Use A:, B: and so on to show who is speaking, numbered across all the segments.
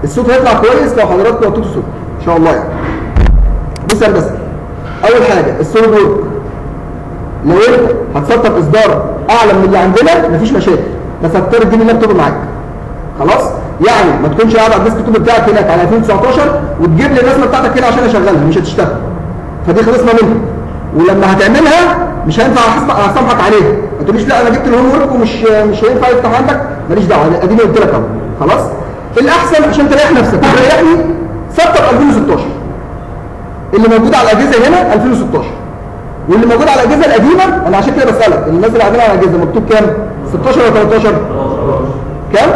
A: الصوت هيطلع كويس لو حضراتكم وطيتوا صوت ان شاء الله يعني بص يا هندسه اول حاجه السوليد وورك لو انت هتسطب اصدار اعلى من اللي عندنا مفيش مشاكل بس هتضطر تجيب اللابتوب معاك خلاص يعني ما تكونش قاعد على الديسك توب بتاعك هناك على 2019 وتجيب لي الرسمه بتاعتك هنا عشان اشغلها مش هتشتغل فدي خلصنا منها ولما هتعملها مش هينفع أحسب- اسامحك عليها ما تقوليش لا انا جبت الهوم ورك ومش مش هينفع يفتح عندك ماليش دعوه اديني قلت لك اهو خلاص الاحسن عشان تريح نفسك وتريحني سطب 2016 اللي موجود على الاجهزه هنا 2016 واللي موجود على الاجهزه القديمه انا عشان كده بسالك الناس اللي قاعدين على الاجهزه مكتوب كام 16 ولا 13 كام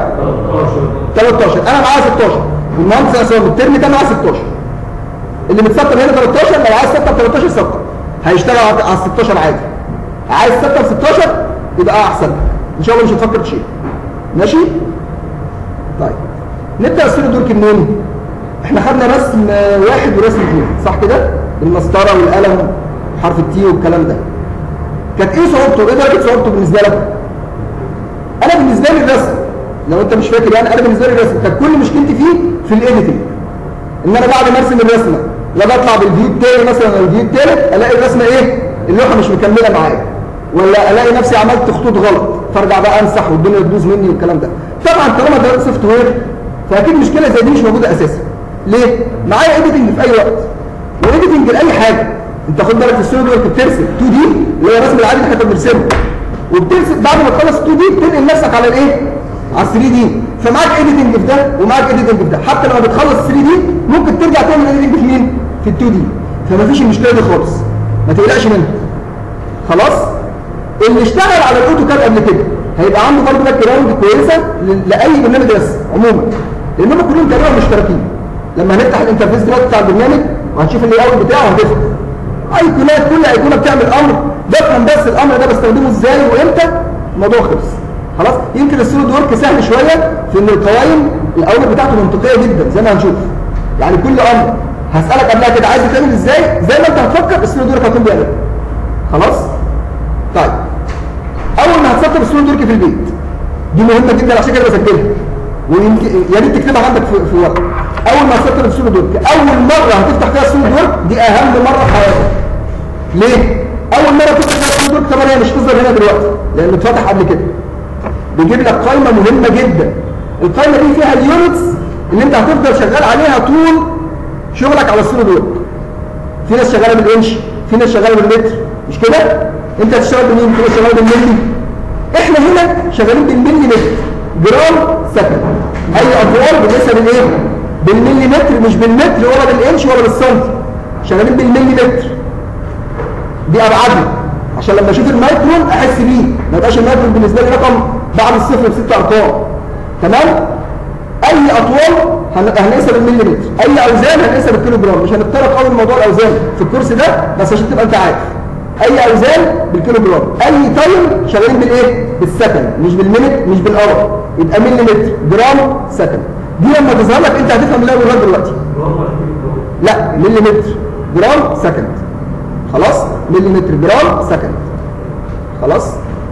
A: 13 انا معايا 16 والمهندس عصام الترم ده معاه 16 اللي متسطب هنا 13 لو عايز تسطب 13 سطب هيشتغل على على 16 عادي عايز تسطب 16 يبقى احسن ان شاء الله مش هتفكر تشيل ماشي طيب نبدا السوليد ورك منين احنا خدنا رسم آه، واحد ورسم اثنين صح كده بالمسطره والقلم وحرف التي والكلام ده كانت ايه صعوبته ايه درجه صعوبته بالنسبه لك انا بالنسبه لي الرسم لو انت مش فاكر يعني انا بالنسبه لي الرسم كانت كل مشكلتي فيه في الايديتنج ان انا بعد ما ارسم الرسمه لا بطلع بالفيو التاني مثلا او الفيو التالت الاقي الرسمه ايه اللوحه مش مكمله معايا ولا الاقي نفسي عملت خطوط غلط فارجع بقى امسح والدنيا تبوظ مني والكلام ده طبعا طالما ده سوفت وير فاكيد مشكله زي دي مش موجوده اساسا ليه معايا ايديتنج في اي وقت وايديتنج لاي حاجه انت خد بالك في السوليد ورك بترسم 2 دي اللي هو الرسم العادي اللي احنا بنرسمه وبترسم بعد ما تخلص 2 دي بتنقل نفسك على الايه على 3 دي فمعاك ايديتنج في ده ومعاك ايديتنج في ده حتى لما بتخلص 3 دي ممكن ترجع تعمل ايديتنج في مين في ال 2 دي فمفيش المشكله دي خالص ما تقلقش منها خلاص اللي اشتغل على الاوتوكاد قبل كده هيبقى عنده برضه باك جراوند كويسه ل- لاي برنامج رسم عموما لانهم كلهم تقريبا مشتركين لما هنفتح الانترفيس دلوقتي بتاع البرنامج وهنشوف اللي اوت بتاعه هتفهم ايقونات كل ايقونه بتعمل امر بفهم بس الامر ده بستخدمه ازاي وامتى الموضوع خلص خلاص يمكن السوليد ورك سهل شويه في ان القوائم الاوامر بتاعته منطقيه جدا زي ما هنشوف يعني كل امر هسالك قبلها كده عايز تعمل ازاي زي ما انت هتفكر السوليد ورك هيكون بيعمل خلاص طيب اول ما هتسطب السوليد ورك في البيت دي مهمه جدا عشان كده بسجلها ويمكن يا ريت تكتبها عندك في, في ورقه اول ما هتسطب السوليد ورك اول مره هتفتح فيها السوليد ورك دي اهم مره في حياتك ليه اول مره تفتح فيها السوليد ورك طبعا هي مش تظهر هنا دلوقتي لانه اتفتح قبل كده بيجيب لك قائمه مهمه جدا القائمه دي فيها اليونتس اللي انت هتفضل شغال عليها طول شغلك على السوليد ورك في ناس شغاله بالانش في ناس شغاله بالمتر مش كده انت هتشتغل بمين في ناس شغاله بالملي احنا هنا شغالين بالملي متر جرام سكند اي اطوال بنقيسها بالايه بالملي متر مش بالمتر ولا بالانش ولا بالسنتي شغالين بالملي متر دي ابعادنا عشان لما اشوف المايكرون احس بيه ما يبقاش المايكرون بالنسبه لي رقم بعد الصفر بست ارقام تمام اي اطوال هن- هنقيسها بالمليمتر اي اوزان هنقيسها بالكيلو جرام مش هنتطرق قوي لموضوع الاوزان في الكورس ده بس عشان تبقى انت عارف اي اوزان بالكيلو جرام اي تايم شغالين بالايه بالسكند مش بالمينت مش بالاور يبقى مليمتر جرام سكند دي لما تظهر لك انت هتفهم اللي انا بقوله دلوقتي لا مليمتر جرام سكند خلاص مليمتر جرام سكند خلاص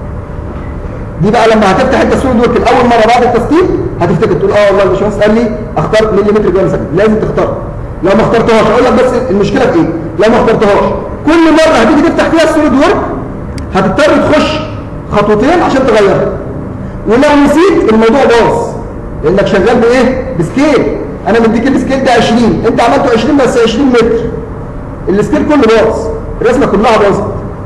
A: دي بقى لما هتفتح انت السوليد ورك الاول مره بعد التسطيب هتفتكر تقول اه والله الباشمهندس قال لي اختار مليمتر جرام سكند لازم تختار لو ما اخترتهاش اقول لك بس المشكله في ايه لو ما اخترتهاش كل مره هتيجي تفتح فيها السوليد ورك هتضطر تخش خطوتين عشان تغيرها ولو نسيت الموضوع باظ لانك شغال بايه بسكيل انا مديك السكيل ده 20 انت عملته 20 بس 20 متر السكيل كله باظ الرسمه كلها باظت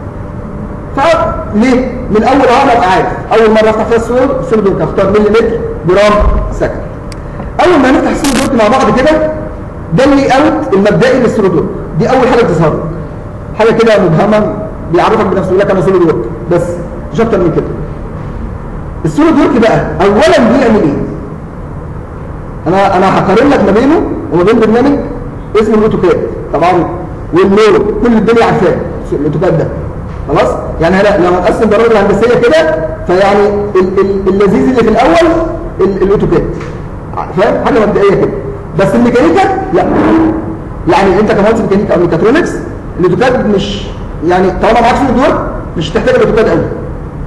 A: فليه من اول انا ابقى عارف اول مره افتح فيها السوليد السوليد ورك اختار مليمتر جرام سكند اول ما نفتح السوليد ورك مع بعض كده ده اللي اوت المبدئي للسوليد ورك دي اول حاجه بتظهر لك حاجه كده مبهمه بيعرفك بنفسه يقول لك انا سوليد ورك بس مش اكتر من كده السوليد ورك بقى اولا بيعمل ايه انا انا هقارن لك ما بينه وما بين برنامج اسمه الاوتوكاد طبعا والنورو كل الدنيا عارفاه الاوتوكاد ده خلاص يعني انا لو هنقسم برامج الهندسيه كده فيعني ال ال اللذيذ اللي في الاول ال الاوتوكاد فاهم حاجه مبدئيه كده بس الميكانيكا لا يعني انت كمهندس ميكانيكا او ميكاترونكس الاوتوكاد مش يعني طالما معاك سوليد ورك مش هتحتاج الاوتوكاد قوي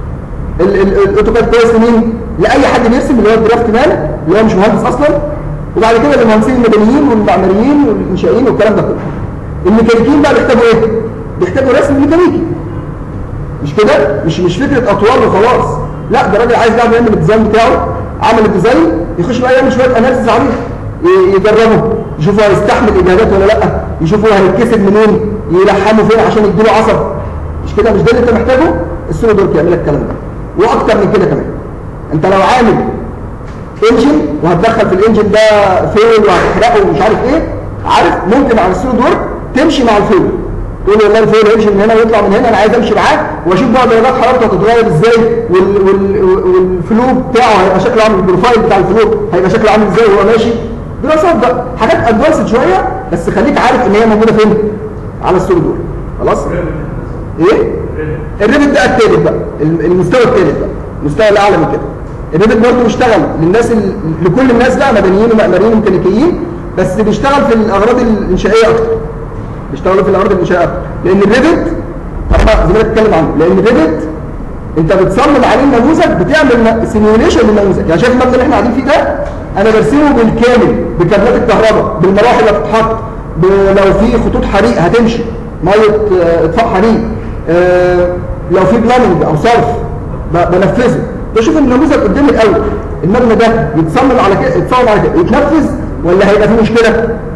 A: ال- ال- الاوتوكاد كويس لمين لاي حد بيرسم اللي هو الدرافت مان اللي هو مش مهندس اصلا وبعد كده المهندسين المدنيين والمعماريين والانشائيين والكلام ده كله الميكانيكيين بقى بيحتاجوا ايه بيحتاجوا رسم ميكانيكي مش كده مش مش فكره اطوال وخلاص لا ده راجل عايز يعمل يعمل الديزاين بتاعه عمل الديزاين يخش بقى يعمل شويه اناليسيس عليه ي- يجربه يشوفوا هيستحمل اجهادات ولا لا يشوفوا هيتكسر منين يلحموا فين عشان يديله عصب مش كده مش ده اللي انت محتاجه السوليد ورك يعمل لك الكلام ده واكتر من كده كمان انت لو عامل انجن وهتدخل في الانجن ده فيل وهتحرقه ومش عارف ايه عارف ممكن على السوليد ورك تمشي مع الفيل تقول والله الفيل هيمشي من هنا ويطلع من هنا انا عايز امشي معاه واشوف بقى درجات حرارته هتتغير ازاي وال وال والفلو بتاعه هيبقى شكله عامل البروفايل بتاع الفلو هيبقى شكله عامل ازاي وهو ماشي دراسات بقى حاجات ادفانسد شويه بس خليك عارف ان هي موجوده فين على السوليد ورك خلاص ايه الريفت ده التالت بقى المستوى التالت بقى المستوى الاعلى من كده الريفت برضه بيشتغل للناس ال... لكل الناس بقى مدنيين ومعماريين وميكانيكيين بس بيشتغل في الاغراض الانشائيه اكتر بيشتغلوا في الاغراض الانشائيه اكتر لان الريفت طبعا زي ما بتتكلم عنه لان الريفت انت بتصمم عليه النموذج بتعمل سيميوليشن للنموذج يعني شايف المبنى اللي احنا قاعدين فيه ده انا برسمه بالكامل بكابلات الكهرباء بالمراحل اللي هتتحط ب- لو في خطوط حريق هتمشي ميه آه، اطفاء حريق آه، لو في بلاننج او صرف ب- بنفذه بشوف النموذج قدامي الاول المبنى ده يتصمم على كده يتصمم على كده يتنفذ ولا هيبقى فيه مشكله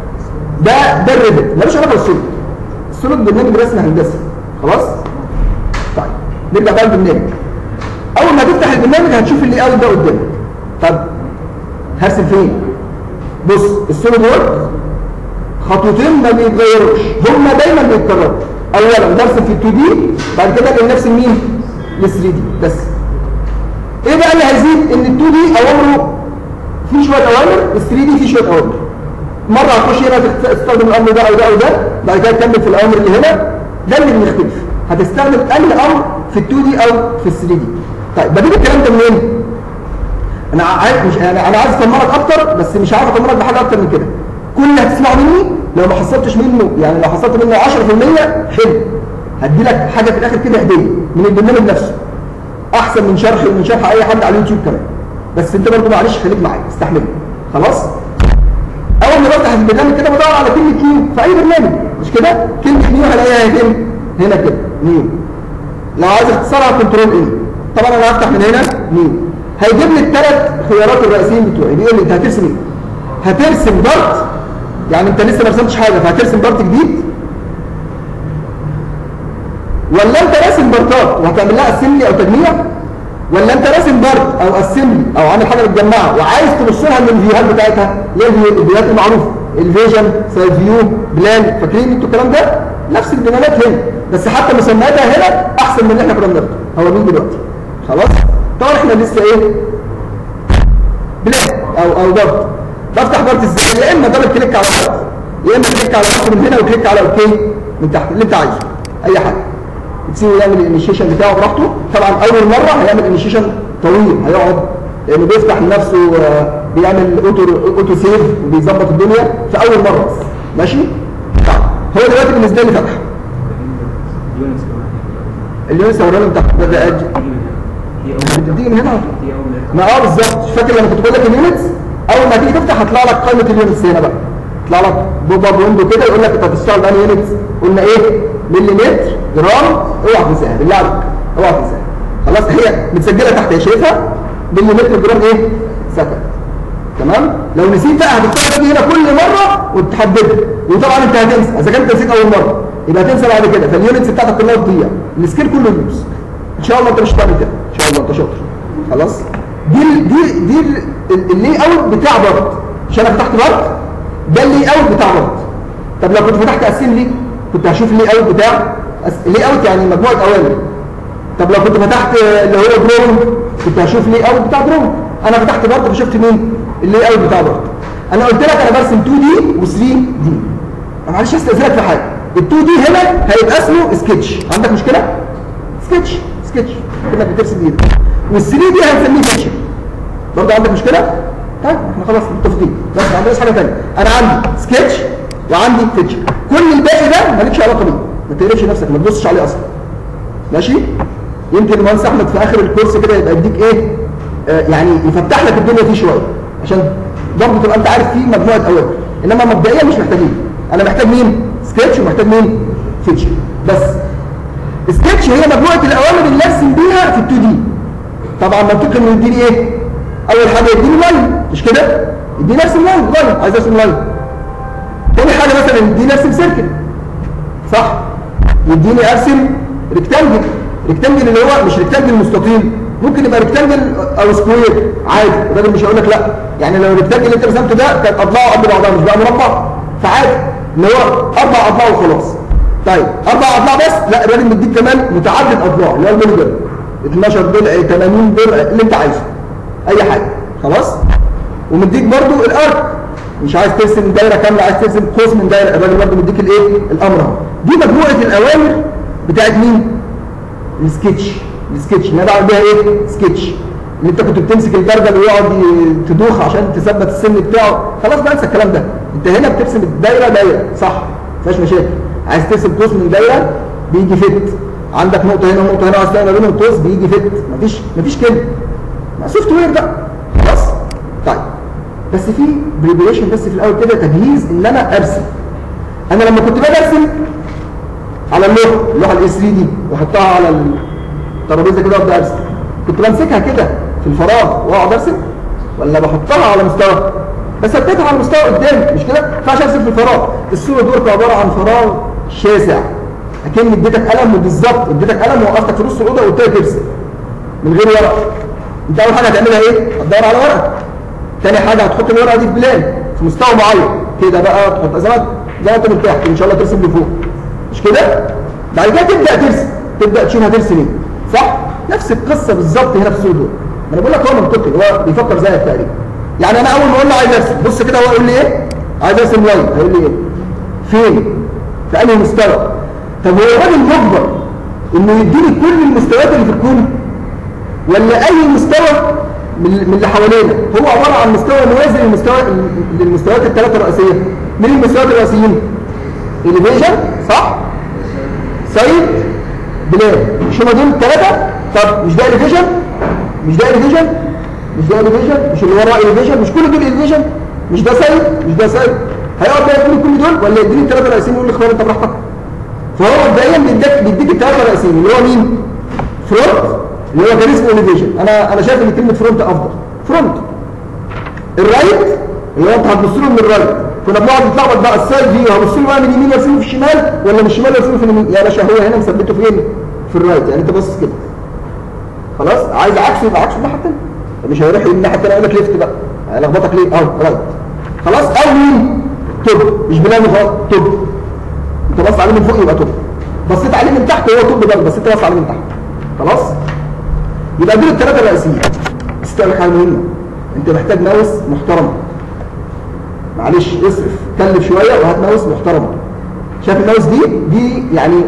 A: ده ده الريفت ملوش علاقه بالسوليد السوليد برنامج رسم هندسي خلاص طيب نرجع بقى للبرنامج اول ما تفتح البرنامج هتشوف اللي اوت ده قدامك طب هرسم فين بص السوليد وورك خطوتين ما بيتغيروش هما دايما بيتكرروا اولا برسم في 2 دي بعد كده ابقى نفس مين ل 3 دي بس ايه بقى اللي هيزيد ان ال 2 دي اوامره في شويه اوامر ال 3 دي في شويه اوامر مره هتخش هنا تست- تستخدم الامر ده او ده او ده بعد كده تكمل في الاوامر اللي هنا ده اللي بنختلف هتستخدم انهي امر في ال 2 دي او في ال 3 دي طيب بجيب الكلام ده منين انا عايز مش انا انا عايز اطمنك اكتر بس مش عارف اطمنك بحاجه اكتر من كده كل اللي هتسمعه مني لو ما حصلتش منه يعني لو حصلت منه 10% حلو هدي لك حاجه في الاخر كده هديه من البرنامج نفسه احسن من شرح من شرح اي حد على اليوتيوب كمان بس انت برضه معلش خليك معايا استحملني خلاص اول ما بفتح البرنامج كده بدور على كلمه نيو في اي برنامج مش كده كلمه نيو هلاقيها فين هنا كده نيو لو عايز اختصارها كنترول ان طبعا انا هفتح من هنا نيو هيجيب لي الثلاث خيارات الرئيسيين بتوعي بيقول لي انت هترسم ايه هترسم دارت يعني انت لسه ما رسمتش حاجه فهترسم دارت جديد ولا انت راسم بارتات وهتعمل لها اسمبلي او تجميع ولا انت راسم بارت او اسمبلي او عامل حاجه متجمعه وعايز تبص لها من الفيوهات بتاعتها اللي هي الفيو- الفيوهات المعروفه الفيجن سايد فيو بلان فاكرين انتوا الكلام ده نفس البلانات هنا بس حتى مسمياتها هنا احسن من اللي احنا كنا بناخده هو مين دلوقتي خلاص طبعا احنا لسه ايه بلان او او ضغط بفتح ضغط ازاي يا اما دبل كليك على ضغط يا اما كليك على ضغط من هنا وكليك على اوكي من تحت اللي انت عايزه اي حاجه تسيبه يعمل الانيشيشن بتاعه براحته طبعا اول مره هيعمل انيشيشن طويل هيقعد لانه بيفتح لنفسه آه، بيعمل اوتو اوتو سيف وبيظبط الدنيا في اول مره بس ماشي طيب هو دلوقتي بالنسبه لي فتح
B: يونس كمان
A: اليونس اوراني بتاع ده ده أج-
B: هي
A: انت بتيجي من هنا على طول.
B: هي اول
A: ما اه بالظبط مش فاكر لما كنت بقول لك اليونتس اول ما تيجي تفتح هيطلع لك قائمه اليونتس هنا بقى يطلع لك بوب اب ويندو كده يقول لك انت هتشتغل بأنهي يونتس قلنا ايه مليمتر جرام اوعى تنساها بالله عليك اوعى تنساها خلاص هي متسجله تحت هي شايفها مليمتر جرام ايه سكند تمام لو نسيت بقى هتضطر تيجي هنا كل مره وتحددها وطبعا انت هتنسى اذا كنت نسيت اول مره يبقى هتنسى بعد كده فاليونتس بتاعتك كلها تضيع السكيل كله يدوس ان شاء الله انت مش هتعمل كده ان شاء الله انت شاطر خلاص دي ال- دي دي ال- ال- اللي اوت بتاع بارت مش انا فتحت بارت ده اللي اوت بتاع بارت طب لو كنت فتحت اسمبلي كنت هشوف اللي اوت بتاع اللي اوت يعني مجموعه اوامر طب لو كنت فتحت اللي هو دروينج كنت هشوف ليه اوت بتاع دروينج انا فتحت بارت فشفت مين اللي اوت بتاع بارت انا قلت لك انا برسم 2 دي و 3 دي انا معلش استاذنك في حاجه ال 2 دي هنا هيبقى اسمه سكتش عندك مشكله سكتش سكتش كانك بترسم بايدك وال 3 دي هنسميه فيكشن برضه عندك مشكله طيب احنا خلاص متفقين بس ما عندناش حاجه ثانيه انا عندي سكتش وعندي فيكشن كل الباقي ده مالكش علاقه بيه ما تقلقش نفسك ما تبصش عليه اصلا ماشي يمكن المهندس احمد في اخر الكورس كده يبقى يديك ايه آه يعني يفتح لك الدنيا فيه شويه عشان برضه تبقى انت عارف فيه مجموعه اوامر انما مبدئيا مش محتاجين انا محتاج مين سكتش ومحتاج مين فيتشر بس سكتش هي مجموعه الاوامر اللي ارسم بيها في ال 2 دي طبعا منطقي انه يديني ايه اول حاجه يديني لاين مش كده يديني ارسم لاين لاين عايز ارسم لاين تاني حاجه مثلا يديني ارسم سيركل صح يديني ارسم ريكتانجل ريكتانجل اللي هو مش ريكتانجل مستطيل ممكن يبقى ريكتانجل او سكوير عادي الراجل مش هيقول لك لا يعني لو الريكتانجل اللي انت رسمته ده كانت اضلاعه قد بعضها مش بقى مربع فعادي اللي هو اربع اضلاع وخلاص طيب اربع اضلاع بس لا الراجل مديك كمان متعدد اضلاع اللي هو المليجر 12 ضلع 80 ضلع اللي انت عايزه اي حاجه خلاص ومديك برضو الارك مش عايز ترسم دايره كامله عايز ترسم قوس من دايره الراجل برضو مديك الايه الامر اهو دي مجموعه الاوامر بتاعت مين السكتش السكتش اللي انا بعمل بيها ايه سكتش اللي انت كنت بتمسك البرجل ويقعد ي- تدوخ عشان تثبت السن بتاعه خلاص بقى انسى الكلام ده انت هنا بترسم الدايره دايره صح ما فيهاش مشاكل عايز ترسم قوس من دايره بيجي فت عندك نقطه هنا ونقطه هنا عايز تعمل ما بينهم قوس بيجي فت مفيش مفيش كده سوفت وير بقى خلاص طيب بس في بريبريشن بس في الاول كده تجهيز ان انا ارسم انا لما كنت باجي ارسم على اللوحه اللوحه الاس 3 دي واحطها على الترابيزه كده وابدا ارسم كنت بمسكها كده في الفراغ واقعد ارسم ولا بحطها على مستوى بثبتها على مستوى قدامي مش كده ما ينفعش ارسم في الفراغ الصوره دي عباره عن فراغ شاسع اكن اديتك قلم وبالظبط اديتك قلم ووقفتك في نص الاوضه وقلت لك ارسم من غير ورقه انت اول حاجه هتعملها ايه هتدور على ورقه تاني حاجه هتحط الورقه دي في بلان في مستوى معين كده بقى تحط زي ما زي ما انت مرتاح ان شاء الله ترسم لفوق مش كده بعد كده تبدا ترسم تبدا تشوف هترسم ايه صح نفس القصه بالظبط هنا في السودو ما انا بقول لك هو منطقي هو بيفكر زيك تقريبا يعني انا اول ما اقول له عايز ارسم بص كده هو يقول لي ايه عايز ارسم لاين هيقول لي ايه فين في انهي مستوى طب هو الراجل مجبر انه يديني كل المستويات اللي في الكون ولا اي مستوى من من اللي حوالينا هو عباره عن مستوى موازي للمستوى للمستويات الثلاثه الرئيسيه مين المستويات الرئيسيين elevation صح سايد بلاد مش هما دول الثلاثه طب مش ده elevation مش ده elevation مش ده elevation مش اللي وراه elevation مش كل دول elevation مش ده سايد مش ده سايد هيقعد بقى يديني كل دول ولا يديني الثلاثه الرئيسيين ويقول لي اختار انت براحتك فهو مبدئيا بيديك بيديك الثلاثه الرئيسيين اللي هو مين فرونت اللي هو كان اسمه elevation انا انا شايف ان كلمه فرونت افضل فرونت الرايت اللي هو انت هتبص له من الرايت كنا بنقعد نتلخبط بقى السايد دي هبص له بقى من اليمين وارسمه في الشمال ولا من الشمال وارسمه في اليمين يا باشا هو هنا مثبته فين في الرايت يعني انت باصص كده خلاص عايز عكسه يبقى عكسه الناحيه الثانيه مش هيروح الناحيه الثانيه يقول لك ليفت بقى هيلخبطك ليه اهو رايت خلاص او مين توب مش بلانه خالص توب انت باصص عليه من فوق يبقى توب بصيت عليه من تحت هو توب برضه بس انت باصص عليه من تحت خلاص يبقى دول الثلاثه الرئيسيين بس تقول لك حاجه مهمه انت محتاج ماوس محترم معلش اصرف كلف شويه وهات ماوس محترم شايف الماوس دي دي يعني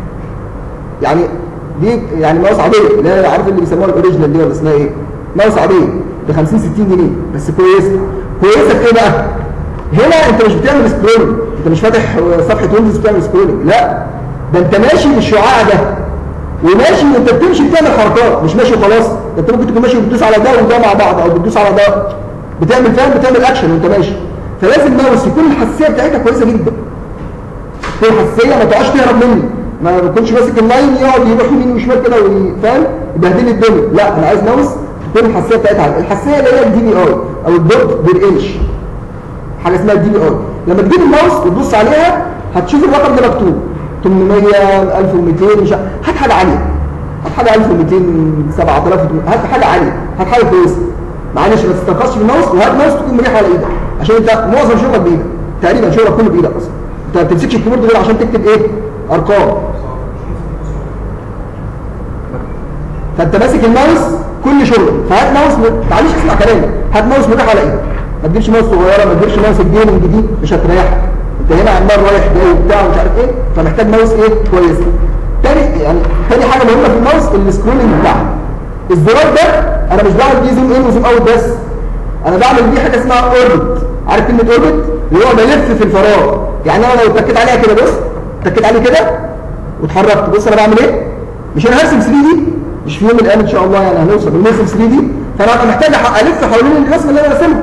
A: يعني دي يعني ماوس عاديه اللي هي عارف اللي بيسموها الاوريجينال دي ولا اسمها ايه ماوس عاديه ب 50 60 جنيه بس كويسه كويسه في ايه بقى هنا انت مش بتعمل سكرولنج انت مش فاتح صفحه ويندوز بتعمل سكرولنج لا ده انت ماشي بالشعاع ده وماشي وانت بتمشي بتعمل حركات مش ماشي خلاص ده انت ممكن تكون ماشي وبتدوس على ده وده مع بعض او بتدوس على ده بتعمل فاهم بتعمل اكشن وانت ماشي فلازم ماوس يكون الحساسيه بتاعتها كويسه جدا تكون الحساسيه ما تقعدش تهرب مني ما بكونش ماسك اللاين يقعد يروح يمين وشمال كده وفاهم يبهدل لي الدنيا لا انا عايز ماوس تكون الحساسيه بتاعتها عالية. الحساسيه اللي هي الدي بي اي او الدوت بير انش حاجه اسمها الدي بي اي لما تجيب الماوس وتبص عليها هتشوف الرقم ده مكتوب 800 1200 مش ع- هات حاجه عاليه هات حاجه 1200 7000 هات حاجه عاليه هات حاجه كويسه معلش ما تستنقصش في الماوس وهات ماوس تكون مريحه على ايدك عشان انت معظم شغلك بايدك تقريبا شغلك كله بايدك اصلا انت ما بتمسكش الكيبورد غير عشان تكتب ايه ارقام فانت ماسك الماوس كل شغل فهات ماوس م... معلش اسمع كلامي هات ماوس مريح على ايدك ما تجيبش ماوس صغيره ما تجيبش ماوس الجيمنج دي مش هتريحك انت هنا عمال رايح جاي وبتاع ومش عارف ايه فمحتاج ماوس ايه كويس تاني يعني تاني حاجه مهمه في الماوس السكرولنج بتاعه الزرار ده انا مش بعمل بيه زوم ان وزوم اوت بس انا بعمل بيه حاجه اسمها اوربت عارف كلمه اوربت اللي هو بلف في الفراغ يعني انا لو اتكيت عليها كده بص اتكيت عليه كده واتحركت بص انا بعمل ايه مش انا هرسم 3 دي مش في يوم من الايام ان شاء الله يعني هنوصل بنرسم 3 دي فانا هبقى محتاج أح- الف حوالين الرسمه اللي انا راسمها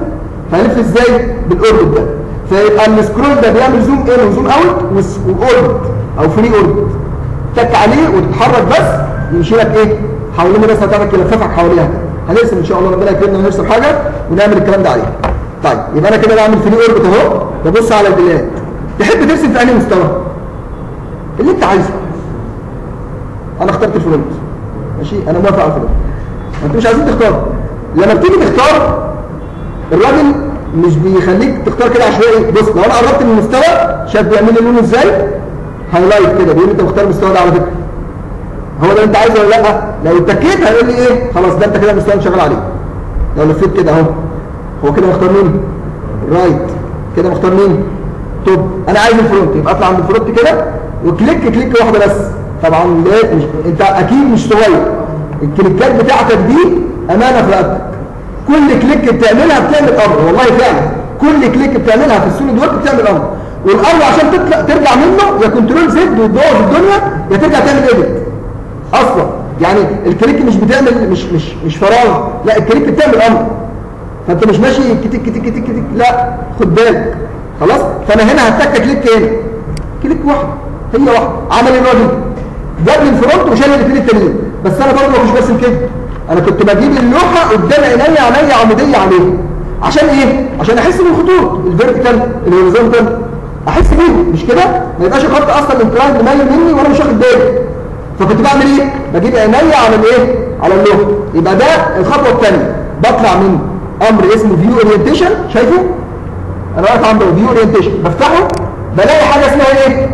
A: فهنلف ازاي بالاوربت ده فيبقى السكرول ده بيعمل زوم ان وزوم اوت واوربت او فري اوربت تك عليه وتتحرك بس يمشي لك ايه حوالين بس هتعرف يلففك حواليها كده هنرسم ان شاء الله ربنا يكرمنا ونرسم حاجه ونعمل الكلام ده عليه طيب يبقى انا كده بعمل فري اوربت اهو ببص على البلاد تحب ترسم في انهي مستوى اللي انت عايزه انا اخترت الفرونت ماشي انا موافق على الفرونت انتوا مش عايزين تختاروا لما بتيجي تختار الراجل مش بيخليك تختار كده عشوائي بص لو انا قربت من المستوى شايف بيعمل لي لونه ازاي هايلايت كده بيقول لي انت مختار المستوى ده على فكره هو ده اللي انت عايزه ولا لا لو اتكيت هيقول لي ايه خلاص ده انت كده المستوى اللي شغال عليه لو لفيت كده اهو هو كده مختار مين رايت كده مختار مين توب انا عايز الفرونت يبقى اطلع عند الفرونت كده وكليك كليك واحده بس طبعا لا مش انت اكيد مش صغير الكليكات بتاعتك دي امانه في رقبتك كل كليك بتعملها بتعمل امر والله فعلا كل كليك بتعملها في السوليد ورك بتعمل امر والامر عشان تطلع ترجع منه يا كنترول زد وتبوظ الدنيا يا ترجع تعمل ايديت اصلا يعني الكليك مش بتعمل مش مش مش فراغ لا الكليك بتعمل امر فانت مش ماشي كتك كتك كتك كتك لا خد بالك خلاص فانا هنا هتك كليك هنا كليك واحده هي واحده عمل ايه الراجل جاب لي الفرونت وشال الاثنين التانيين بس انا برضه ما كنتش برسم كده انا كنت بجيب اللوحه قدام عينيا عينيا عموديه عليها عشان ايه عشان احس بالخطوط الفيرتيكال الهوريزونتال احس بيهم مش كده ما يبقاش الخط اصلا انكلاين مايل مني وانا مش واخد بالي فكنت بعمل ايه بجيب عينيا على الايه على اللوحه يبقى ده الخطوه الثانيه بطلع من امر اسمه فيو اورينتيشن شايفه انا واقف عند فيو اورينتيشن بفتحه بلاقي حاجه اسمها ايه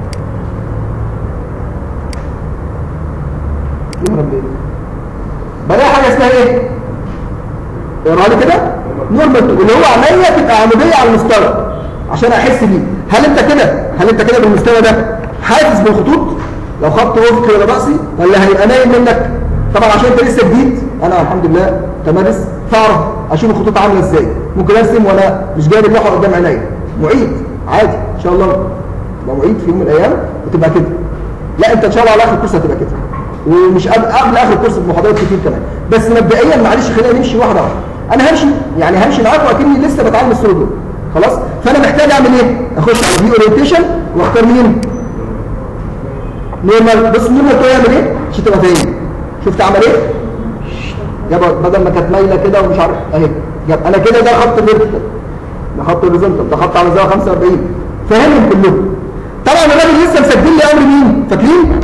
A: يهرب ليه بلاقي حاجه اسمها ايه اقرا لي كده نورمال اللي هو عينيا تبقى عموديه على المستوى عشان احس بيه هل انت كده هل انت كده بالمستوى ده حاسس بالخطوط لو خط افقي ولا راسي ولا هيبقى نايم منك طبعا عشان انت لسه جديد انا الحمد لله تمارس فاعرف اشوف الخطوط عامله ازاي ممكن ارسم وانا مش جايب اللوحه قدام عينيا معيد عادي ان شاء الله تبقى معيد في يوم من الايام وتبقى كده لا انت ان شاء الله على اخر الكورس هتبقى كده ومش قبل, قبل اخر الكورس بمحاضرات كتير كمان بس مبدئيا معلش خلينا نمشي واحده واحده انا همشي يعني همشي معاك واكني لسه بتعلم السوليد وورك خلاص فانا محتاج اعمل ايه اخش على فيو اورينتيشن واختار مين نورمال بص نورمال تو يعمل ايه عشان تبقى فاهم شفت عمل ايه يابا بدل ما كانت مايله كده ومش عارف اهي جاب انا كده ده خط فيرتيكال ده خط هوريزونتال ده خط على زاويه 45 فاهمهم كلهم طبعا الراجل لسه مسجل لي امر مين فاكرين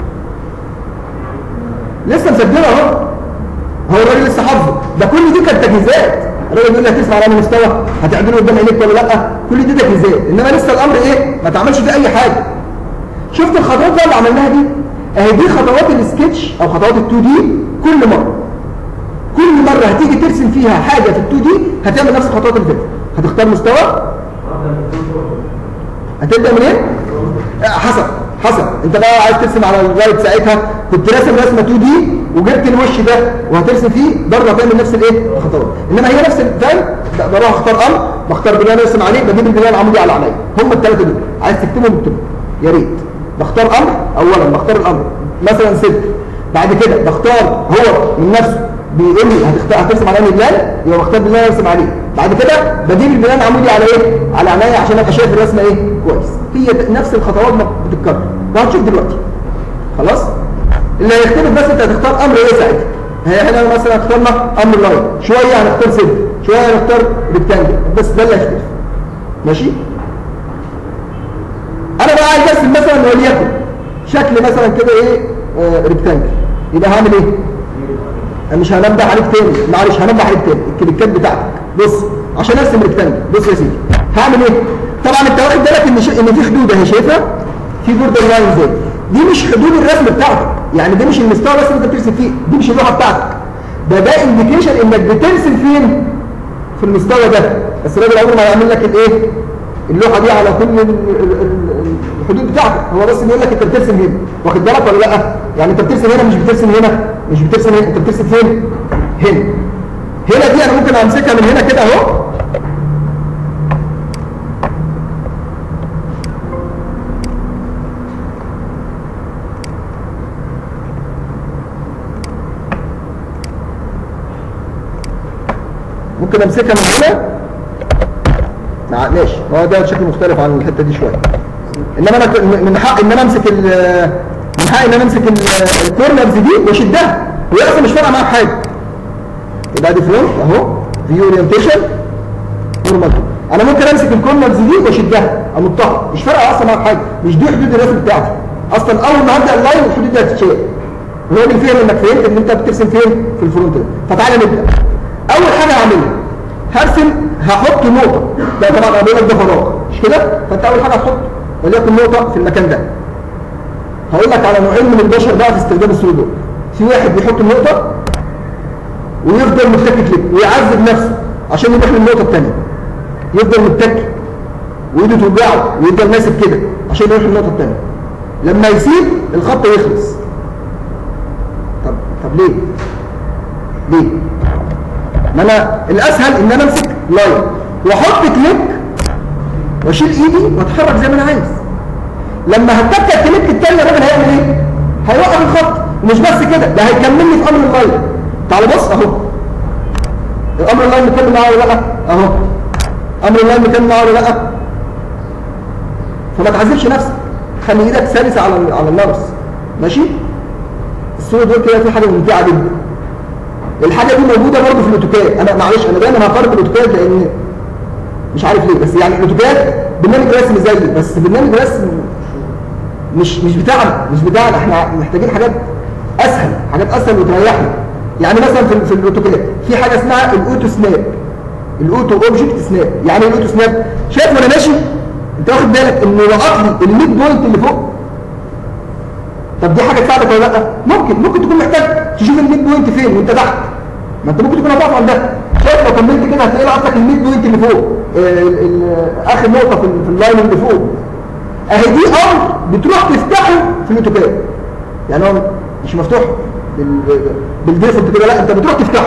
A: لسه مسجله اهو هو الراجل لسه حافظه ده كل دي كانت تجهيزات الراجل بيقول لك تسمع على مستوى هتعدله قدام عينيك ولا لا كل دي تجهيزات انما لسه الامر ايه ما تعملش فيه اي حاجه شفت الخطوات بقى اللي عملناها دي اهي دي خطوات السكتش او خطوات ال2 دي كل مره كل مره هتيجي ترسم فيها حاجه في ال2 دي هتعمل نفس الخطوات اللي فاتت هتختار مستوى هتبدا من ايه حسب حسب انت بقى عايز ترسم على الرايت ساعتها كنت راسم رسمه 2 دي وجبت الوش ده وهترسم فيه برضه هتعمل نفس الايه الخطوات انما هي نفس فاهم بروح اختار امر بختار بناء ارسم عليه بجيب البناء العمودي على عينيا هم الثلاثه دول عايز تكتبهم اكتبهم يا ريت بختار امر اولا بختار الامر مثلا ست بعد كده بختار هو من نفسه بيقول لي هتختار هترسم على انهي بلان يبقى بختار بلان ارسم عليه بعد كده بجيب البلان العمودي على ايه على عينيا عشان ابقى شايف الرسمه ايه كويس هي نفس الخطوات بتتكرر وهتشوف دلوقتي خلاص اللي هيختلف بس انت هتختار امر ايه ساعتها هي هنا مثلا اخترنا امر لاين شويه هنختار سد شويه هنختار ريكتانجل بس ده اللي هيختلف ماشي انا بقى عايز ارسم مثلا وليكن شكل مثلا كده ايه آه ريكتانجل يبقى هعمل ايه انا مش هنبه عليك تاني معلش هنبه عليك تاني الكليكات بتاعتك بص عشان ارسم ريكتانجل بص يا سيدي هعمل ايه طبعا انت واخد بالك ان ش... ان في حدود اهي شايفها في بوردر لاين زي دي مش حدود الرسم بتاعتك يعني ده مش المستوى بس اللي انت بترسم فيه دي مش اللوحه بتاعتك ده ده انديكيشن انك بترسم فين في المستوى ده بس الراجل عمره ما هيعمل لك الايه اللوحه دي على كل الحدود بتاعتك هو بس بيقول لك انت بترسم هنا واخد بالك ولا لا يعني انت بترسم هنا مش بترسم هنا مش بترسم هنا انت بترسم فين هنا هنا دي انا ممكن امسكها من هنا كده اهو ممكن امسكها من هنا مع- ماشي هو ده شكل مختلف عن الحته دي شويه انما انا ك- من حق ان انا امسك ال من حقي ان انا امسك ال- الكورنرز دي واشدها وهي اصلا مش فارقه معايا في حاجه يبقى دي فرونت اهو في اورينتيشن نورمال انا ممكن امسك الكورنرز دي واشدها امطها مش فارقه اصلا معايا في حاجه مش دي حدود الرسم بتاعتي اصلا اول ما هبدا اللاين الحدود دي هتتشال هو اللي فهم انك فهمت ان انت بترسم فين في الفرونت ده فتعالى نبدا اول حاجه هعملها هرسم هحط نقطه ده طبعا انا بقول لك ده فراغ مش كده فانت اول حاجه هتحط وليكن نقطه في المكان ده هقول لك على نوعين من البشر بقى في استخدام السودو في واحد بيحط النقطه ويفضل متكي كليك ويعذب نفسه عشان يروح للنقطه الثانيه يفضل متكي وايده توجعه ويفضل ماسك كده عشان يروح للنقطه الثانيه لما يسيب الخط يخلص طب طب ليه ليه ما انا الاسهل ان انا امسك لاين واحط كليك واشيل ايدي واتحرك زي ما انا عايز لما هتبقى الكليك التاني الراجل هيعمل ايه هيوقف الخط ومش بس كده ده هيكملني في امر اللاين تعال بص اهو الامر اللاين مكمل معاه ولا لا اهو امر اللاين مكمل معاه ولا لا فما تعذبش نفسك خلي ايدك سلسه على على الماوس ماشي الصوره دول كده في حاجه ممتعه جدا الحاجه دي موجوده برضه في الاوتوكاد انا معلش انا دايما هقارن بالاوتوكاد لان مش عارف ليه بس يعني الاوتوكاد برنامج رسم زيي بس برنامج رسم مش مش بتاعنا مش بتاعنا احنا محتاجين حاجات اسهل حاجات اسهل وتريحنا يعني مثلا في, في الاوتوكاد في حاجه اسمها الاوتو سناب الاوتو اوبجكت سناب يعني ايه الاوتو سناب شايف وانا ماشي انت واخد بالك انه لقط لي الميد بوينت اللي فوق طب دي حاجه تساعدك ولا لا ممكن ممكن تكون محتاج تشوف الميد بوينت فين وانت تحت ما انت ممكن تكون هتقف عندها شايف لو كملت كده هتلاقي لقطك الميد بوينت اللي فوق ال- ال- اخر نقطه في, ال- في اللاين اللي فوق اهي دي امر بتروح تفتحه في الاوتوكاد يعني هو مش مفتوح بال- بالديفولت كده لا انت بتروح تفتحه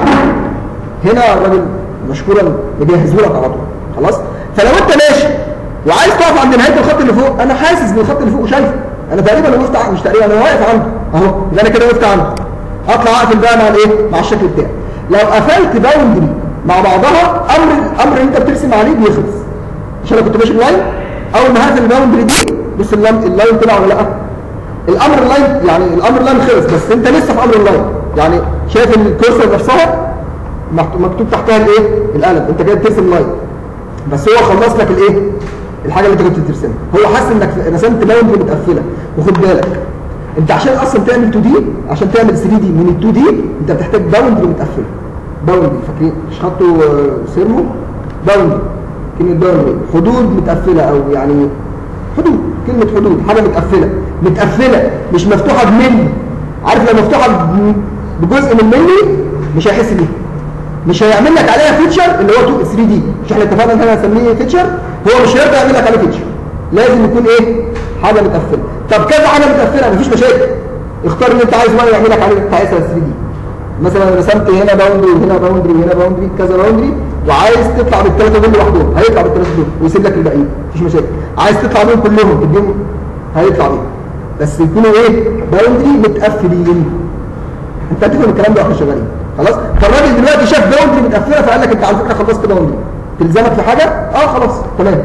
A: هنا الراجل مشكورا مجهزه لك على طول خلاص فلو انت ماشي وعايز تقف عند نهايه الخط اللي فوق انا حاسس بالخط اللي فوق وشايفه انا تقريبا وقفت ع- مش تقريبا انا واقف عنده اهو يبقى انا كده وقفت عنده اطلع اقفل بقى مع الايه مع الشكل بتاعي لو قفلت باوندري مع بعضها امر الامر اللي انت بترسم عليه بيخلص عشان انا كنت ماشي بلاين اول ما هقفل الباوندري دي بص اللاين اللاين طلع ولا لا الامر اللاين يعني الامر اللاين خلص بس انت لسه في امر اللاين يعني شايف الكورسر نفسها محت- مكتوب تحتها الايه القلم انت جاي بترسم لاين بس هو خلص لك الايه الحاجه اللي انت كنت بترسمها هو حاسس انك رسمت باوندري متقفله وخد بالك انت عشان اصلا تعمل 2 دي عشان تعمل 3 دي من ال 2 دي انت بتحتاج باوندري متقفله باوندري فاكرين مش خدتوا آه، سيرمو باوندري كلمه باوندري حدود متقفله او يعني حدود كلمه حدود حاجه متقفله متقفله مش مفتوحه بملي عارف لو مفتوحه ب- بجزء من ملي مش هيحس بيها مش هيعمل لك عليها فيتشر اللي هو 3 دي مش احنا اتفقنا ان احنا هنسميه فيتشر هو مش هيرضى يعمل لك عليه فيتشر لازم يكون ايه حاجه متقفله طب كذا حاجه متقفله مفيش مشاكل اختار اللي انت عايز بقى يعمل لك عليه بتاع 3 دي مثلا رسمت هنا باوندري وهنا باوندري وهنا باوندري كذا باوندري وعايز تطلع بالثلاثه دول لوحدهم هيطلع بالثلاثه دول ويسيب لك الباقيين مفيش مشاكل عايز تطلع بيهم كلهم تديهم هيطلع بيهم بس يكونوا ايه باوندري متقفلين انت هتفهم الكلام ده واحنا شغالين خلاص فالراجل دلوقتي شاف باوندري متقفله فقال لك انت على فكره خلصت باوندري تلزمك في حاجه اه خلاص تمام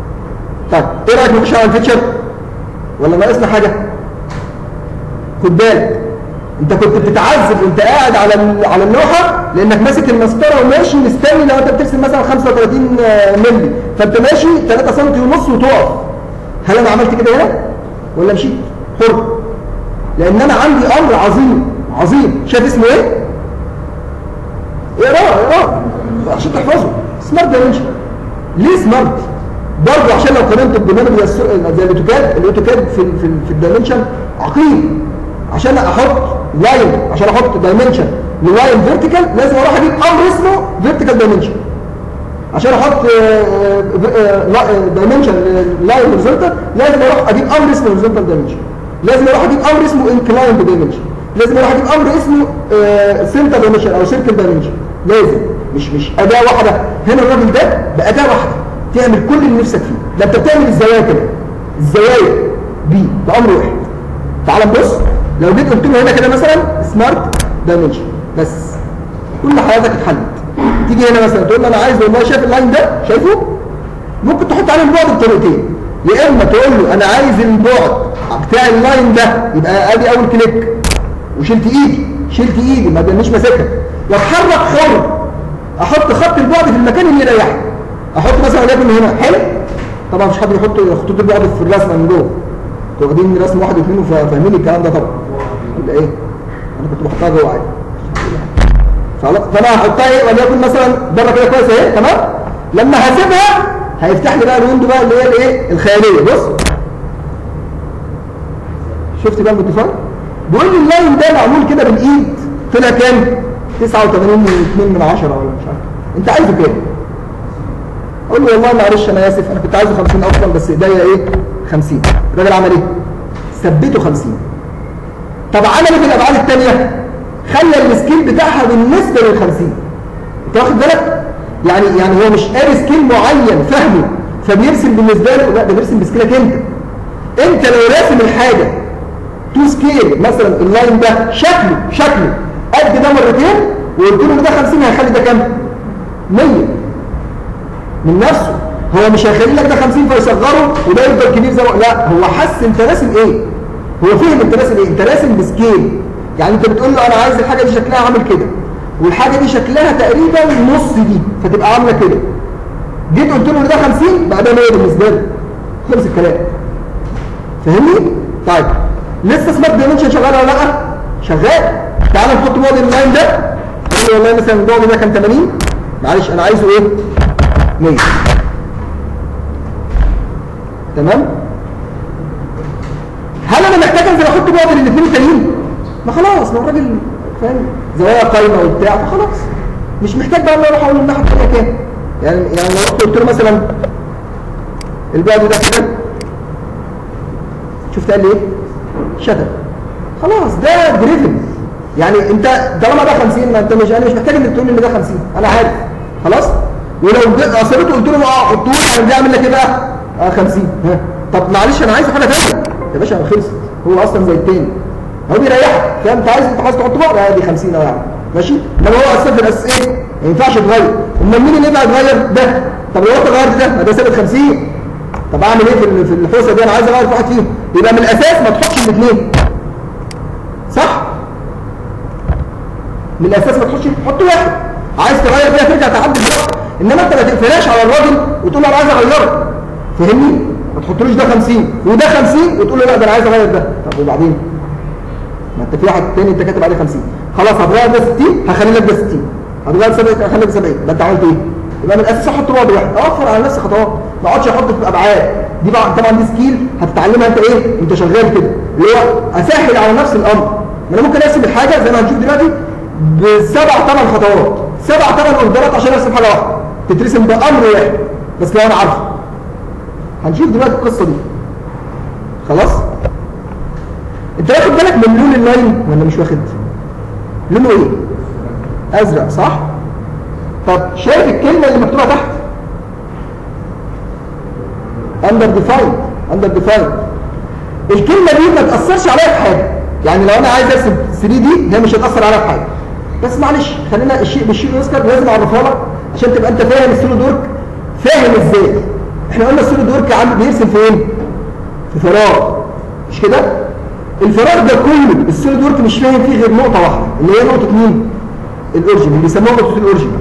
A: طيب ايه رايك نخش على الفيتشر ولا ناقصنا حاجه خد بالك انت كنت بتتعذب وانت قاعد على ال- على اللوحه لانك ماسك المسطره وماشي مستني لو انت بترسم مثلا 35 مللي فانت ماشي 3 سم ونص وتقف هل انا عملت كده هنا ولا مشيت حر لان انا عندي امر عظيم عظيم شايف اسمه ايه اقراه اقراه عشان تحفظه سمارت دايمنشن ليه سمارت برضه عشان لو قارنت ببرنامج زي السو- زي الاوتوكاد الاوتوكاد في ال- في, ال- في الدايمنشن عقيم عشان احط لاين عشان احط دايمنشن للاين فيرتيكال لازم اروح اجيب امر اسمه فيرتيكال دايمنشن عشان احط دايمنشن لاين هوريزونتال لازم اروح اجيب امر اسمه هوريزونتال دايمنشن لازم اروح اجيب امر اسمه انكلايند دايمنشن لازم اروح اجيب امر اسمه سنتر دايمنشن او سيركل دايمنشن لازم مش مش اداه واحده هنا الراجل ده باداه واحده تعمل كل اللي نفسك فيه ده انت بتعمل الزوايا كده الزوايا دي بامر واحد تعال نبص لو جيت قلت له هنا كده مثلا سمارت دايمنشن بس كل حياتك اتحلت تيجي هنا مثلا تقول له انا عايز والله شايف اللاين ده شايفه ممكن تحط عليه البعد بطريقتين يا اما تقول له انا عايز البعد بتاع اللاين ده يبقى ادي اول كليك وشلت ايدي شلت ايدي ما مش ماسكها واتحرك حر احط خط البعد في المكان اللي يريحني احط مثلا وليكن هنا حلو طبعا مش حد يحط خطوط البعد في الرسمه من جوه انتوا واخدين رسم واحد واثنين وفاهمين الكلام ده طبعا يبقى ايه انا كنت بحطها جوه عادي خلاص فانا هحطها ايه وليكن مثلا بره كده كويس اهي تمام لما هسيبها هيفتح لي بقى الويندو بقى اللي هي الايه الخياليه بص شفت بقى الاتفاق بيقول لي اللاين ده معمول كده بالايد طلع كام 89 2 من 10 ولا مش عارف انت عايزه كام اقول له والله معلش انا اسف انا كنت عايزه 50 اصلا بس ايديا ايه 50 الراجل عمل ايه ثبته 50 طب عمل ايه في الابعاد الثانيه خلى السكيل بتاعها بالنسبه لل 50 انت واخد بالك يعني يعني هو مش قاري سكيل معين فاهمه فبيرسم بالنسبه له لا ده بيرسم بسكيلك انت انت لو راسم الحاجه تو سكيل مثلا اللاين ده شكله شكله قد ده مرتين وقلت له ده 50 هيخلي ده كام 100 من نفسه هو مش هيخلي لك ده 50 فيصغره وده يفضل كبير زي ما لا هو حس انت راسم ايه هو فهم انت راسم ايه انت راسم بسكيل يعني انت بتقول له انا عايز الحاجه دي شكلها عامل كده والحاجه دي شكلها تقريبا نص دي فتبقى عامله كده جيت قلت له ان ده 50 بقى ده 100 بالنسبه له خلص الكلام فاهمني طيب لسه سمارت دايمنشن شغال ولا لا شغال تعال نحط بعد اللاين ده قول له والله مثلا البعد ده كان 80 معلش انا عايزه ايه 100 تمام هل انا محتاج انزل احط بعد الاثنين التانيين ما خلاص ما الراجل فاهم زوايا قايمه وبتاع فخلاص مش محتاج بقى ان انا اروح اقول الناحيه الثانيه كام يعني يعني لو رحت قلت له مثلا البعد ده كده شفت قال لي ايه شتم خلاص ده دريفن يعني انت طالما ده 50 ما انت مش انا مش محتاج انك تقول لي ان ده 50 انا عارف خلاص ولو جيت اصرت قلت له اه حطوه انا بدي اعمل لك ايه بقى اه 50 ها طب معلش انا عايز حاجه ثانيه يا باشا خلصت هو اصلا زي التاني هو بيريحك فاهم انت عايز انت عايز تحط بقى لا دي 50 اهو يعني ماشي انما هو اساسا في الاساس ايه ما ينفعش يتغير امال مين اللي ينفع يتغير ده طب لو انت غيرت ده ما ده ثابت 50 طب اعمل ايه في في الحوسه دي انا عايز اغير في واحد فيهم يبقى من الاساس ما تحطش الاثنين صح من الاساس ما تحطش حط واحد عايز تغير فيها ترجع تعدل بقى انما انت ما تقفلهاش على الراجل وتقول له انا عايز اغيره فاهمني ما تحطلوش ده 50 وده 50 وتقول له لا ده انا عايز اغير ده طب وبعدين ما انت في واحد تاني انت كاتب عليه 50 خلاص هتغير ده 60 هخلي لك ده 60 هتغير 70 هخلي لك 70 ده انت عملت ايه يبقى من الاساس احط بعد واحد اوفر على نفسي خطوات ما اقعدش احط في ابعاد دي بقى طبعا دي سكيل هتتعلمها انت ايه انت شغال كده اللي هو اسهل على نفس الامر ما انا ممكن ارسم الحاجه زي ما هنشوف دلوقتي بسبع ثمان خطوات سبع ثمان اوردرات عشان ارسم حاجه واحده تترسم بامر واحد بس لو انا عارفه هنشوف دلوقتي القصه دي خلاص انت واخد بالك من لون اللاين ولا مش واخد لونه ايه ازرق صح طب شايف الكلمه اللي مكتوبه تحت اندر ديفايند اندر ديفايند الكلمه دي ما تاثرش عليا في حاجه يعني لو انا عايز ارسم 3 دي هي مش هتاثر عليا في حاجه بس معلش خلينا الشيء بالشيء يذكر لازم اعرفها لك عشان تبقى انت فاهم السولو دورك فاهم ازاي احنا قلنا السولو دورك عم بيرسم فين في فراغ مش كده الفراغ ده كله السولو دورك مش فاهم فيه غير نقطه واحده اللي هي نقطه مين الاورجن اللي بيسموها نقطه الاورجن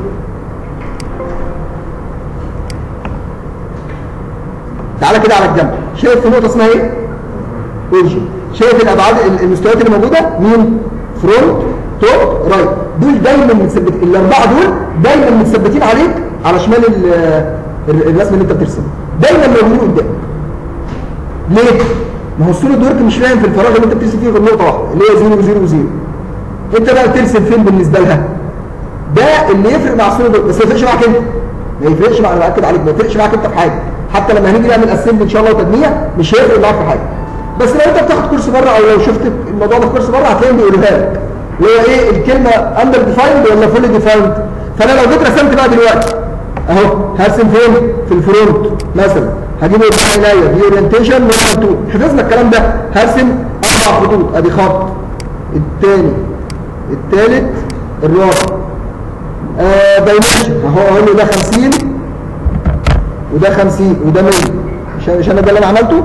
A: تعالى كده على الجنب شايف في نقطه اسمها ايه اورجن شايف الابعاد المستويات اللي موجوده مين فرونت توب رايت دول دايما متثبتين الاربعه دول دايما متثبتين عليك على شمال الرسم اللي انت بترسمه دايما موجودين قدامك ليه ما هو السوليد ورك مش فاهم في الفراغ اللي انت بترسم فيه غير نقطه واحده اللي هي 0 0 0 انت بقى ترسم فين بالنسبه لها ده اللي يفرق مع السوليد ورك بس ما يفرقش معاك انت ما يفرقش مع انا باكد عليك ما يفرقش معاك انت في حاجه حتى لما هنيجي نعمل اسمبل ان شاء الله وتجميع مش هيفرق معاك في حاجه بس لو انت بتاخد كورس بره او لو شفت الموضوع ده في كورس بره هتلاقيهم بيقولوها لك اللي هو ايه الكلمه اندر ديفايند ولا فولي ديفايند فانا لو جيت رسمت بقى دلوقتي اهو هرسم فين في الفرونت مثلا هجيب العنايه دي اورينتيشن 1 2 حفظنا الكلام ده هرسم اربع خطوط ادي خط الثاني الثالث الرابع آه دايمنشن اهو اقول له ده 50 وده 50 وده 100 مش مش انا ده اللي انا عملته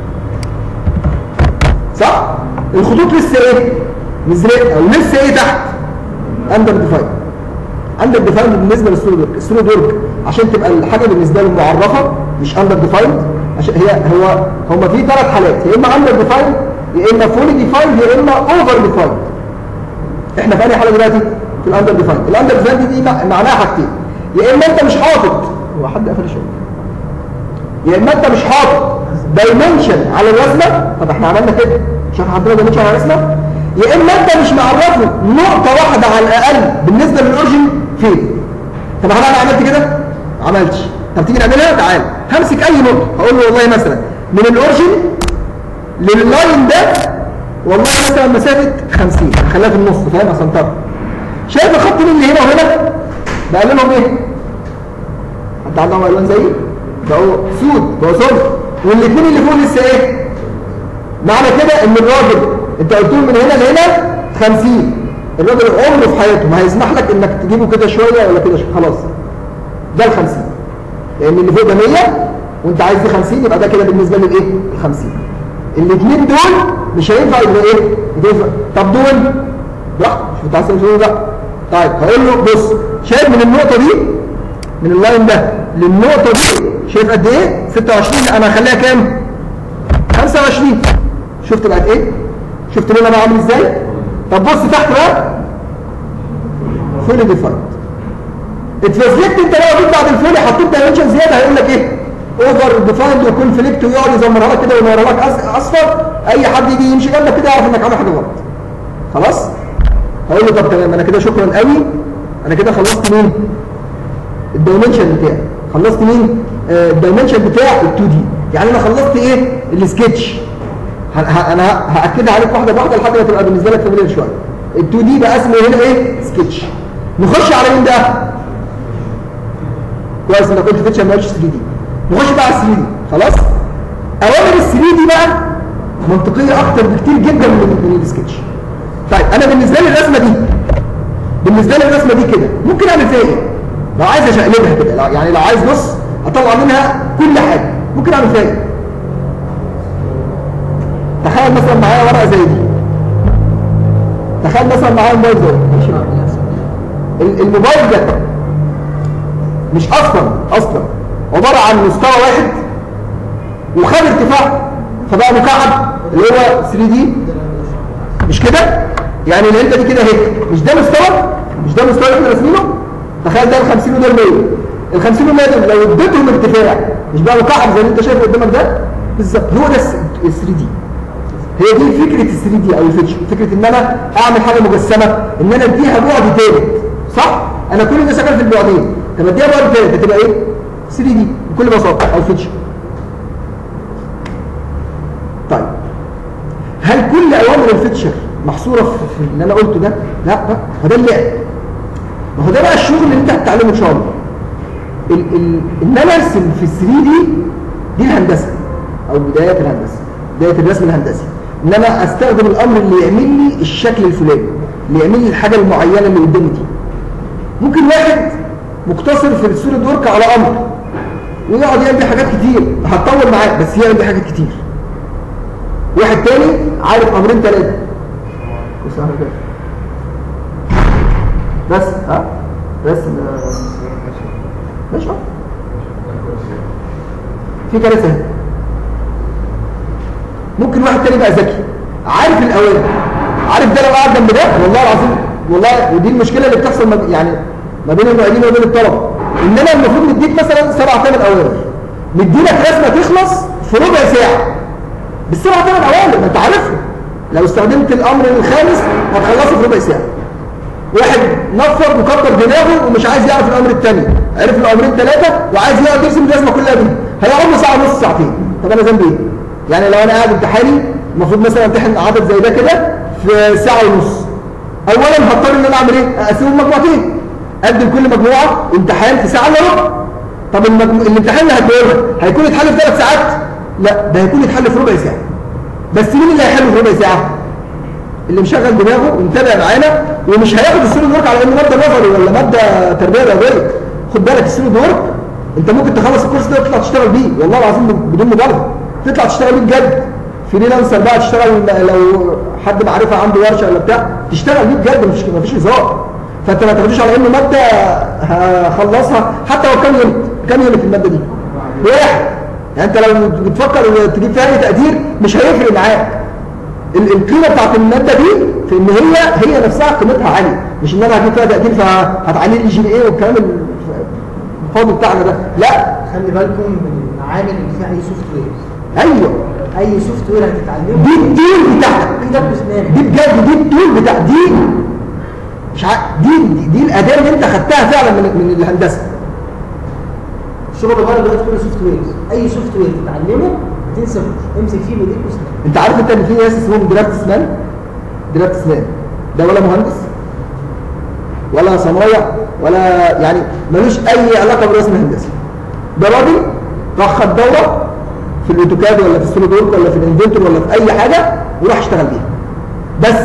A: صح الخطوط لسه ايه مزرقه ولسه ايه تحت اندر ديفاين اندر ديفاين بالنسبه للسوليد ورك السوليد ورك عشان تبقى الحاجه بالنسبه له معرفه مش اندر ديفاين عشان هي هو هما في ثلاث حالات يا اما اندر ديفاين يا اما فولي ديفاين يا اما اوفر ديفاين احنا في انهي حاله دلوقتي في الاندر ديفاين الاندر ديفاين دي, دي معناها حاجتين يا اما انت مش حاطط هو حد قفل الشغل يا اما انت مش حاطط دايمنشن على الرسمه طب احنا عملنا كده مش احنا حطينا دايمنشن على الرسمه يا اما انت مش معرفه نقطه واحده على الاقل بالنسبه للاورجن فين طب هل انا عملت كده ما عملتش طب تيجي نعملها تعال همسك اي نقطه هقول له والله مثلا من الاورجن لللاين ده والله مثلا مسافه 50 خليها في النص فاهم اسنطرها شايف الخط مين اللي هنا وهنا بقى لهم ايه انت عندهم الوان زيي بقوا سود بقوا سود والاثنين اللي فوق لسه ايه معنى كده ان الراجل انت قلت له من هنا لهنا 50 الراجل عمره في حياته ما هيسمح لك انك تجيبه كده شويه ولا كده شويه خلاص ده ال 50 لان اللي فوق ده 100 وانت عايز دي 50 يبقى ده كده بالنسبه للايه ال 50 الاثنين دول مش هينفع يبقى ايه ينفع طب دول لا مش بتاع سنتين لا طيب هقول له بص شايف من النقطه دي من اللاين ده للنقطه دي شايف قد ايه 26 انا هخليها كام 25 شفت بقت ايه شفت لون انا عامل ازاي طب بص تحت بقى فولي ديفايند اتفزلكت انت لو جيت بعد الفولي حطيت دايمنشن زياده هيقول لك ايه اوفر ديفايند وكل فليكت ويقعد يزمرها لك كده وينورها لك أص- اصفر اي حد يجي يمشي جنبك كده يعرف انك عامل حاجه غلط خلاص هقول له طب تمام انا كده شكرا قوي انا كده خلصت مين الدايمنشن بتاعي خلصت مين آه، الدايمنشن بتاع ال2 دي يعني انا خلصت ايه السكتش ه- ه- انا ه- هاكدها عليك واحده بواحده لحد ما تبقى بالنسبه لك فاميليار شويه ال2 دي بقى اسمه هنا ايه سكتش نخش على مين ده كويس انك قلت فيتشر ما قلتش 3 دي نخش بقى على 3 دي خلاص اوامر ال 3 دي بقى منطقيه اكتر بكتير جدا من من السكتش طيب انا بالنسبه لي الرسمه دي بالنسبه لي الرسمه دي كده ممكن اعمل فيها ايه لو عايز اشقلبها كده لو- يعني لو عايز بص اطلع منها كل حاجه ممكن اعمل فيها ايه تخيل مثلا معايا ورقه زي دي تخيل مثلا معايا موبايل زي ده ال- الموبايل ده مش اصلا اصلا عباره عن مستوى واحد وخد ارتفاع فبقى مكعب اللي هو 3 دي مش كده يعني العلبه دي كده اهي مش ده مستوى مش ده مستوى اللي احنا راسمينه تخيل ده ال 50 وده ال 100 ال 50 وال 100 دول لو اديتهم ارتفاع مش بقى مكعب زي اللي انت شايفه قدامك ده بالظبط هو ده ال 3 دي هي دي فكره ال 3 دي او الفيتشر فكره ان انا اعمل حاجه مجسمه ان انا اديها بعد ثالث صح انا كل ده شغال في البعدين طب اديها بعد ثالث هتبقى ايه 3 دي بكل بساطه او فيتشر طيب هل كل اوامر الفيتشر محصوره في في اللي انا قلته ده لا لا هو ده اللعب ما هو ده بقى الشغل اللي انت هتتعلمه ان شاء الله ال ال ان انا ارسم في 3 دي دي الهندسه او بدايه الهندسه بدايه الرسم الهندسي ان انا استخدم الامر اللي يعمل لي الشكل الفلاني اللي يعمل لي الحاجه المعينه اللي قدامي دي ممكن واحد مقتصر في السوليد ورك على امر ويقعد يعمل حاجات كتير هتطول معاه بس يعمل حاجات كتير واحد تاني عارف امرين ثلاثه بس اعمل كده بس ها بس ماشي اه في كارثه هنا ممكن واحد تاني بقى ذكي عارف الاوامر عارف ده لو قاعد جنب ده والله العظيم والله ودي المشكله اللي بتحصل ما يعني ما بين المعيدين وبين الطلبه ان انا المفروض نديك مثلا سبع ثمان اوامر نديلك رسمه تخلص في ربع ساعه بالسبع ثمان اوامر ما انت عارفهم لو استخدمت الامر الخامس هتخلصه في ربع ساعه واحد نفض وكبر دماغه ومش عايز يعرف الامر الثاني عرف الامرين ثلاثه وعايز يقعد يرسم الرسمه كلها دي هيقعد له ساعه ونص ساعتين طب انا ذنبي ايه يعني لو انا قاعد امتحاني المفروض مثلا امتحن عدد زي ده كده في ساعه ونص اولا هضطر ان انا اعمل ايه اقسمهم مجموعتين ادي لكل مجموعه امتحان في ساعه الا ربع طب المجمو... الامتحان اللي هتقوله هيكون يتحل في ثلاث ساعات لا ده هيكون يتحل في ربع ساعه بس مين اللي هيحله في ربع ساعه اللي مشغل دماغه ومتابع معانا ومش هياخد السوليد ورك على انه ماده نظري ولا ماده تربيه رياضيه خد بالك السوليد ورك انت ممكن تخلص الكورس ده وتطلع تشتغل بيه والله العظيم بدون مبالغه تطلع تشتغل بيه بجد فريلانسر بقى تشتغل لو حد معرفه عنده ورشه ولا بتاع تشتغل بيه بجد مفيش مفيش هزار فانت ما تاخدوش على انه ماده هخلصها حتى لو كام يونت كام يونت الماده دي واحد يعني انت لو بتفكر تجيب فيها اي تقدير مش هيفرق معاك ال- القيمه بتاعت الماده دي في ان هي هي نفسها قيمتها عاليه مش ان انا هجيب فيها تقدير فهتعلي لي الجي بي اي والكلام الفاضي بتاعنا ده لا
C: خلي بالكم من المعامل اللي فيها اي سوفت وير
A: ايوه
C: اي سوفت وير هتتعلمه
A: دي التول بتاعتك
C: ايدك واسنانك
A: دي بجد دي التول بتاع دي مش عارف دي دي, دي الاداه اللي انت خدتها فعلا من من الهندسه
C: الشغل بره دلوقتي كله سوفت وير اي سوفت وير تتعلمه ما تنساش امسك فيه بايديك واسنانك
A: انت عارف انت ان في ناس اسمهم درافت مان درافت مان ده ولا مهندس ولا صنايع ولا يعني ملوش اي علاقه بالرسم الهندسي ده راجل راح خد دوره في الاوتوكاد ولا في السوليد وورك ولا في الانفنتور ولا في اي حاجه وراح اشتغل بيها بس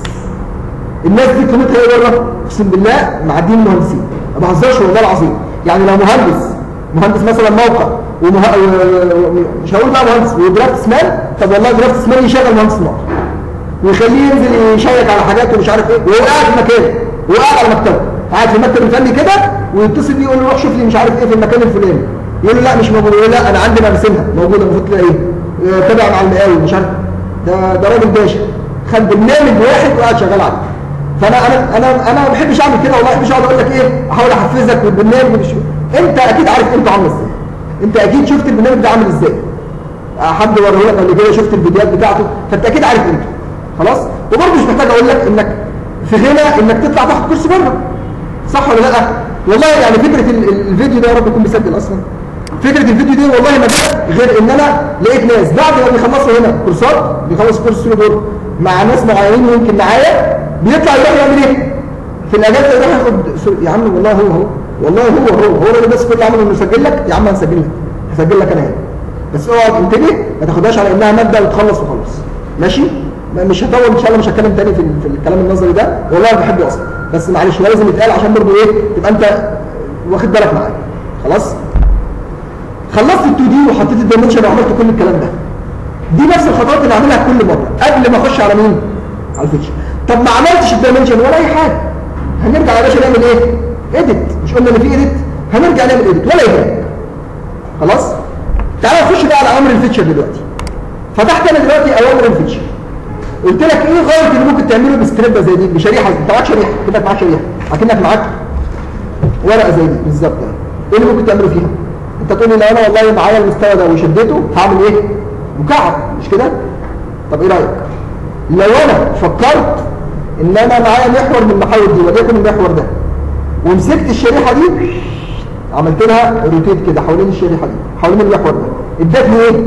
A: الناس دي قيمتها ايه بره اقسم بالله معديين مهندسين ما بهزرش والله العظيم يعني لو مهندس مهندس مثلا موقع ومه... و- و- مش هقول بقى مهندس ودرافت مان طب والله درافت مان يشغل مهندس موقع ويخليه ينزل يشيك على حاجات ومش عارف ايه وهو قاعد في مكانه وهو قاعد على مكتبه قاعد في المكتب الفني كده ويتصل بيه يقول له روح شوف لي مش عارف ايه في المكان الفلاني يقول له لا مش موجود يقول له لا انا عندي مرسمها موجوده المفروض تلاقيها آه، تابع مع المقاول مش عارف ده ده راجل باشا خد برنامج واحد وقاعد شغال عليه فانا انا انا انا ما بحبش اعمل كده والله ما بحبش اقعد اقول لك ايه احاول احفزك بالبرنامج مش انت اكيد عارف قيمته عامله ازاي انت اكيد شفت البرنامج ده عامل ازاي حد وريه لك قبل كده شفت الفيديوهات بتاعته فانت اكيد عارف قيمته خلاص وبرضه مش محتاج اقول لك انك في غنى انك تطلع تاخد كورس بره صح ولا لا والله يعني فكره ال- ال- الفيديو ده يا رب يكون مسجل اصلا فكره الفيديو دي والله ما جت غير ان انا لقيت ناس بعد ما بيخلصوا هنا كورسات بيخلص كورس سوليد وورك مع ناس معينين يمكن معايا بيطلع يروح يعمل ايه في الاجازه يروح ياخد سول- يا عم والله هو هو والله هو هو هو الراجل بس كل اللي عمله انه يسجل لك يا عم هنسجل لك هسجل لك انا هنا بس اقعد انتبه ما تاخدهاش على انها ماده وتخلص وخلاص ماشي ما- مش هطول ان شاء الله مش هتكلم تاني في, ال- في الكلام النظري ده والله انا بحبه اصلا بس معلش هو لازم يتقال عشان برضه ايه تبقى انت واخد بالك معايا خلاص خلصت ال 2 دي وحطيت الدايمنشن وعملت كل الكلام ده دي نفس الخطوات اللي اعملها كل مره قبل ما اخش على مين على الفيتشر طب ما عملتش الدايمنشن ولا اي حاجه هنرجع يا باشا نعمل ايه اديت مش قلنا ان في اديت هنرجع نعمل اديت ولا يهمك خلاص تعالى نخش بقى على امر الفيتشر دلوقتي فتحت انا دلوقتي اوامر الفيتشر قلت لك ايه غايه اللي ممكن تعمله بسكريبت زي دي بشريحه انت معاك شريحه كده معاك شريحه اكنك معاك ورقه زي دي بالظبط يعني ايه اللي ممكن تعمله فيها انت تقول لي لو انا والله معايا المستوى ده وشديته هعمل ايه مكعب مش كده طب ايه رايك لو انا فكرت ان انا معايا محور من المحاور دي وليكن المحور ده ومسكت الشريحه دي عملت لها روتيت كده حوالين الشريحه دي حوالين المحور ده ادتني ايه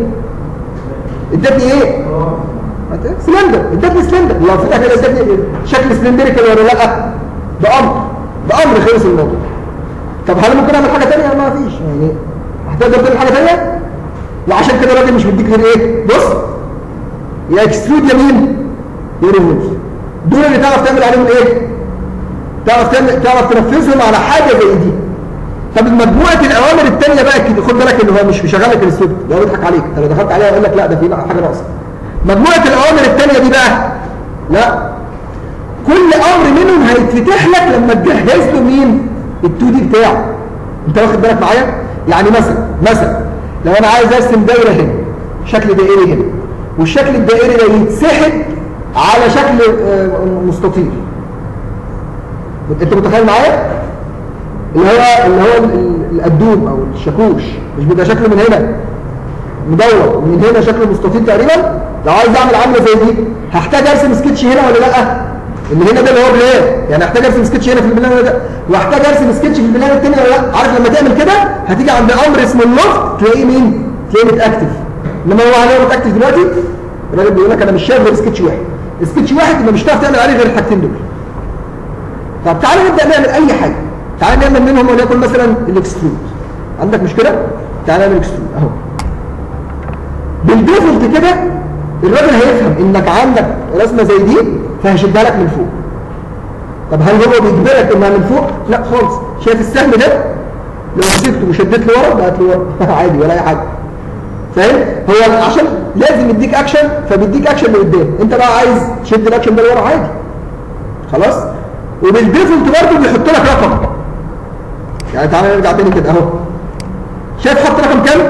A: ادتني ايه سلندر ادتني سلندر لو فتح كده ادتني شكل سلندريكال ولا لا بامر بامر خلص الموضوع طب هل ممكن اعمل حاجه ثانيه ما فيش يعني هتقدر تعمل حاجه ثانيه وعشان كده الراجل مش مديك غير ايه بص يا اكسترود يمين يا ريموف دول اللي تعرف تعمل عليهم ايه تعرف تعمل تعرف تنفذهم على حاجه زي دي طب مجموعه الاوامر الثانيه بقى كده خد بالك ان هو مش مشغل لك السوفت ده هو بيضحك عليك انت لو دخلت عليها يقول لك لا ده في حاجه ناقصه مجموعه الاوامر الثانيه دي بقى لا كل امر منهم هيتفتح لك لما تجهز له مين ال2 دي بتاعه انت واخد بالك معايا يعني مثلا مثلا لو انا عايز ارسم دايره هنا شكل دائري هنا والشكل الدائري ده يتسحب على شكل آه، مستطيل انت متخيل معايا اللي هو اللي هو ال- ال- القدوم او الشاكوش مش بيبقى شكله من هنا مدور ومن هنا شكله مستطيل تقريبا لو عايز اعمل عامله زي دي هحتاج ارسم سكتش هنا ولا لا اللي هنا ده اللي هو بلان يعني هحتاج ارسم سكتش هنا في البلان ده واحتاج ارسم سكتش في البلان الثاني ولا لا عارف لما تعمل كده هتيجي عند امر اسمه اللوفت تلاقيه مين تلاقيه متاكتف انما هو عليه متاكتف دلوقتي الراجل بيقول لك انا مش شايف غير سكتش واحد سكتش واحد يبقى مش هتعرف تعمل عليه غير الحاجتين دول طب تعالى نبدا نعمل اي حاجه تعالى نعمل منهم وليكن مثلا الاكسترود عندك مشكله تعالى نعمل اكسترود اهو بالديفولت كده الراجل هيفهم انك عندك رسمه زي دي فهيشدها لك من فوق طب هل هو بيجبرك انها من فوق لا خالص شايف السهم ده لو مسكته وشديت لورا بقت لورا عادي ولا اي حاجه فاهم هو عشان لازم يديك اكشن فبيديك اكشن لقدام انت بقى عايز تشد الاكشن ده لورا عادي خلاص وبالديفولت برضه بيحط لك رقم يعني تعالى نرجع تاني كده اهو شايف حط رقم كام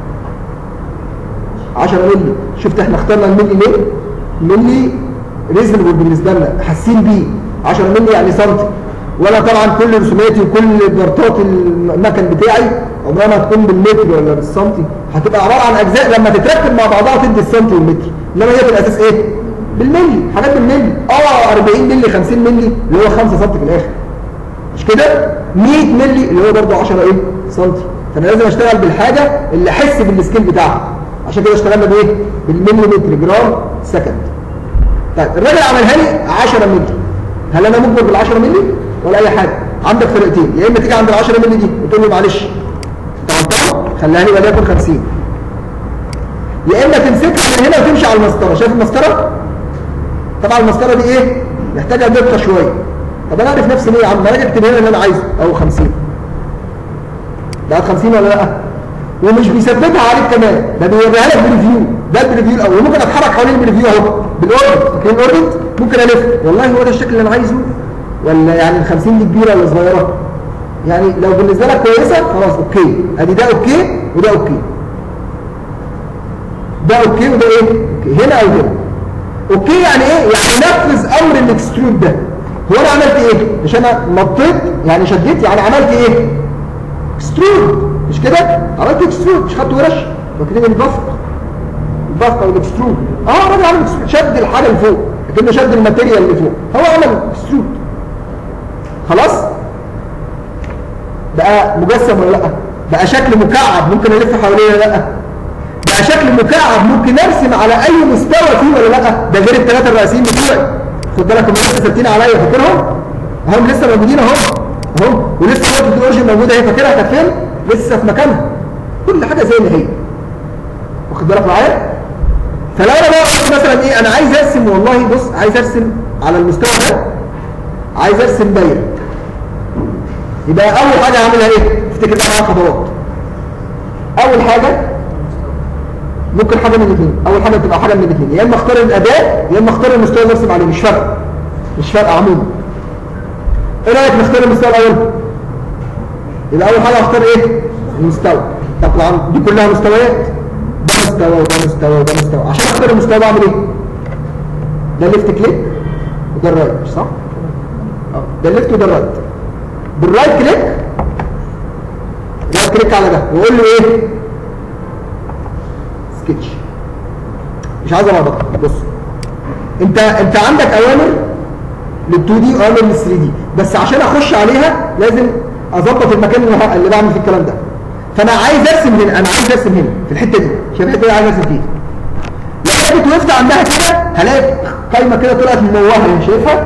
A: 10 مللي شفت احنا اخترنا الملي ليه ملي ريزونبل بالنسبه لنا حاسين بيه 10 مللي يعني سنتي وانا طبعا كل رسوماتي وكل بارتات المكن بتاعي عمرها ما هتكون بالمتر ولا بالسنتي هتبقى عباره عن اجزاء لما تتركب مع بعضها تدي السنتي والمتر انما هي في الاساس ايه بالملي حاجات بالملي اه 40 مللي 50 مللي اللي هو 5 سم في الاخر مش كده 100 مللي اللي هو برضه 10 ايه سنتي فانا لازم اشتغل بالحاجه اللي احس بالسكيل بتاعها عشان كده اشتغلنا بايه بالمليمتر جرام سكند طيب الراجل عملها لي 10 مللي هل انا مجبر بال 10 مللي ولا اي حاجه عندك فرقتين يا اما تيجي عند ال 10 مللي دي وتقول له معلش انت غلطان خليها لي وليكن 50 يا اما تمسكها من هنا وتمشي على المسطره شايف المسطره طبعا المسطره دي ايه محتاجه دقه شويه طب انا اعرف نفسي ليه يا عم ما انا اكتب هنا اللي انا عايزه او 50 بقت 50 ولا لا ومش بيثبتها عليك كمان ده بيوريها لك بريفيو ده البريفيو الاول وممكن اتحرك حوالين البريفيو اهو بالاوربت فاكرين الاوربت ممكن الف والله هو ده الشكل اللي انا عايزه ولا يعني ال 50 دي كبيره ولا صغيره يعني لو بالنسبه لك كويسه خلاص اوكي ادي ده اوكي وده اوكي ده اوكي وده ايه اوكي هنا او هنا اوكي يعني ايه يعني نفذ امر الاكسترود ده هو انا عملت ايه مش انا نطيت يعني شديت يعني عملت ايه اكسترود مش كده عملت اكسترود مش خدت ورش فاكرين البفق البفق او الاكسترود اه الراجل عمل اكسترود شد الحاجه لفوق لكنه شد الماتيريال اللي فوق هو عمل اكسترود خلاص بقى مجسم ولا لا بقى شكل مكعب ممكن الف حواليه ولا لا بقى شكل مكعب ممكن ارسم على اي مستوى فيه ولا لا ده غير الثلاثه الرئيسيين بتوعي خد بالك هم لسه ثابتين عليا فاكرهم هم لسه موجودين اهو اهو ولسه نقطه الاورجن موجوده اهي فاكرها كانت فين لسه في مكانها كل حاجه زي ما هي واخد بالك معايا فلو انا بقى قلت مثلا ايه انا عايز ارسم والله بص عايز ارسم على المستوى ده عايز ارسم دايره يبقى اول حاجه هعملها ايه افتكر بقى معايا خطوات اول حاجه ممكن حاجه من الاثنين اول حاجه تبقى حاجه من الاثنين يا اما اختار الاداه يا اما اختار المستوى اللي ارسم عليه مش فارقه مش فارقه عموما ايه رايك نختار المستوى الاول يبقى اول حاجه اختار ايه المستوى طبعا دي كلها مستويات ده مستوى وده مستوى وده مستوى عشان اختار المستوى بعمل ايه ده الليفت كليك وده الرايت مش صح اه ده الليفت وده الرايت بالرايت كليك رايت كليك على ده واقول له ايه سكتش مش عايز اربطك بص انت انت عندك اوامر لل2 دي واوامر لل3 دي بس عشان اخش عليها لازم اظبط المكان اللي, ه- اللي بعمل فيه الكلام ده فانا عايز ارسم هنا انا عايز ارسم هنا في الحته دي شايف الحته دي عايز ارسم فيها لو جيت وقفت عندها كده هلاقي قايمه كده طلعت منوهه هنا شايفها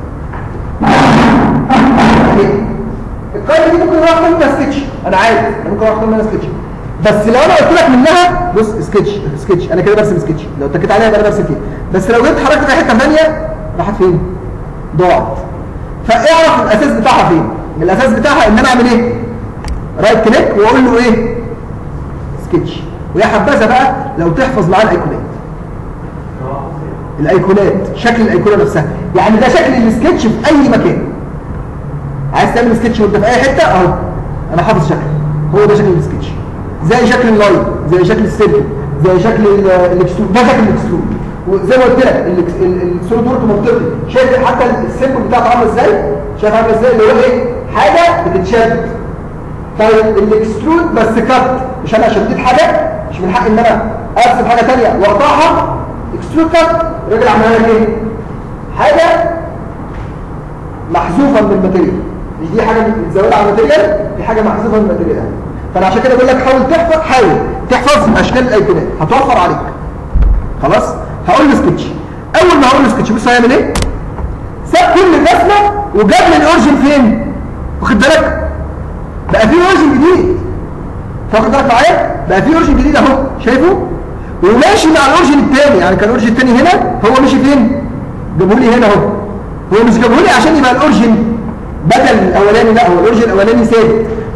A: اهي. القايمه دي ممكن اروح اعمل منها سكتش انا عارف انا ممكن اروح اعمل منها سكتش بس لو انا قلت لك منها بص سكتش سكتش انا كده برسم سكتش لو اتكيت عليها يبقى انا برسم فيها بس لو جيت حركت في حته ثانيه راحت فين ضاعت فاعرف الاساس بتاعها فين الاساس بتاعها ان انا اعمل ايه رايت كليك واقول له ايه سكتش ويا حبذا بقى لو تحفظ معاه الايقونات الايقونات شكل الايقونه نفسها يعني ده شكل السكتش في اي مكان عايز تعمل سكتش وانت في اي حته اهو انا حافظ شكله هو ده شكل السكتش زي شكل اللاين زي شكل السيركل زي شكل ال- الاكسترود ده شكل الاكسترود وزي ما قلت لك الإكس- ال- السوليد ورك منطقي شايف حتى السيمبل بتاعته عامل ازاي شايف عامل ازاي اللي هو ايه حاجه بتتشد طيب الاكسترود بس كات مش انا شديت حاجه مش من حق ان انا ارسم حاجه ثانيه واقطعها اكسترود كات الراجل عملها لك ايه حاجه محذوفه من الماتيريال مش دي حاجه متزوده على الماتيريال دي حاجه محذوفه من الماتيريال فانا عشان كده بقول لك حاول تحفظ حاول تحفظ اشكال الايقونات هتوفر عليك خلاص هقول له سكتش اول ما هقول له سكتش بص هيعمل ايه ساب كل الرسمه وجاب لي الاورجن فين واخد بالك بقى في اورجن جديد فاخد بالك معايا بقى في اورجن جديد اهو شايفه وماشي مع الاورجن الثاني يعني كان الاورجن الثاني هنا هو مشي فين جابه لي هنا اهو هو مش جابه لي عشان يبقى الاورجن بدل الاولاني لا هو الاورجن الاولاني ثابت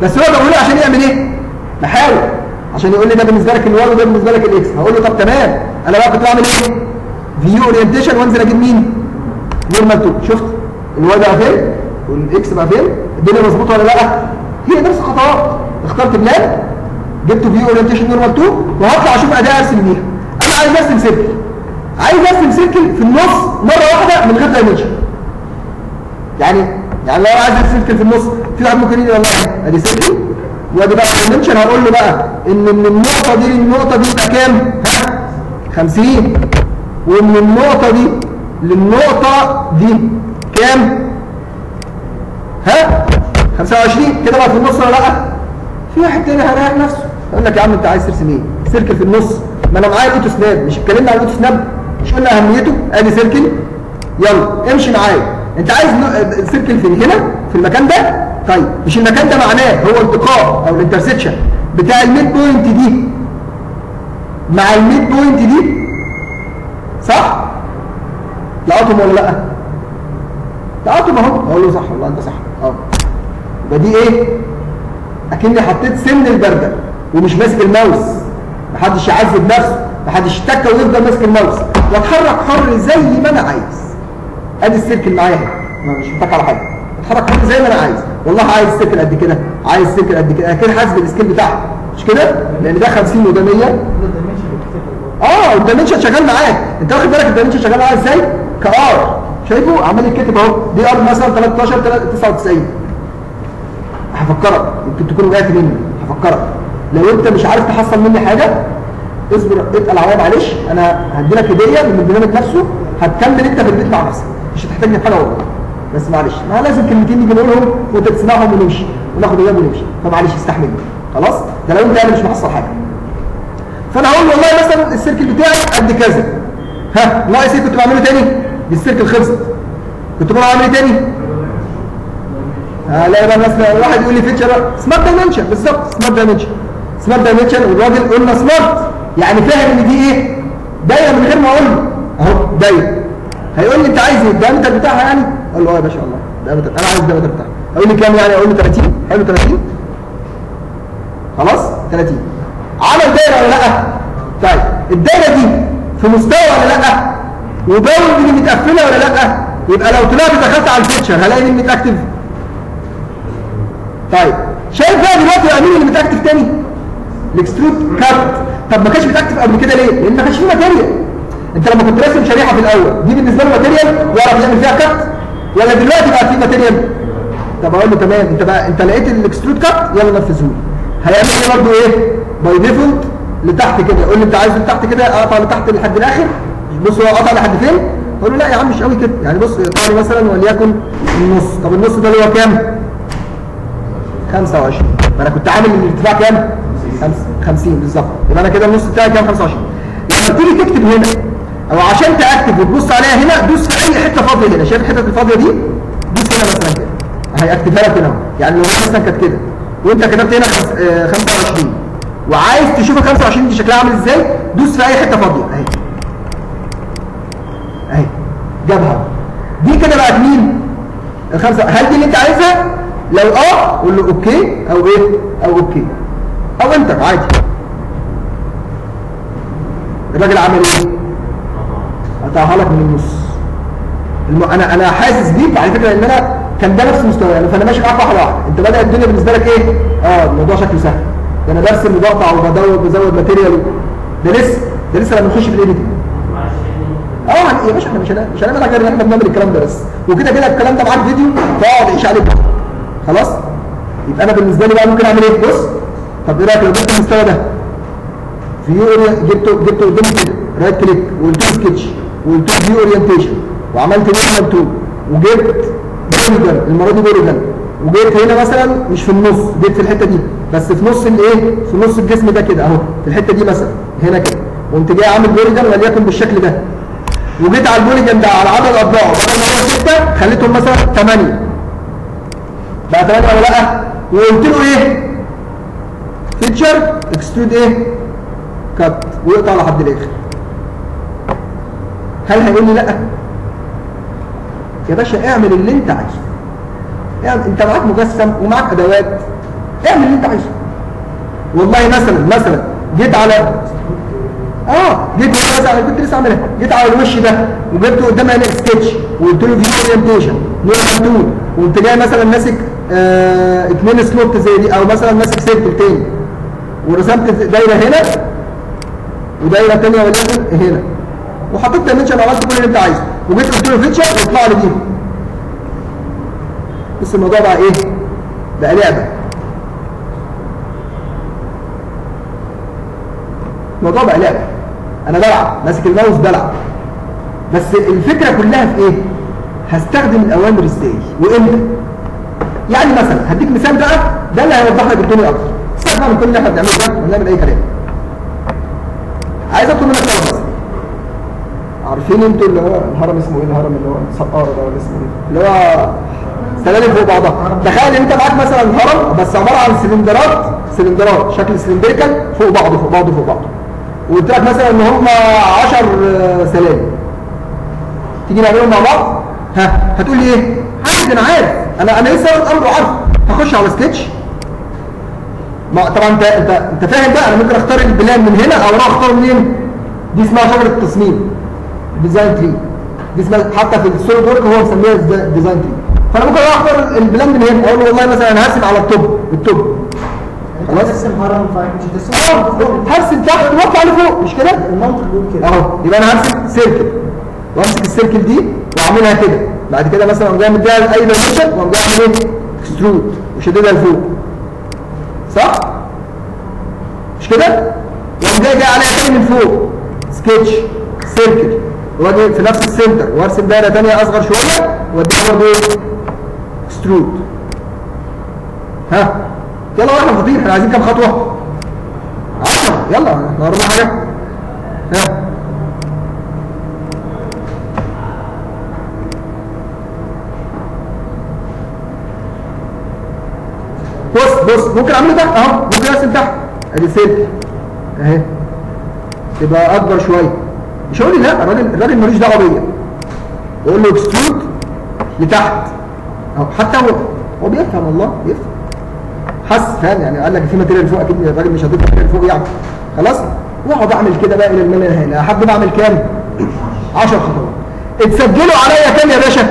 A: بس هو بقول عشان يعمل ايه بحاول عشان يقول لي ده بالنسبه لك الواي وده بالنسبه لك الاكس هقول له طب تمام انا بقى كنت بعمل ايه فيو اورينتيشن وانزل اجيب مين نورمال 2 شفت الواي بقى فين والاكس بقى فين الدنيا مظبوطه ولا لا هي نفس الخطوات اخترت بلان جبت فيو اورينتيشن نورمال 2 وهطلع اشوف اداء ارسم بيها انا عايز ارسم سيركل عايز ارسم سيركل في النص مره واحده من غير دايمنشن يعني يعني لو عايز ارسم سيركل في النص في واحد ممكن يجي والله ادي سيركل وادي بقى دايمنشن هقول له بقى ان من النقطه دي للنقطه دي يبقى كام ها 50 ومن النقطه دي للنقطه دي كام ها 25 كده بقى في النص ولا لا في واحد تاني هيريح نفسه يقول لك يا عم انت عايز ترسم ايه سيركل في النص ما انا معايا الاوتو سناب مش اتكلمنا عن الاوتو سناب مش قلنا اهميته ادي سيركل يلا امشي معايا انت عايز نو- سيركل فين هنا في المكان ده طيب مش المكان ده معناه هو التقاء او الانترسكشن بتاع الميد بوينت دي مع الميد بوينت دي صح لقطهم ولا لا لقطهم اهو اقول له صح والله انت صح اه يبقى دي ايه اكني حطيت سن البرده ومش ماسك الماوس محدش يعذب نفسه محدش يتكى ويفضل ماسك الماوس واتحرك حر زي ما انا عايز ادي السيركل معايا اهي أنا مش متك على حاجه اتحرك حر زي ما انا عايز والله عايز سيركل قد كده عايز سيركل قد كده انا كده حاسب السكيل بتاعها مش كده لان ده 50 وده 100 اه الدايمنشن شغال معاك انت واخد بالك الدايمنشن شغال معاك ازاي كار شايفه عمال يتكتب اهو دي ار مثلا 13 99 هفكرك يمكن تكون وقعت مني هفكرك لو انت مش عارف تحصل مني حاجه اصبر اتقل عليا معلش انا هدي لك هديه من البرنامج نفسه هتكمل انت في البيت مع نفسك مش هتحتاجني في حاجه والله بس معلش ما لازم كلمتين نيجي نقولهم وانت تسمعهم ونمشي وناخد ايام ونمشي فمعلش استحملني خلاص ده لو انت يعني مش محصل حاجه فانا هقول والله مثلا السيركل بتاعي قد كذا ها ناقص ايه كنت بعمله تاني دي السيركل خلصت كنت بعمل ايه تاني هلاقي بقى مثلا واحد يقول لي فيتشر سمارت دايمنشن بالظبط سمارت دايمنشن سمارت دايمنشن والراجل قلنا سمارت يعني فاهم ان دي ايه دايره من غير ما اقول له اهو دايره هيقول لي انت عايز ايه الدايمتر بتاعها يعني اقول له اه يا باشا الله دايمتر انا عايز الدايمتر بتاعها اقول لي كام يعني اقول له 30 حلو 30 خلاص 30 عمل دايره ولا لا طيب الدايره دي في مستوى ولا لا وباول اللي متقفله ولا لا يبقى لو طلعت دخلت على الفيتشر هلاقي مين متاكتف طيب شايف بقى دلوقتي مين اللي متاكتف تاني الاكسترود كات طب ما كانش متاكتف قبل كده ليه لان ما كانش فيه ماتيريال انت لما كنت راسم شريحه في الاول دي بالنسبه له ماتيريال يعرف يعمل فيها كات ولا دلوقتي بقى في ماتيريال طب اقول له تمام انت بقى انت لقيت الاكسترود كات يلا نفذه لي هيعمل ايه برضه ايه باي ديفولت لتحت كده يقول لي انت عايز لتحت كده اقطع لتحت لحد الاخر بص هو قطع لحد فين اقول له لا يا عم مش قوي كده يعني بص يقطع لي مثلا وليكن النص طب النص ده اللي هو كام 25 ما انا كنت عامل الارتفاع كام 50 بالظبط يبقى انا كده النص بتاعي كام 25 لما تيجي تكتب هنا او عشان تكتب وتبص عليها هنا دوس في اي حته فاضيه هنا شايف الحته الفاضيه دي دوس هنا مثلا كده هيكتبها لك هنا أهو. يعني لو مثلا كانت كده وانت كتبت هنا خمس- آه، 25 وعايز تشوف ال 25 دي شكلها عامل ازاي دوس في اي حته فاضيه اهي اهي جابها دي كده بقت مين الخمسه هل دي اللي انت عايزها لو اه قول له اوكي او ايه او اوكي او انت عادي الراجل عمل ايه قطعها لك من النص الم... انا انا حاسس بيك على فكره ان انا كان ده نفس مستواي يعني فانا ماشي معاك واحده واحده انت بدا الدنيا بالنسبه لك ايه اه الموضوع شكله سهل ده انا برسم وبقطع وبزود بزود ماتيريال ده لسه ده لسه لما نخش في الايديتنج اه يعني يا باشا احنا مش هنعمل مش هنعمل غير ان احنا بنعمل الكلام ده بس وكده كده الكلام ده معاك فيديو تقعد تعيش عليه بقى. خلاص يبقى انا بالنسبه لي بقى ممكن اعمل ايه بص طب ايه رايك لو جبت المستوى ده فيو جبته جبته قدامي كده رايت كليك وقلت له سكتش وقلت له فيو اورينتيشن وعملت نورمال تول وجبت بوليجن المره دي بوليجن وجيت هنا مثلا مش في النص جيت في الحته دي بس في نص الايه في نص الجسم ده كده اهو في الحته دي مثلا هنا كده وقمت جاي عامل بوليجن وليكن بالشكل ده وجيت على البوليجن ده على عدد اضلاعه بدل ما هو 6 خليتهم مثلا 8 بقى 8 ولا لا وقلت له ايه فيتشر اكسترود ايه كات ويقطع لحد الاخر هل هيقول لي لا يا باشا اعمل اللي انت عايزه يعني انت معاك مجسم ومعاك ادوات اعمل اللي انت عايزه والله مثلا مثلا جيت على اه جيت مثلا انا كنت لسه عاملها جيت على الوش ده وجبت قدام هنا سكتش وقلت له فيو اورينتيشن نور تول وقمت جاي مثلا ماسك آه اتنين سلوت زي دي او مثلا ماسك سيركل تاني ورسمت دايره هنا ودايره ثانيه وليكن هنا وحطيت دايمنشن وعملت كل اللي انت عايزه وجيت قلت له فيتشر واطلع لي دي بس الموضوع بقى ايه بقى لعبه الموضوع بقى لعبه انا بلعب ماسك الماوس بلعب بس الفكره كلها في ايه هستخدم الاوامر ازاي وامتى يعني مثلا هديك مثال بقى ده اللي هيوضح لك الدنيا اكتر استخدم من كل اللي احنا بنعمله ده ونعمل اي كلام عايز اطلب منك طلب مثلا عارفين انتوا اللي هو الهرم اسمه ايه الهرم اللي هو سقارة ده ولا اسمه ايه اللي هو سلالم فوق بعضها تخيل انت معاك مثلا هرم بس عباره عن سلندرات سلندرات شكل سلندريكال فوق بعضه فوق بعضه فوق بعضه وقلت لك مثلا ان هم 10 سلالم تيجي نعملهم مع بعض ها هتقول لي ايه عادي انا عارف انا انا لسه الامر عارف هخش على سكتش ما طبعا انت انت انت فاهم بقى انا ممكن اختار البلان من هنا او اروح اختار منين دي اسمها شجره التصميم ديزاين تري دي اسمها حتى في السوليد ورك هو مسميها ديزاين تري فانا ممكن اروح اختار البلان من هنا اقول له والله مثلا انا هرسم على التوب التوب
C: خلاص
A: خلاص
C: ترسم هرم فمش
A: اه
C: هترسم
A: هرسم تحت واطلع لفوق مش كده
C: المنطق بيقول كده
A: اهو يبقى انا هرسم سيركل وامسك السيركل دي واعملها كده بعد كده مثلا اقوم جاي مديها اي دايمنشن واقوم جاي اعمل ايه اكسترود وشددها لفوق صح مش كده واقوم جاي جاي عليها تاني من فوق سكتش سيركل واجي في نفس السنتر وارسم دايره ثانيه اصغر شويه واديها برضه ايه اكسترود ها يلا واحنا فاضيين احنا عايزين كام خطوه 10 يلا احنا ورانا حاجه ها بص بص ممكن اعمله تحت اهو ممكن ارسم تحت ادي سلك اهي تبقى اكبر شويه مش هقول لي لا الراجل الراجل ملوش دعوه بيا بقول له اكسترود لتحت اهو حتى هو هو بيفهم والله بيفهم حس فاهم يعني قال لك في ماتيريال فوق اكيد الراجل مش هتضيف ماتيريال فوق يعني خلاص واقعد اعمل كده بقى الى المال هنا احب اعمل كام 10 خطوات اتسجلوا عليا كام يا باشا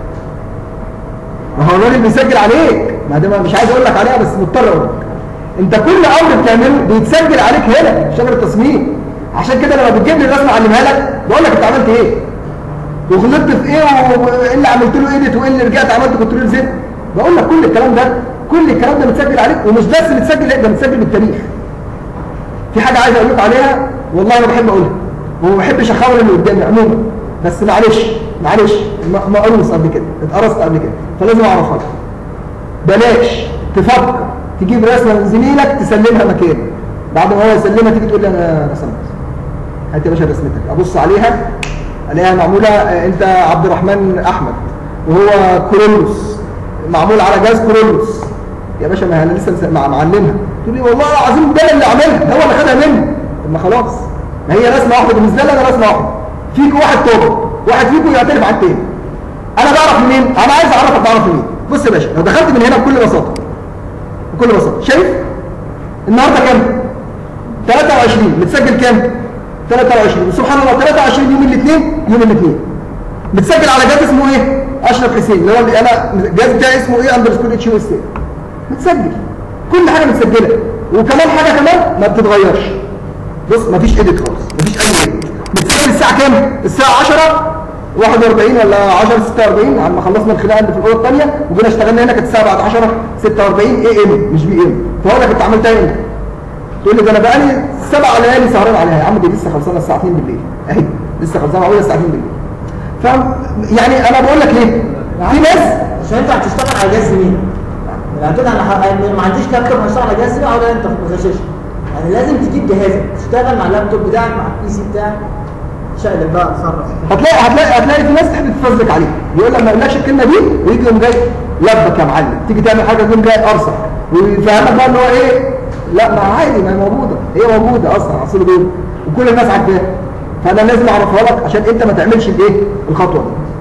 A: ما هو الراجل بيسجل عليك ما ده مش عايز اقول لك عليها بس مضطر اقول لك انت كل امر بتعمله بيتسجل عليك هنا في شجره التصميم عشان كده لما بتجيب لي الرسمه اعلمها لك بقول لك انت عملت ايه وغلطت في ايه وايه اللي عملت له ايديت وايه اللي رجعت عملت كنترول زد بقول لك كل الكلام ده كل الكلام ده متسجل عليك ومش بس متسجل لا ده متسجل بالتاريخ في حاجه عايز اقول لك عليها والله انا بحب اقولها وما بحبش اخاور اللي قدامي عموما بس معلش معلش م- مقروص قبل كده اتقرصت قبل كده فلازم اعرفها لك بلاش تفكر تجيب رسمه من زميلك تسلمها مكانه بعد ما هو يسلمها تيجي تقول لي انا رسمت هات يا باشا رسمتك ابص عليها الاقيها معموله آه، انت عبد الرحمن احمد وهو كورولوس معمول على جهاز كورولوس يا باشا ما انا لسه مس- مع- معلمها تقول لي والله العظيم ده اللي عملها هو اللي خدها مني طب ما خلاص ما هي رسمه واحده بالنسبه لي انا رسمه واحده فيك واحد توب واحد فيكم يعترف على التاني انا بعرف منين انا عايز اعرفك بعرف منين بص يا باشا لو دخلت من هنا بكل بساطه بكل بساطه شايف النهارده كام 23 متسجل كام 23 سبحان الله 23 يوم الاثنين يوم الاثنين متسجل على جهاز اسمه ايه اشرف حسين اللي هو اللي انا الجهاز بتاعي اسمه ايه اندرسكور اتش يو اس اي متسجل كل حاجه متسجله وكمان حاجه كمان ما بتتغيرش بص مفيش ايديت خالص مفيش اي ايديت متسجل الساعه كام الساعه 10 41 ولا 10 46 عم خلصنا الخناقه اللي في الاوضه الثانيه وجينا اشتغلنا هنا كانت الساعه بعد 10 46 اي ام مش بي ام فهقول لك انت عملتها امتى تقول لي ده انا بقالي سبع ليالي سهران عليها يا عم دي لسه خلصانه الساعه 2 بالليل اهي لسه خلصانه معقوله الساعه 2 بالليل ف يعني انا بقول لك ليه في ناس
C: عشان انت هتشتغل على جهاز زميل يعني كده انا ح- ما عنديش لابتوب هشتغل على جهاز زميل اقعد انت مغشش يعني لازم تجيب جهازك تشتغل مع اللابتوب بتاعك مع البي سي بتاعك شقلب بقى اتصرف
A: هتلاقي هتلاقي هتلاقي في ناس تحب تفزلك عليك يقول لك ما يقولكش الكلمه دي ويجي يقوم جاي لبك يا معلم تيجي تعمل حاجه يقوم جاي قرصك ويفهمك بقى ان هو ايه لا ما عادي ما هي موجوده هي موجوده اصلا اصل دول وكل الناس عارفاها فانا لازم اعرفها لك عشان انت ما تعملش الايه الخطوه دي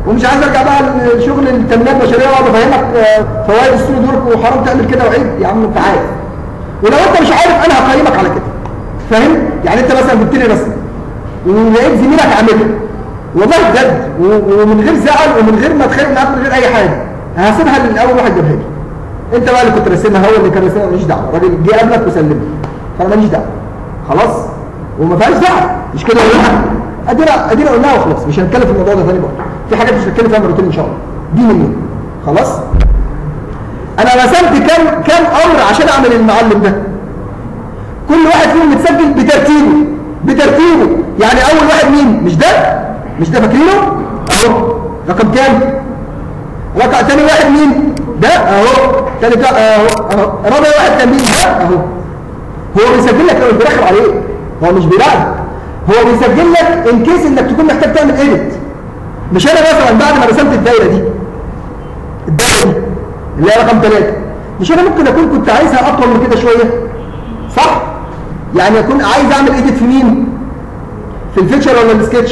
A: ومش عايز ارجع بقى لشغل التنميه البشريه واقعد افهمك آه، فوائد السوليد ورك وحرام تعمل كده وعيب يا عم انت عارف ولو انت مش عارف انا هقيمك على كده فاهم يعني انت مثلا جبت لي رسم ولقيت زميلك عاملها والله بجد و- ومن غير زعل ومن غير ما اتخانق معاك من غير اي حاجه هسيبها للاول واحد جابها لي انت بقى اللي كنت راسمها هو اللي كان راسمها ماليش دعوه الراجل جه قبلك وسلمها فانا ماليش دعوه خلاص وما فيهاش دعوه مش كده ولا لا ادينا ادينا قلناها وخلاص مش هنتكلم في الموضوع ده تاني برضه في حاجات مش هنتكلم فيها مرتين ان شاء الله دي مني خلاص انا رسمت كام كام امر عشان اعمل المعلم ده كل واحد فيهم متسجل بترتيبه بترتيبه يعني اول واحد مين مش ده مش ده فاكرينه اهو رقم كام رقم تاني واحد مين ده اهو تالت واحد اهو اهو رابع واحد كان مين ده اهو هو بيسجل لك لو انت داخل عليه هو مش بيراقبك هو بيسجل لك ان كيس انك تكون محتاج تعمل ايديت مش انا مثلا بعد ما رسمت الدايره دي الدايره دي اللي هي رقم ثلاثة مش انا ممكن اكون كنت عايزها اطول من كده شويه صح يعني اكون عايز اعمل ايديت في مين في الفيتشر ولا السكتش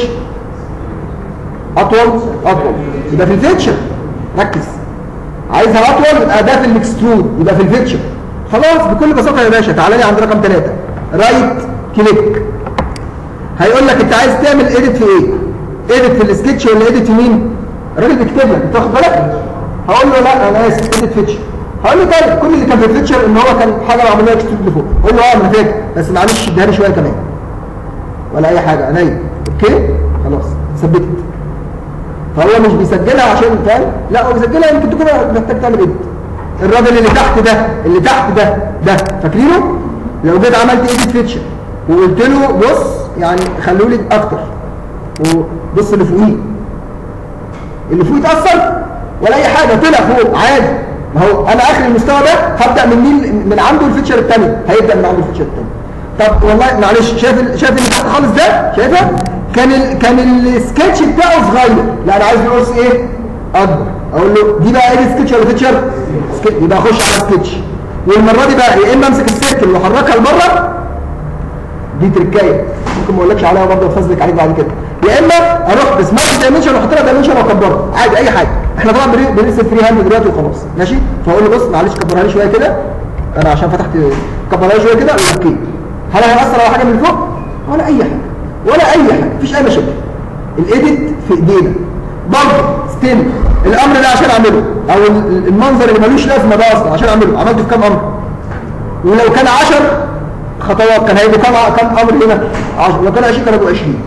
A: اطول اطول يبقى في الفيتشر ركز عايزها اطول يبقى ده في الاكسترود يبقى في الفيتشر خلاص بكل بساطه يا باشا تعالى لي عند رقم ثلاثة رايت كليك هيقول لك انت عايز تعمل ايديت في ايه ايديت في السكتش ولا ايديت في مين الراجل بيكتب لك انت واخد بالك هقول له لا انا اسف ايديت فيتشر هقول له طيب كل اللي كان في الفيتشر ان هو كان حاجه معموله اكسترود لفوق اقول له اه انا فاكر بس معلش اديها لي شويه كمان ولا اي حاجه عينيا اوكي خلاص ثبتت فهو مش بيسجلها عشان فاهم لا هو بيسجلها يمكن تكون محتاج تعمل ايديت الراجل اللي تحت ده اللي تحت ده ده فاكرينه لو جيت عملت ايديت فيتشر وقلت له بص يعني خلوا لي اكتر وبص اللي فوقيه اللي فوقيه اتاثر ولا اي حاجه طلع فوق عادي ما هو انا اخر المستوى ده هبدا من مين من عنده الفيتشر الثاني هيبدا من عنده الفيتشر الثاني طب والله معلش شايف ال- شايف اللي تحت خالص ده شايفها كان ال... كان السكتش بتاعه صغير لا انا عايز القرص ايه اكبر اقول له دي بقى ايه سكتش ولا فيتشر سكتش يبقى اخش على سكتش والمره دي بقى يا اما امسك السيركل واحركها لبره دي تركايه ممكن ما اقولكش عليها برضه افزلك عليك بعد كده يا اما اروح بسمارت دايمنشن واحط لها دايمنشن واكبرها عادي اي حاجه احنا طبعا بن- بنرسم فري هاند دلوقتي وخلاص ماشي فاقول له بص معلش كبرها لي شويه كده انا عشان فتحت كبرها لي شويه كده اوكي هل هيأثر على حاجه من فوق ولا اي حاجه ولا اي حاجه مفيش اي مشاكل الايديت في ايدينا برضه ستيل الامر ده عشان اعمله او ال- المنظر اللي ملوش لازمه ده اصلا عشان اعمله عملته في كام امر ولو كان 10 خطوات كان هيبقوا كام كام امر هنا 10 لو كان 20 كان هيبقوا 20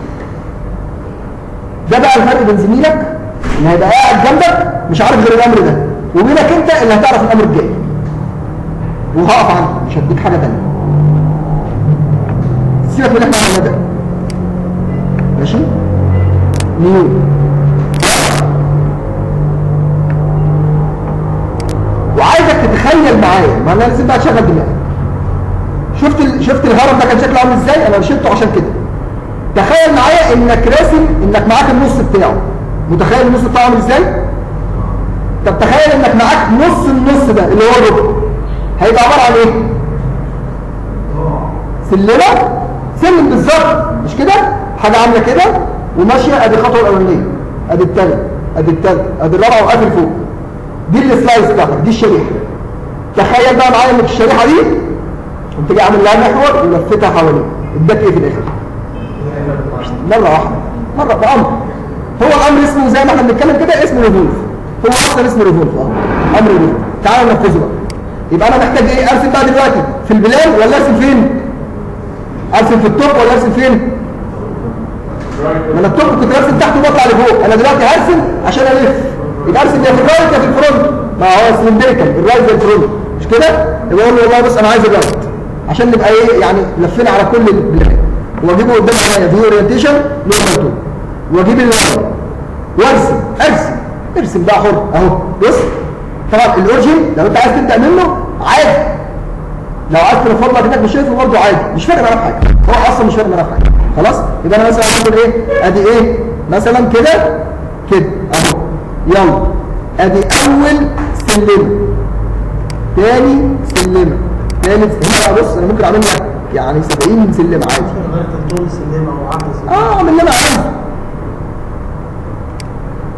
A: ده بقى الفرق بين زميلك اللي هيبقى قاعد جنبك مش عارف غير الامر ده وبينك انت اللي هتعرف الامر الجاي وهقف عنك مش هديك حاجه ثانيه سيبك من اللي احنا عملناه ده ماشي نيو وعايزك تتخيل معايا ما انا لازم بقى تشغل دماغك شفت ال... شفت الهرم ده كان شكله عامل ازاي انا شلته عشان كده تخيل معايا انك راسم انك معاك النص بتاعه متخيل النص بتاعه عامل ازاي طب تخيل انك معاك نص النص ده اللي هو الربع هيبقى عباره عن ايه سلمه سلم بالظبط مش كده حاجه عامله كده وماشيه ادي الخطوه الاولانيه ادي الثانيه ادي الثالثه ادي الرابعه وقافل فوق دي السلايس بتاعتك دي الشريحه تخيل بقى معايا انك الشريحه دي قمت جاي عامل لها محور ولفتها حواليه اداك ايه في الاخر مره واحده مره بامر هو الامر اسمه زي ما احنا بنتكلم كده اسمه ريفولف هو اصلا اسمه ريفولف اه امر ريفولف تعالوا ننفذه بقى يبقى انا محتاج ايه ارسم بقى دلوقتي في البلان ولا ارسم فين ارسم في التوب ولا ارسم فين ما انا التوب كنت برسم تحت وبطلع لفوق انا دلوقتي هرسم عشان الف يبقى ارسم يا في الرايت يا في الفرونت ما هو سلندريكال الرايت زي الفرونت مش كده يبقى اقول له والله بص انا عايز الرايت عشان نبقى ايه يعني لفينا على كل البلان واجيبه قدام عينيا في اورينتيشن نورمال 2 واجيب اللاين وارسم ارسم ارسم بقى حر اهو بص طبعا الاورجن لو انت عايز تبدا منه عادي لو عايز تنفض لك انك مش شايفه برضه عادي مش فارق معاك حاجه هو اصلا مش فارق معاك حاجه خلاص يبقى انا مثلا هاخد ايه ادي ايه مثلا كده كده اهو يلا ادي اول سلمه تاني سلمه ثالث هنا بقى بص انا ممكن اعمل لك يعني 70 سلمه عادي
C: غير طول سلمه او عرض سلمه
A: اه من اللي انا عايزه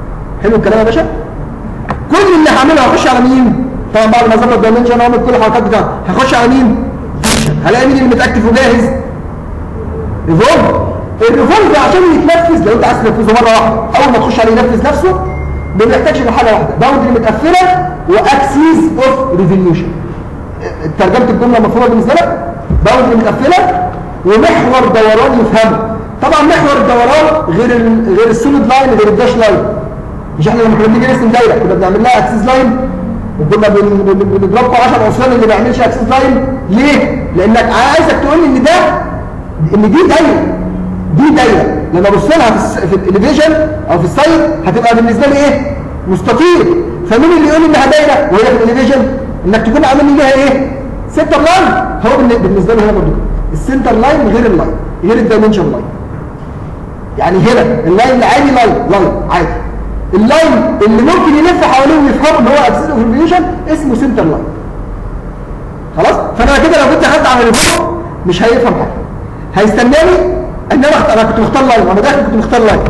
A: حلو الكلام يا باشا كل اللي هعمله هخش على مين طبعا بعد ما اظبط دايمنشن واعمل كل الحركات بتاعتي هخش على مين هلاقي مين اللي متاكتف وجاهز ريفولف الريفولف عشان يتنفذ لو انت عايز تنفذه مره واحده اول ما تخش عليه ينفذ نفسه ما بيحتاجش غير حاجه واحده باوندري متقفله واكسيس اوف ريفوليوشن ترجمه الجمله مفهومه بالنسبه لك باوندري متقفله ومحور دوران يفهمه طبعا محور الدوران غير ال غير السوليد لاين غير الداش لاين مش احنا لما كنا بنيجي نرسم دايره كنا بنعمل لها اكسس لاين وكنا بن- بن- بن- بنضربها 10 عصيان اللي ما يعملش اكسس لاين ليه؟ لانك عايزك تقول لي ان ده ان دي دايره دي دايره لما ابص لها في, الس- في الاليفيشن او في السايد هتبقى بالنسبه لي ايه؟ مستطيل فمين اللي يقول انها دايره وهي في الاليفيشن؟ انك تكون عامل لي ليها ايه؟ سنتر لاين هو بالن- بالنسبه لي هنا برضه السنتر لاين غير اللاين غير الدايمنشن لاين يعني هنا اللاين العادي لاين لاين عادي اللاين اللي ممكن يلف حواليه ويفهمه ان هو اكسس اوف ريفوليوشن اسمه سنتر لاين خلاص فانا كده لو كنت خدت على الريفولف مش هيفهم حاجه هيستناني ان انا أخت... انا كنت مختار لاين وانا داخل كنت مختار لاين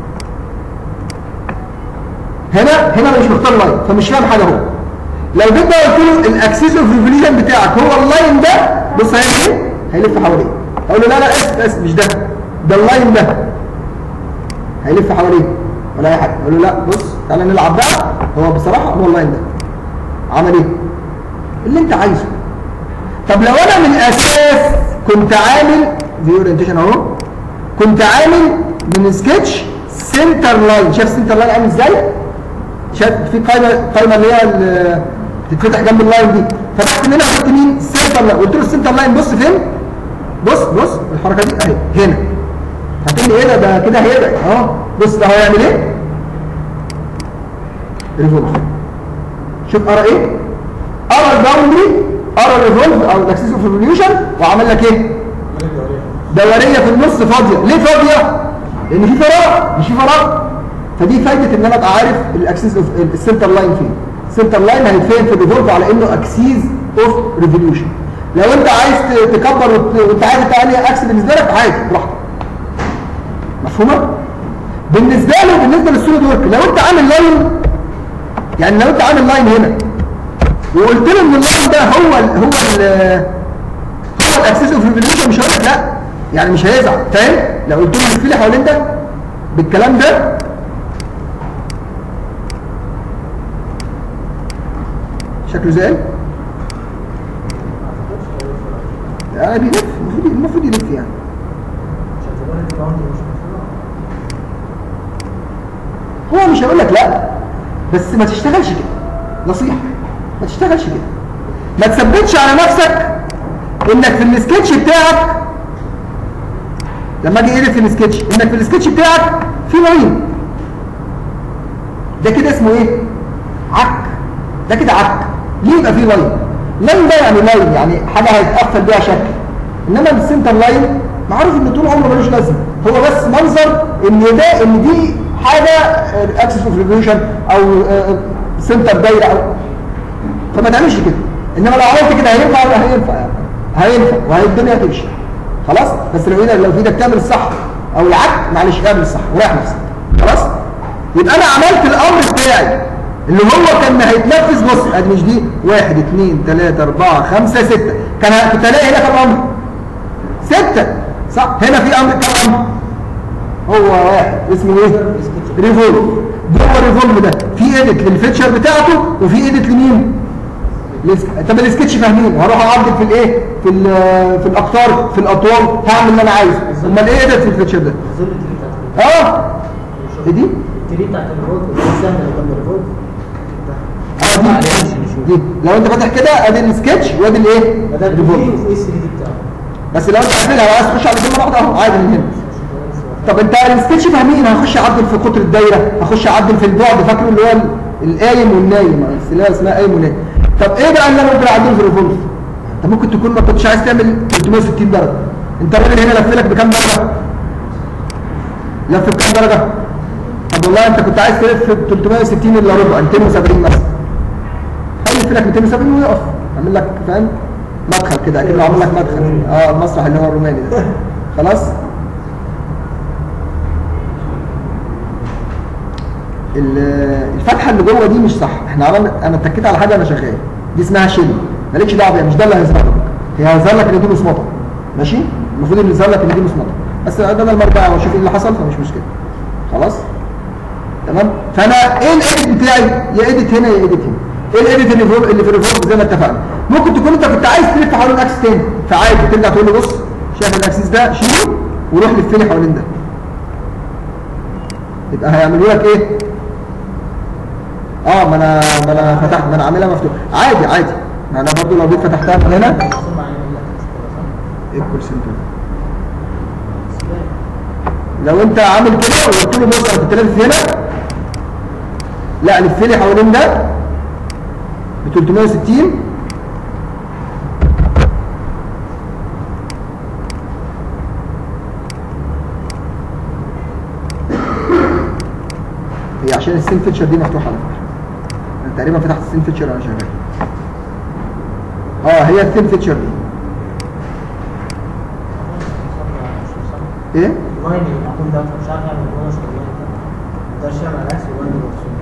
A: هنا هنا أنا مش مختار لاين فمش فاهم حاجه هو لو جيت بقى قلت له الاكسس اوف ريفوليوشن بتاعك هو اللاين ده بص هيعمل ايه هيلف حواليه اقول له لا لا اسف اسف مش ده ده اللاين ده هيلف حواليه ولا اي حاجه اقول له لا بص تعالى نلعب بقى هو بصراحه هو اللاين ده عمل ايه اللي انت عايزه طب لو انا من الاساس كنت عامل في اورينتيشن اهو كنت عامل من سكتش سنتر لاين شايف سنتر لاين عامل ازاي شايف في قائمه قائمه اللي هي ال- تتفتح جنب اللاين دي فتحت منها قلت مين سنتر لاين قلت له السنتر لاين بص فين بص بص الحركه دي اهي هنا هتقول لي ايه ده ده كده هيبعد اه بص ده هو هيعمل ايه ريفولف شوف ارى ايه ارى الباوندري ارى الريفولف او الاكسس اوف ريفوليوشن وعمل لك ايه دوريه في النص فاضيه ليه فاضيه لان في فراغ مش في فراغ فدي فايده ان انا ابقى عارف الاكسس اوف السنتر لاين فين السنتر لاين هيتفهم في الريفولف على انه اكسيز اوف ريفوليوشن لو انت عايز ت- تكبر وت- وانت عايز تاني اكس بالنسبه لك عادي براحتك مفهومه بالنسبه له بالنسبه للسوليد ورك لو انت عامل لاين يعني لو انت عامل لاين هنا وقلت له ان اللاين ده هو ال هو ال هو الاكسس اوف ريفوليوشن مش هيقول لك لا يعني مش هيزعل فاهم لو قلت له الفيل حوالين ده بالكلام ده شكله زعل يعني بيلف المفروض المفروض يلف يعني هو مش هيقول لك لا بس ما تشتغلش كده نصيحة ما تشتغلش كده ما تثبتش على نفسك انك في السكتش بتاعك لما اجي ايديت في السكتش انك في السكتش بتاعك في لاين ده كده اسمه ايه عك ده كده عك ليه يبقى فيه لاين لاين ده يعني لاين يعني حاجه هيتقفل بيها شكل انما السنتر لاين معروف ان طول عمره ملوش لازمه هو بس منظر ان ده ان دي حاجه اكسس اوف ريفوليوشن او سنتر دايره او فما تعملش كده انما لو عملت كده هينفع ولا هينفع يعني هينفع وهي الدنيا هتمشي خلاص بس لو ايدك لو في ايدك تعمل الصح او العك معلش اعمل الصح وريح نفسك خلاص يبقى انا عملت الامر بتاعي اللي هو كان هيتنفذ بص ادي مش دي واحد اثنين ثلاثة أربعة خمسة ستة كان ه- كنت الاقي هنا كم امر ستة صح هنا في امر كم امر هو واحد اسمه ايه ريفولف جوه الريفولف ده في ايديت للفيتشر بتاعته وفي ايديت لمين الاسك- طب السكتش فاهمين وهروح اعدل في الايه في ال- في الاقطار في الاطوال هعمل اللي انا عايزه امال ايه ايديت في الفيتشر ده
C: الظل التري بتاعت
A: اه ايه دي
C: التري بتاعت الريفولت السهم اللي جنب الريفولت
A: اه دي دي لو انت فاتح كده ادي السكتش وادي الايه
C: ده البي
A: الريفولف
C: وفي اس 3 دي بتاعه
A: بس لو انت عاملها وعايز تخش على كلمه واحده اهو عادي من هنا طب انت السكتش فاهمين هخش اعدل في قطر الدايره هخش اعدل في البعد فاكره اللي هو ال- القايم والنايم السلاله اسمها قايم ونايم طب ايه بقى اللي انا ممكن اعدله في الريفولف انت ممكن تكون ما كنتش عايز تعمل 360 درجه انت الراجل هنا لف لك بكام درجه لف بكام درجه طب والله انت كنت عايز تلف ب 360 الا ربع 270 مثلا هيلف لك 270 ويقف عامل لك فاهم مدخل كده اكنه عامل لك مدخل اه المسرح اللي هو الروماني ده خلاص ال- الفتحه اللي جوه دي مش صح احنا عملنا انا اتكيت على حاجه انا شغال دي اسمها شيل مالكش دعوه بيها مش ده اللي هيظهر لك هي هيظهر لك ان دي مسمطه ماشي المفروض ان يظهر لك ان دي مسمطه بس ده انا المرجع واشوف ايه اللي حصل فمش مشكله خلاص تمام فانا ايه الايديت بتاعي يا ايديت هنا يا ايديت هنا ايه الايديت اللي في اللي في الريفورم زي ما اتفقنا ممكن تكون انت كنت عايز تلف حوالين الاكس تاني فعادي ترجع تقول له بص شايف الاكسس ده شيله وروح لف لي حوالين ده يبقى هيعملوا لك ايه اه ما انا ما انا فتحت ما انا عاملها مفتوح عادي عادي ما انا برضو لو جيت فتحتها من هنا
C: ثم هيعمل لك
A: ايه البرسنت لو انت عامل كده وقلت له بص انا كنت لافف هنا لا لف لي حوالين ده ب 360 هي عشان السين فيتشر دي مفتوحه على فكره انا تقريبا فتحت السين فيتشر وانا شغال اه هي السين فيتشر دي ايه
C: اللاين اللي معقول ده مش عارف يعمل بونص اللاين ده ما يقدرش يعمل عكس اللاين المرسوم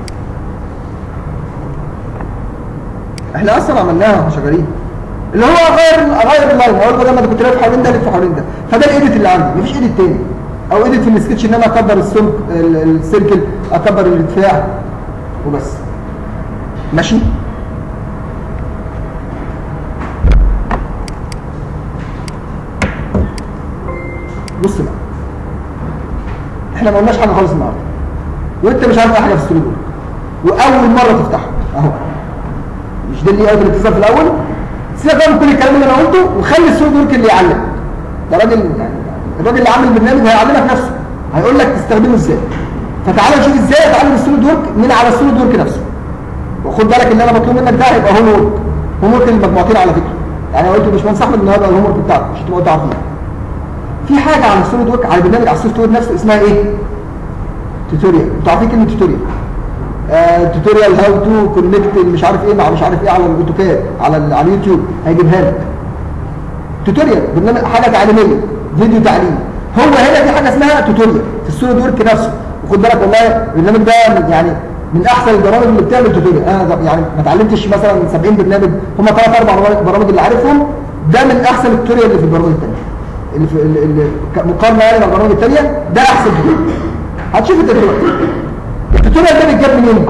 A: احنا اصلا عملناها واحنا شغالين اللي هو اغير اغير اللاين اقول بدل ما أنا كنت لافف حوالين ده الف حوالين ده فده الايديت اللي عندي مفيش ايديت تاني او ايديت في السكتش ان انا اكبر السمك ال- السيركل اكبر الارتفاع وبس ماشي بص بقى احنا ما قلناش حاجه خالص النهارده وانت مش عارف اي حاجه في السوليد وورك واول مره تفتحه اهو مش ده اللي اول اللي بتظهر في الاول سيبك بقى من كل الكلام اللي انا قلته وخلي السوليد ورك اللي يعلم ده راجل يعني الراجل اللي عامل البرنامج هيعلمك نفسه هيقول لك تستخدمه ازاي فتعالى نشوف ازاي اتعلم السوليد ورك من على السوليد ورك نفسه وخد بالك ان انا مطلوب منك ده هيبقى هوم ورك هوم ورك للمجموعتين على فكره يعني انا قلت لباشمهندس احمد النهارده الهوم ورك بتاعك مش تبقوا انتوا عارفين في حاجه على السوليد ورك على البرنامج على السوفت وير نفسه اسمها ايه توتوريال انتوا عارفين كلمه توتوريال توتوريال هاو تو كونكت مش عارف ايه مع مش عارف ايه على الاوتوكاد على ال- على اليوتيوب هيجيبها لك توتوريال برنامج حاجه تعليميه فيديو تعليمي هو هنا في حاجه اسمها توتوريال في السوليد ورك نفسه وخد بالك والله البرنامج ده من- يعني من احسن البرامج اللي بتعمل توتوريال انا ده- يعني ما اتعلمتش مثلا 70 برنامج هم ثلاث اربع برامج- برامج اللي عارفهم ده من احسن التوتوريال اللي في البرامج الثانيه اللي في اللي اللي ك- مقارنه يعني مع البرامج الثانيه ده احسن توتوريال هتشوف انت دلوقتي التوتوريال ده بيتجاب منين؟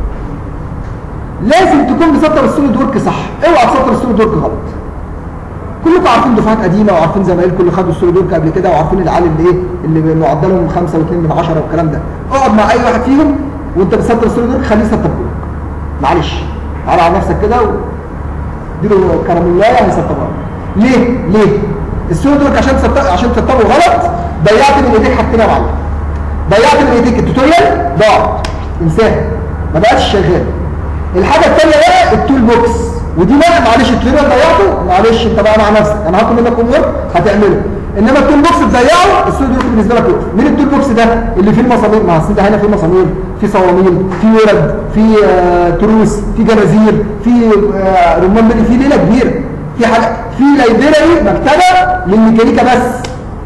A: لازم تكون مسطر السوليد ورك صح اوعى تسطر السوليد ورك غلط كلكم عارفين دفعات قديمه وعارفين زمايلكم اللي خدوا السوليد ورك قبل كده وعارفين العيال اللي ايه اللي معدلهم 5 و2 من 10 والكلام ده اقعد مع اي واحد فيهم وانت بتسطر السوليد ورك خليه يسطره لك معلش تعالى على نفسك كده اديله كراميلايه هيسطرها لك. ليه ليه السوليد ورك عشان تسطر عشان تسطره غلط ضيعت من ايديك حاجتين يا معلم ضيعت من ايديك التوتوريال ضاع انساها ما بقاش شغال الحاجه الثانيه بقى التول بوكس ودي بقى معلش التوتوريال ضيعته معلش انت بقى مع نفسك انا هاخد منك هوم ورك هتعمله انما التول بوكس تضيعه السوليد ورك بالنسبه لك وقف مين التول بوكس ده اللي فيه المسامير ما اصل ده هنا فيه مسامير في صواميل في ورد في آه تروس في جنازير في آه رمان بلي في ليله كبيره في حاجه في لايبراري مكتبه للميكانيكا بس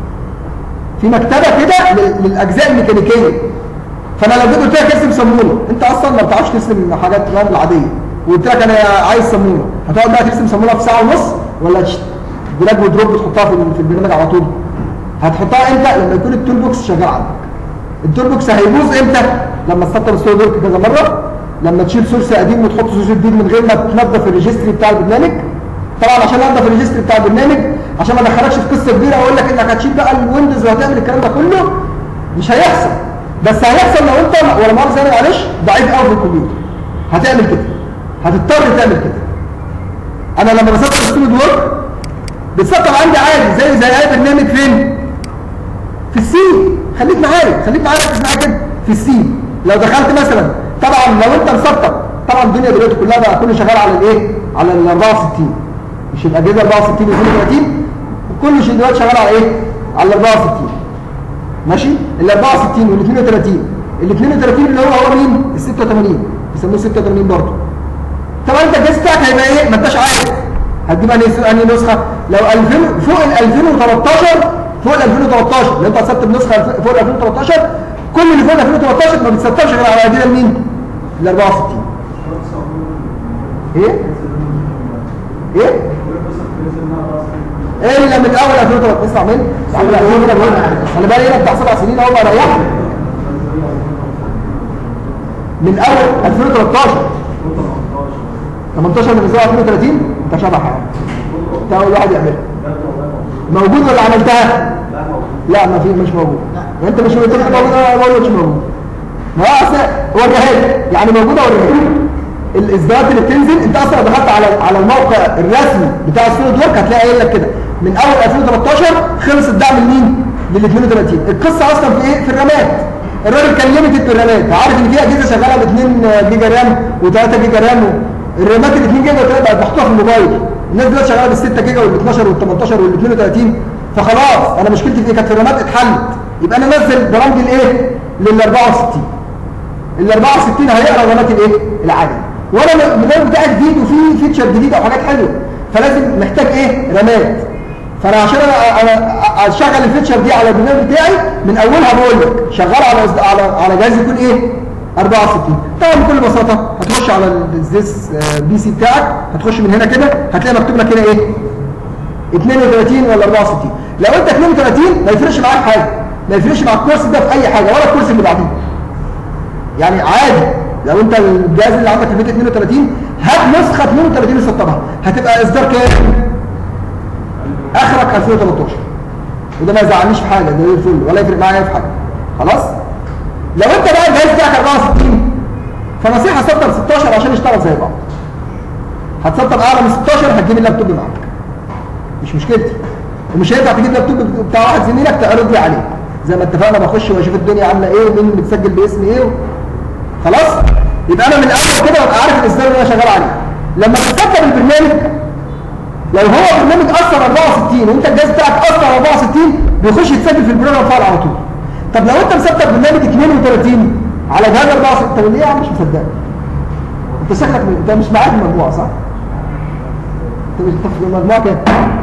A: في مكتبه كده لل- للاجزاء الميكانيكيه فانا لو جيت قلت لك ارسم صمونه انت اصلا ما بتعرفش ترسم حاجات فاهم العاديه وقلت لك انا عايز صمونه هتقعد بقى ترسم صمونه في ساعه ونص ولا تش- دراج ودروب تحطها في ال- في البرنامج على طول هتحطها امتى لما يكون التول بوكس شغال عندك التول بوكس هيبوظ امتى لما تسطر السوليد ورك كذا مره لما تشيل سورس قديم وتحط سورس جديد من غير ما تنظف الريجستري بتاع البرنامج طبعا عشان انضف الريجستري بتاع البرنامج عشان ما ادخلكش في قصه كبيره واقول لك انك هتشيل بقى الويندوز وهتعمل الكلام ده كله مش هيحصل بس هيحصل لو انت ولا مؤاخذه يعني معلش ضعيف قوي في الكمبيوتر هتعمل كده هتضطر تعمل كده انا لما بسطر السوليد ورك بتسطر عندي عادي زي زي اي برنامج فين في السي خليك معايا خليك معايا ركز معايا كده في السي لو دخلت مثلا طبعا لو انت مسطر طبعا الدنيا دلوقتي كلها بقى كله شغال على الايه على ال 64 مش الاجهزه 64 و 32 كل شيء دلوقتي شغال على ايه على ال 64 ماشي ال 64 وال 32 ال 32 اللي هو هو مين ال 86 بيسموه 86 برضه طبعا انت الجهاز بتاعك هيبقى ايه ما انتش عارف هتجيب انهي انهي نسخه لو 2000 فوق ال 2013 فوق ال 2013 لو انت هتسطب نسخه الف- فوق ال 2013 كل اللي فوق 2013 ما بتسطبش غير على اجهزه مين ال 64 ايه ايه الا من اول 2013 اسمع مني عامل 2000 كده بقول انا بقى هنا بتاع سبع سنين اهو بريحك من اول 2013 18 من اسبوع 2030 انت شبح انت اول واحد يعملها موجود ولا عملتها لا ما في مش موجود انت مش قلت لك موجود انا بقول مش موجود ما هو اصل وريها لي يعني موجوده وريها لي الاصدارات اللي بتنزل انت اصلا لو دخلت على على الموقع الرسمي بتاع السوليد ورك هتلاقي قايل لك كده من اول 2013 خلص الدعم لمين؟ لل 32 القصه اصلا في ايه؟ في الرامات الراجل كان ليميتد بالرامات عارف ان في اجهزه شغاله ب 2 جيجا رام و3 جيجا رام الرامات ال 2 جيجا بقت محطوطه في الموبايل الناس دلوقتي شغاله بال 6 جيجا وال 12 وال 18 وال 32 فخلاص انا مشكلتي في ايه كانت في الرامات اتحلت يبقى انا انزل برامج الايه لل 64 ال 64 هيقرا الرامات الايه العادي وانا البرنامج بتاعي جديد وفيه فيتشر جديد او حاجات حلوه فلازم محتاج ايه رامات فانا عشان انا انا اشغل الفيتشر دي على البرنامج بتاعي من اولها بقول لك شغال على على على جهاز يكون ايه 64 طبعا بكل بساطه هتخش على الزيس بي سي بتاعك هتخش من هنا كده هتلاقي مكتوب لك هنا ايه 32 ولا 64 لو انت 32 ما يفرقش معاك حاجه ما يفرقش مع الكورس ده في اي حاجه ولا الكورس اللي بعديه يعني عادي لو انت الجهاز اللي عندك في البيت 32 هات نسخه 32 وسطبها هتبقى اصدار كام اخرك 2013 وده ما يزعلنيش في حاجه ده زي الفل ولا يفرق معايا في حاجه خلاص لو انت بقى الجهاز بتاعك 64 فنصيحه سطب 16 عشان يشتغل زي بعض هتسطب اعلى من 16 هتجيب اللابتوب معاك مش مشكلتي ومش هينفع تجيب لابتوب بتاع واحد زميلك تعرض لي عليه زي ما اتفقنا بخش واشوف الدنيا عامله ايه ومين متسجل باسم ايه خلاص يبقى انا من الاول كده ابقى عارف الاصدار اللي انا شغال عليه لما تسطب البرنامج لو هو برنامج اصلا 64 وانت الجهاز بتاعك اصلا 64 بيخش يتسجل في البروجرام فايل على طول طب لو انت مسطب برنامج 32 على جهاز 64 طب ليه يا عم مش مصدقني انت شكلك انت مش معاك في المجموعه صح انت مش في المجموعه كام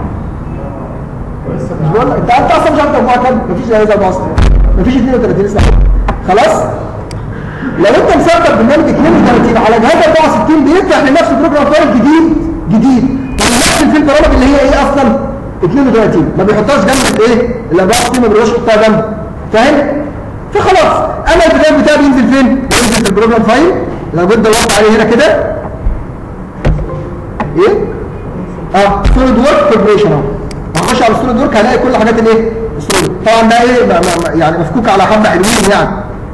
A: مش بقول لك انت انت اصلا مش عارف المجموعه كام مفيش جهاز 64 مفيش 32 لسه خلاص لو انت مسطب برنامج 32 على جهاز 64 بيفتح لنفسه بروجرام فايل جديد جديد وبينزل فيه البرامج اللي هي ايه اصلا 32 ما بيحطهاش جنب الايه ال 64 ما بيروحش يحطها جنب فاهم فخلاص انا البرنامج بتاعي بينزل فين بينزل في البروجرام فايل لو جيت دورت عليه هنا كده ايه اه سوليد ورك كوربريشن اهو هخش على السوليد ورك هلاقي كل حاجات الايه السوليد طبعا ده ايه ما ما يعني مفكوك على حبه حلوين يعني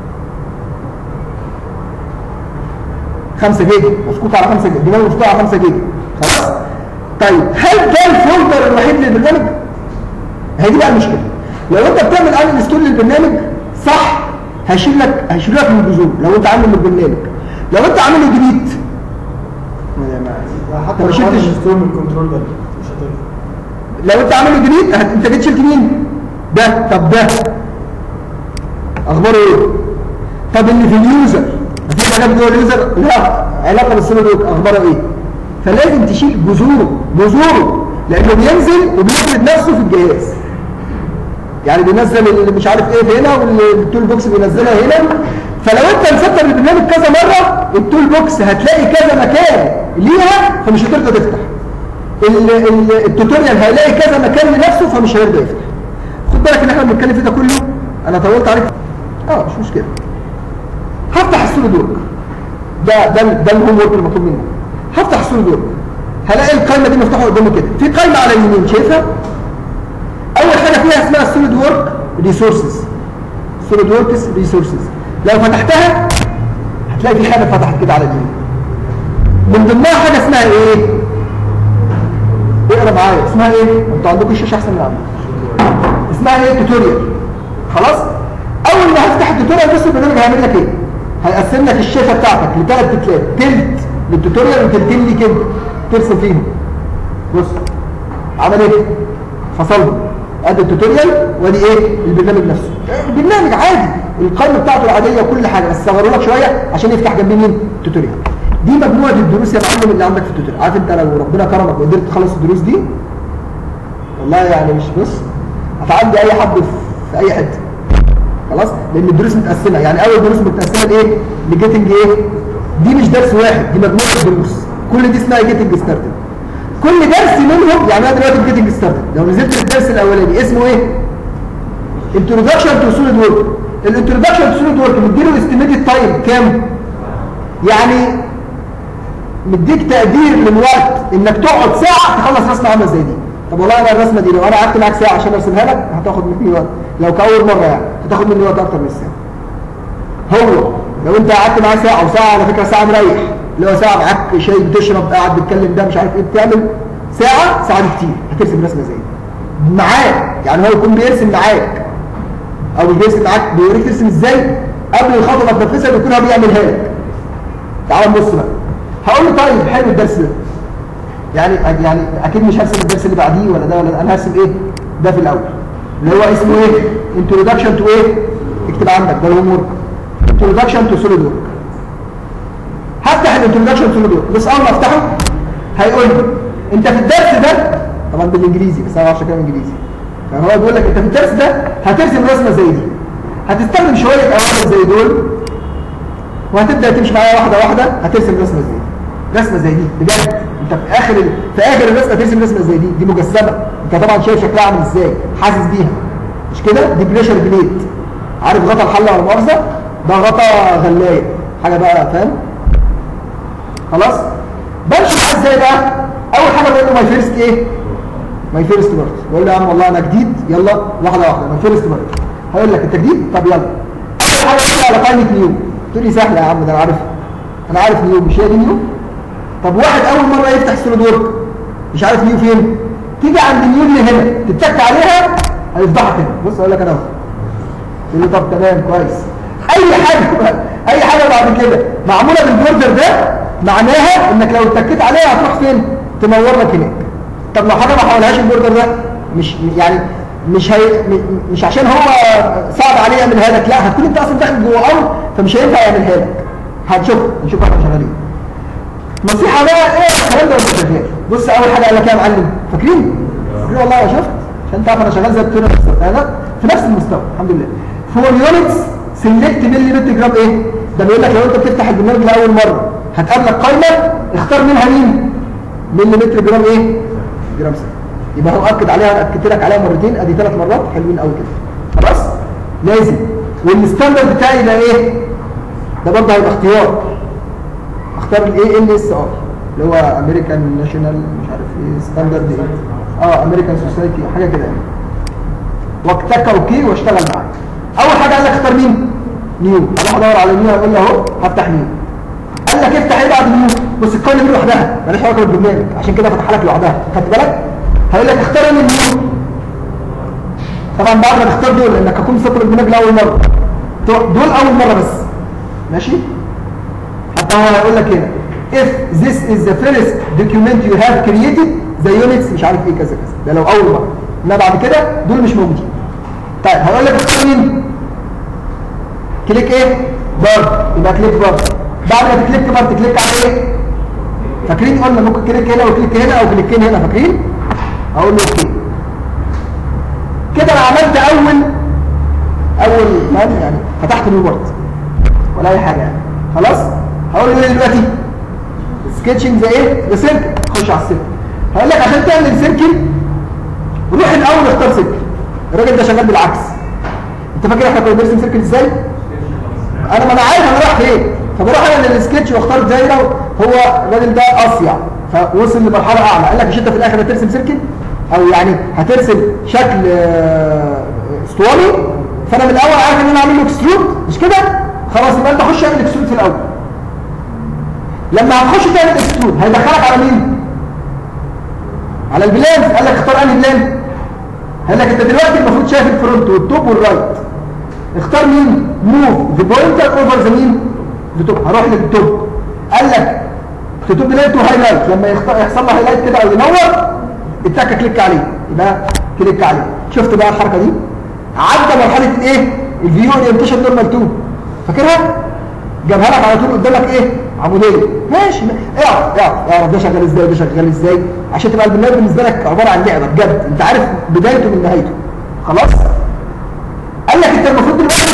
A: 5 جيجا مفكوك على 5 جيجا دماغي مفكوك على 5 جيجا خلاص طيب هل ده الفولدر الوحيد للبرنامج هي دي بقى المشكله لو انت بتعمل ان انستول للبرنامج صح هيشيل لك هيشيل لك من الجذور لو انت عامل البرنامج لو انت عامل له ديليت
C: حتى
A: ما
C: لو
A: شلتش
C: عملت ستور من الكنترول ده مش هتنفع
A: لو انت عامل له ديليت هت- انت جيت شلت مين ده طب ده اخباره ايه طب اللي في اليوزر مفيش حاجه جوه اليوزر لا علاقه بالسوليد ورك اخباره ايه فلازم تشيل جذوره جذوره لانه بينزل وبيفرد نفسه في الجهاز يعني بينزل اللي مش عارف ايه في هنا والتول بوكس بينزلها هنا فلو انت مسطب البرنامج كذا مره التول بوكس هتلاقي كذا مكان ليها فمش هتقدر تفتح ال- ال- التوتوريال هيلاقي كذا مكان لنفسه فمش هيرضى يفتح خد بالك ان احنا بنتكلم فيه ده كله انا طولت عليك اه مش مشكله هفتح السوليد ورك ده ده ده الهوم ورك المطلوب مني هفتح السوليد ورك هلاقي القائمه دي مفتوحه قدامي كده في قائمه على اليمين شايفها اول حاجه فيها اسمها السوليد ورك ريسورسز سوليد وركس ريسورسز لو فتحتها هتلاقي في حاجه فتحت كده على اليمين من ضمنها حاجه اسمها ايه اقرا معايا اسمها ايه انتوا عندكم الشاشه احسن من عندي اسمها ايه توتوريال خلاص اول ما هفتح التوتوريال بص البرنامج هيعمل لك ايه هيقسم لك الشاشه بتاعتك لثلاث تلات تلت للتوتوريال وتلتين ليك انت ترسم فيهم بص عمل ايه فصلهم ادي التوتوريال وادي ايه البرنامج نفسه البرنامج عادي القائمه بتاعته العاديه وكل حاجه بس صغروا لك شويه عشان يفتح جنبيه مين التوتوريال دي مجموعه الدروس يا معلم اللي عندك في التوتوريال عارف انت لو ربنا كرمك وقدرت تخلص الدروس دي والله يعني مش بص هتعدي اي حد في- في اي حته خلاص لان الدروس متقسمه يعني اول دروس متقسمه لايه لجيتنج ايه دي مش درس واحد دي مجموعه دروس كل دي اسمها جيتنج ستارتد كل درس منهم يعني انا دلوقتي في جيتنج ستارتد لو نزلت الدرس الاولاني اسمه ايه انتروداكشن تو سوليد ورك الانتروداكشن تو سوليد ورك مديله استيميتد تايم كام يعني مديك تقدير للوقت انك تقعد ساعه تخلص رسمه عامله زي دي طب والله انا الرسمه دي لو انا قعدت معاك ساعه عشان ارسمها لك هتاخد مني وقت لو كاول مره يعني هتاخد مني وقت اكتر من الساعه هو لو انت قعدت معاه ساعه وساعه على فكره ساعه مريح اللي هو ساعه معاك شاي بتشرب قاعد بتتكلم ده مش عارف ايه بتعمل ساعه ساعه دي كتير هترسم رسمه زي دي معاه يعني هو يكون بيرسم معاك او مش بيرسم معاك بيوريك ترسم ازاي قبل الخطوه ما تنفذها بيكون هو بيعملها لك تعال نبص بقى هقول له طيب حلو الدرس ده يعني يعني اكيد مش هرسم الدرس اللي بعديه ولا ده ولا ده انا هرسم ايه ده في الاول اللي هو اسمه ايه انتروداكشن تو ايه اكتب عندك ده الهوم ورك انتروداكشن تو سوليد ورك هفتح الانتروداكشن تو سوليد ورك بس اول ما افتحه هيقول لي انت في الدرس ده طبعا بالانجليزي بس انا ما اعرفش اتكلم انجليزي فهو بيقول لك انت في الدرس ده هترسم رسمه زي دي هتستخدم شويه اوامر زي دول وهتبدا تمشي معايا واحده واحده هترسم رسمه زي دي رسمه زي دي بجد انت في اخر ال... في اخر الرسمه ترسم رسمه زي دي دي مجسمه انت طبعا شايف شكلها عامل ازاي حاسس بيها مش كده دي بريشر بليت عارف غطا الحله ولا مؤاخذه ده غطا غلايه حاجه بقى فاهم خلاص بمشي معاه ازاي بقى اول حاجه بقول له ماي فيرست ايه ماي فيرست بارت بقول له يا عم والله انا جديد يلا واحده واحده ماي فيرست بارت هقول لك انت جديد طب يلا اول حاجه تقول على قائمه نيو تقول لي سهله يا عم ده انا عارف انا عارف نيو مش هي دي نيو طب واحد اول مره يفتح سوليد ورك مش عارف نيو فين تيجي عند نيو اللي هنا تتك عليها هيفضحك هنا بص اقول لك انا اهو تقول لي طب تمام كويس اي حاجه اي حاجه بعد كده معموله بالبوردر ده معناها انك لو اتكيت عليها هتروح فين تنور لك هناك طب لو حاجه ما حولهاش البوردر ده مش يعني مش هي م- مش عشان هو صعب عليه يعملها لك لا هتكون انت اصلا داخل جوه ارض فمش هينفع يعملها لك هتشوف نشوف احنا شغالين نصيحه بقى ايه الكلام ده وانت شغال بص اول حاجه قال لك ايه يا معلم فاكرين فاكرين والله يا شفت عشان تعرف انا شغال زي التونه انا في نفس المستوى الحمد لله فور يونتس سيلكت ملي متر جرام ايه ده بيقول لك لو انت بتفتح البرنامج لاول مره هتقابلك قائمه اختار منها مين ملي متر جرام ايه جرام سنة يبقى هو اكد عليها انا اكدت لك عليها مرتين ادي ثلاث مرات حلوين قوي كده خلاص لازم والستاندرد بتاعي ده ايه ده برضه هيبقى اختيار اختار الاي ال اس ار اللي هو امريكان ناشونال مش عارف ايه ستاندرد ايه اه امريكان سوسايتي حاجه كده يعني واكتك اوكي واشتغل معاك اول حاجه قال لك اختار مين نيو اروح ادور على نيو اقول له اهو هفتح نيو قال لك افتح ايه بعد نيو بص القائمه دي لوحدها مالهاش علاقه بالبرنامج عشان كده فتح لك لوحدها خدت بالك هيقول لك اختار ايه من نيو طبعا بعد ما تختار دول لانك هتكون سطر البرنامج لاول مره دول اول مره بس ماشي حتى هو هيقول لك هنا if this is the first document you have created the units مش عارف ايه كذا كذا ده لو اول مره انما بعد كده دول مش موجودين طيب هيقول لك اختار مين كليك ايه بار يبقى كليك بار بعد ما تكليك بار تكليك على ايه فاكرين قلنا ممكن كليك هنا وكليك هنا او كليكين هنا فاكرين اقول له اوكي كده انا عملت اول اول فاهم يعني فتحت نيو بورد ولا اي حاجه يعني خلاص هقول له ايه دلوقتي سكتشنج زي ايه ده سيركل خش على السيركل هقول لك عشان تعمل سيركل روح الاول اختار سيركل الراجل ده شغال بالعكس انت فاكر احنا كنا بنرسم سيركل ازاي انا ما انا عارف انا رايح فين فبروح انا للسكتش واختار دايره هو الراجل ده اصيع فوصل لمرحله اعلى قال لك مش انت في الاخر هترسم سيركل او يعني هترسم شكل آه، اسطواني فانا من الاول عارف ان انا اعمل له اكسترود مش كده خلاص يبقى انت خش اعمل اكسترود في الاول لما هتخش تعمل اكسترود هيدخلك على مين على البلان قال لك اختار انهي بلان قال لك انت دلوقتي المفروض شايف الفرونت والتوب والرايت اختار مين موف ذا بوينتر اوفر ذا مين ذا توب هروح للتوب قال لك في توب لايت وهايلايت لما يخط- يحصل له هايلايت كده او ينور اتك كليك عليه يبقى كليك عليه شفت بقى الحركه دي عدى مرحله الايه الفيو اورينتيشن نورمال 2 فاكرها جابها لك على طول قدامك ايه عموديه ماشي اعرف اعرف اعرف ده شغال ازاي وده شغال ازاي عشان تبقى البرنامج بالنسبه لك عباره عن لعبه بجد انت عارف بدايته من نهايته خلاص قال لك انت المفروض دلوقتي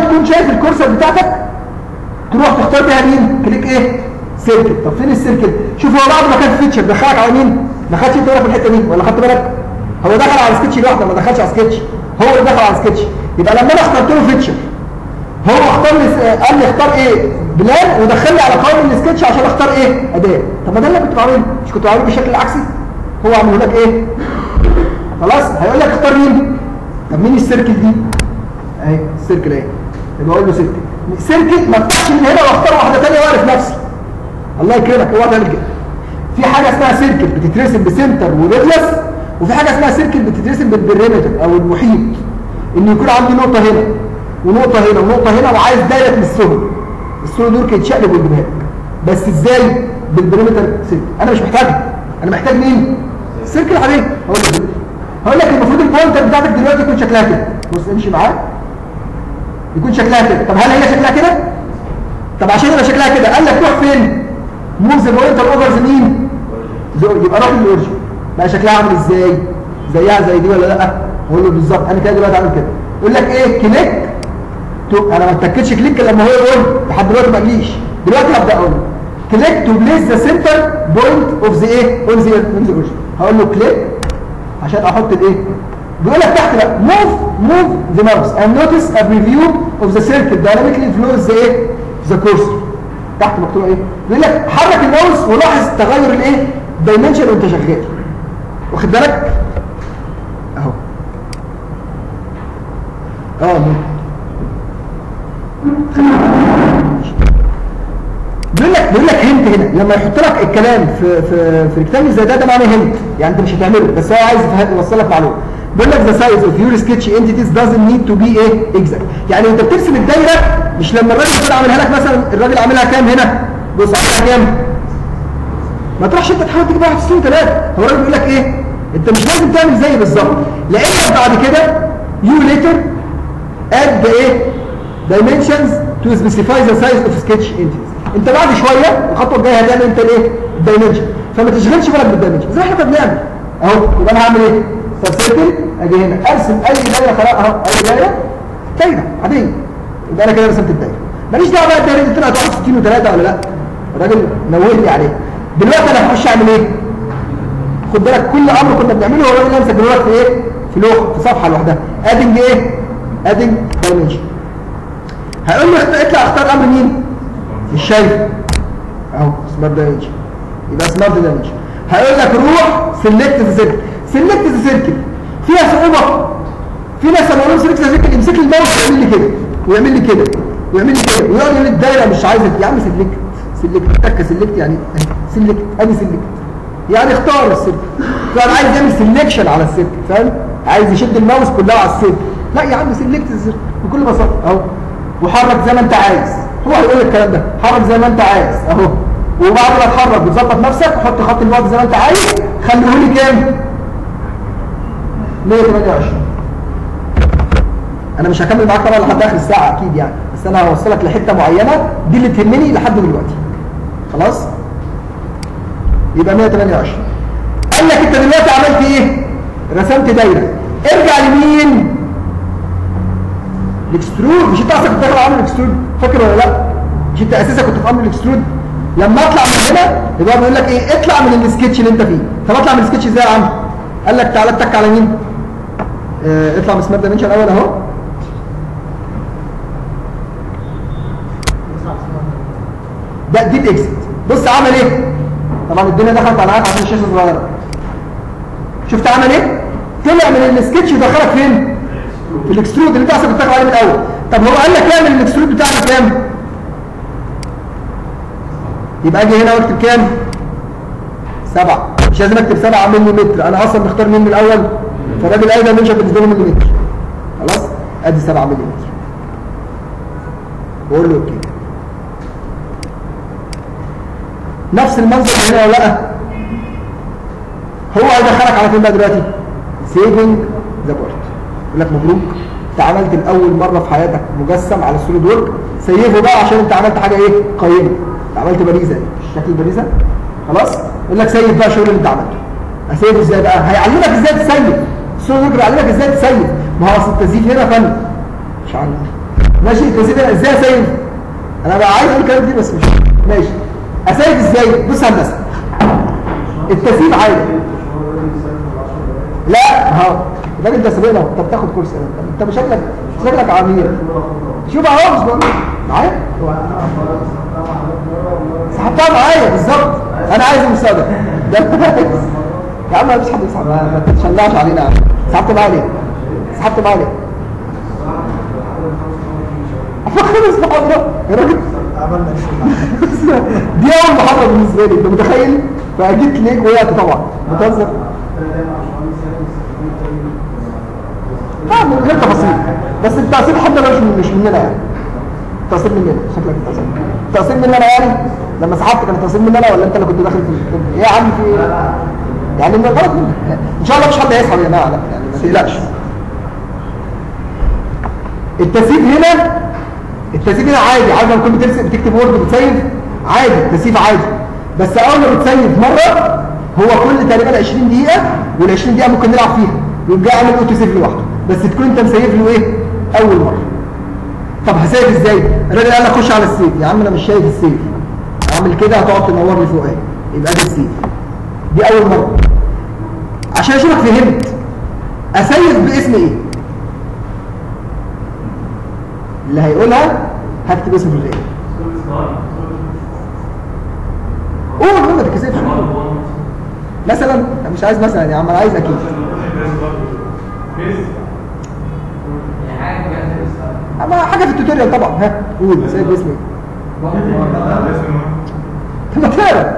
A: تكون شايف الكورسر بتاعتك تروح تختار بيها مين كليك ايه سيركل طب فين السيركل شوف هو بعد ما كان فيتشر دخلك على مين ما خدش انت في الحته دي ولا خدت بالك هو دخل على سكتش لوحده ما دخلش على سكتش هو اللي دخل على سكتش يبقى لما انا اخترت له فيتشر هو اختار لي قال لي اختار ايه بلان ودخل لي على قائمه السكتش عشان اختار ايه اداه طب ما ده اللي كنت بعمله مش كنت بعمله بالشكل العكسي هو عامله لك ايه خلاص هيقول لك اختار مين طب مين السيركل دي اهي السيركل اهي يبقى اقول له سيركل سيركل ما افتحش من هنا واختار واحده ثانيه واعرف نفسي الله يكرمك اوعى تعمل كده في حاجه اسمها سيركل بتترسم بسنتر وريديوس وفي حاجه اسمها سيركل بتترسم بالبريمتر او المحيط ان يكون عندي نقطه هنا ونقطه هنا ونقطه هنا وعايز دايره من السهم السهم دول يتشقلب ويجيبها لك بس ازاي بالبريمتر سيركل انا مش محتاجها انا محتاج مين سيركل عاديه هقول لك هقول لك المفروض البوينتر بتاعتك دلوقتي يكون شكلها كده بص امشي معايا يكون شكلها كده طب هل هي شكلها كده طب عشان يبقى شكلها كده قال لك روح فين موف ذا بوينتر اوفر ذا مين يبقى روح للاورجن بقى شكلها عامل ازاي زيها زي دي ولا لا اقول له بالظبط انا كده دلوقتي عامل كده يقول لك ايه كليك تو انا ما اتكتش كليك لما هو يقول لحد دلوقتي ما قاليش دلوقتي هبدا اقول كليك تو بليس ذا سنتر بوينت اوف ذا ايه اون ذا اون ذا اورجن هقول له كليك عشان احط الايه بيقول لك تحت بقى move move the mouse and notice a preview of the circle dynamically flows the ايه the cursor تحت مكتوب ايه بيقول لك حرك الماوس ولاحظ تغير الايه dimension وانت شغال واخد بالك اهو اه ممكن. بيقول لك بيقول لك هنت هنا لما يحط لك الكلام في في في ريكتانجل زي ده ده معناه هنت يعني انت مش هتعمله بس هو عايز يفهم- يوصل لك معلومه بيقول لك the size of your sketch entities doesn't need to be ايه exact يعني انت بترسم الدايره مش لما الراجل يكون عاملها لك مثلا الراجل عاملها كام هنا بص عاملها كام ما تروحش انت تحاول تجيب واحد ستين ثلاثة هو الراجل بيقول لك ايه انت مش لازم تعمل زي بالظبط لانك بعد كده you later add the ايه dimensions to specify the size of sketch entities انت بعد شويه الخطوه الجايه هتعمل انت الايه الدايمنشن فما تشغلش بالك بالدايمنشن زي احنا بنعمل اهو يبقى انا هعمل ايه طب سيركل اجي هنا ارسم اي دايره خلاص اهو اي دايره دايره عاديه يبقى انا كده رسمت الدايره ماليش دعوه بقى الدايره دي طلعت 61 و3 ولا لا الراجل نوه لي عليه دلوقتي انا هخش اعمل ايه خد بالك كل امر كنا بنعمله هو الراجل يمسك دلوقتي في ايه في لوحه في صفحه لوحدها ادنج ايه ادنج دايمنشن هيقول لي اخت- اطلع اختار امر مين مش شايف اهو سمارت دايمنشن يبقى سمارت دايمنشن هيقول لك روح سيلكت ذا سيركل سيلكت ذا سيركل فيها صعوبه في ناس لما اقول لهم سيلكت ذا سيركل يمسك لي الماوس ويعمل لي كده ويعمل لي كده ويعمل لي كده ويقعد يقول لي الدايره مش عايزه يا عم سيلكت سيلكت تك سيلكت يعني سيلكت ادي سيلكت يعني اختار السيركل فانا عايز يعمل سيلكشن على السيركل فاهم عايز يشد الماوس كلها على السيركل لا يا عم سيلكت السيركل بكل بساطه اهو وحرك زي ما انت عايز هو هيقول لك الكلام ده حرك زي ما انت عايز اهو وبعد ما تحرك وتظبط نفسك حط خط الوقت زي ما انت عايز خليه لي كام 128 انا مش هكمل معاك طبعا لحد اخر الساعه اكيد يعني بس انا هوصلك لحته معينه دي اللي تهمني لحد دلوقتي خلاص يبقى 128 قال لك انت دلوقتي عملت ايه رسمت دايره ارجع لمين الاكسترود مش انت اصلا كنت داخل عامل الاكسترود فاكر ولا لا مش انت اساسا كنت في امر الاكسترود لما اطلع من هنا يبقى بيقول لك ايه اطلع من السكتش اللي انت فيه طب اطلع من السكتش ازاي يا عم قال لك تعالى اتك على مين اه اطلع من سمارت دايمنشن الاول اهو ده دي الاكسيت بص عمل ايه طبعا الدنيا دخلت على عين عشان الشاشه صغيره شفت عمل ايه طلع من السكتش ودخلك فين في الاكسترود اللي انت اصلا كنت داخل عليه من الاول طب هو قال لك اعمل الاكسترود بتاعنا كام يبقى اجي هنا واكتب كام سبعة مش لازم اكتب سبعة ملي متر انا اصلا مختار مين من الاول فالراجل قال ده مش بالنسبه له ملي متر خلاص ادي سبعة ملي متر بقول له اوكي نفس المنظر هنا ولا لا هو هيدخلك على فين بقى دلوقتي سيفنج ذا بورت يقول لك مبروك انت عملت لاول مره في حياتك مجسم على السوليد وورك سيفه بقى عشان انت عملت حاجه ايه قيمه انت عملت باريزه شكل الباريزه خلاص يقول لك سيف بقى الشغل اللي انت عملته اسيفه ازاي بقى هيعلمك ازاي تسيف السوليد وورك بيعلمك ازاي تسيف ما هو اصل التزييف هنا فن مش عارف ماشي التسيب هنا ازاي اسيف انا بقى عايز اقول الكلام دي بس مش ماشي اسيف ازاي بص يا هندسه التسيب عادي لا ها الراجل ده سابقنا انت بتاخد كورس انت انت شكلك شكلك عمير شوف اهو مش بقول معايا سحبتها معايا بالظبط انا عايز المساعده ده يا عم مفيش حد يسحب ما ما تتشلعش علينا يا عم سحبت معايا ليه سحبت معايا ليه خلص محاضره يا راجل
C: عملنا شيء
A: دي اول محاضره بالنسبه لي انت متخيل فاجيت ليك وقعت طبعا بتهزر اه من غير تفاصيل بس التأثير حتى لو مش مش مننا يعني التأثير مننا شكلك التأثير التأثير مننا يعني لما سحبت كان التأثير مننا ولا انت اللي كنت داخل في ايه يا عم في ايه يعني من غلط منك ان شاء الله مش حد هيسحب يا جماعه لا يعني ما تقلقش التسيب هنا التسيب هنا عادي عادي لما كنت بترسم بتكتب وورد بتسيب عادي التسيب عادي بس اول ما بتسيب مره هو كل تقريبا 20 دقيقه وال 20 دقيقه ممكن نلعب فيها يقوم جاي عامل اوتو سيف لوحده بس تكون انت مسيف له ايه اول مره طب هسيف ازاي الراجل قال لك خش على السيف يا عم انا مش شايف السيف اعمل كده هتقعد تنور لي فوق اهي يبقى ده السيف دي اول مره عشان اشوفك فهمت اسيف باسم ايه اللي هيقولها هكتب اسمه في الايه قول ما تتكسفش مثلا أنا مش عايز مثلا يا عم انا عايز اكيد اما حاجه في التوتوريال طبعا ها قول سيب اسمي طب ما تقرا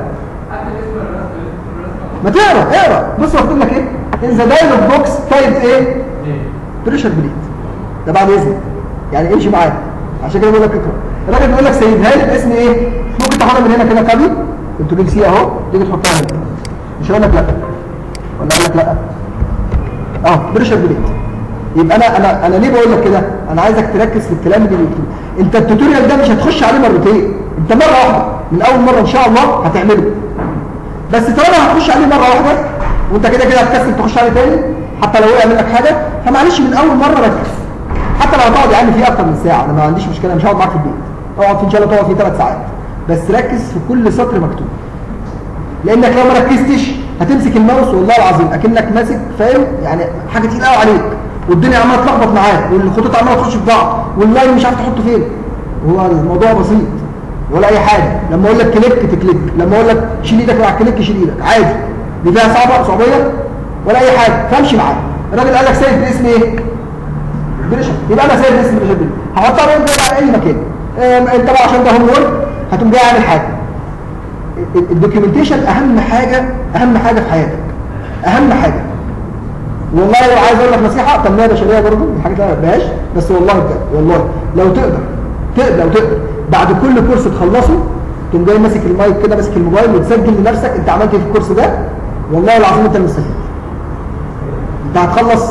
A: ما تقرا اقرا بص مكتوب لك ايه ان ذا دايلوج بوكس تايب ايه بريشر بليد ده بعد اذنك يعني امشي معايا عشان كده بقول لك اقرا الراجل بيقول لك سيبها لي باسم ايه ممكن تاخدها من هنا كده كابي كنترول سي اهو تيجي تحطها هنا مش هقول لك لا ولا اقول لك لا اه بريشر بليد يبقى انا انا انا ليه بقول لك كده انا عايزك تركز في الكلام اللي بيكتبه انت التوتوريال ده مش هتخش عليه مرتين انت مره واحده من اول مره ان شاء الله هتعمله بس طالما هتخش عليه مره واحده وانت كده كده هتكسل تخش عليه تاني حتى لو وقع منك حاجه فمعلش من اول مره ركز حتى لو هتقعد يعني فيه اكتر من ساعه انا ما عنديش مشكله مش هقعد معاك في البيت اقعد فيه ان شاء الله تقعد فيه ثلاث ساعات بس ركز في كل سطر مكتوب لانك لو ما ركزتش هتمسك الماوس والله العظيم اكنك ماسك فاهم يعني حاجه تقيله قوي عليك والدنيا عماله تلخبط معاك والخطوط عماله تخش في بعض واللاين مش عارف تحطه فين هو الموضوع بسيط ولا اي حاجه لما اقول لك كليك تكليك لما اقول لك شيل ايدك مع الكليك شيل ايدك عادي دي فيها صعبه صعوبيه ولا اي حاجه فامشي معايا الراجل قال لك سيف باسم ايه بريشر يبقى انا سيف باسم بريشر دي هحطها بقى على اي مكان آم، انت بقى عشان ده هوم وورك هتقوم جاي عامل حاجه ال- الدوكيومنتيشن اهم حاجه اهم حاجه في حياتك اهم حاجه والله لو عايز اقول لك نصيحه تنميه بشريه برضه من الحاجات اللي ما بحبهاش بس والله بجد والله لو تقدر تقدر لو تقدر بعد كل كورس تخلصه تقوم جاي ماسك المايك كده ماسك الموبايل وتسجل لنفسك انت عملت ايه في الكورس ده والله العظيم انت المستفيد انت هتخلص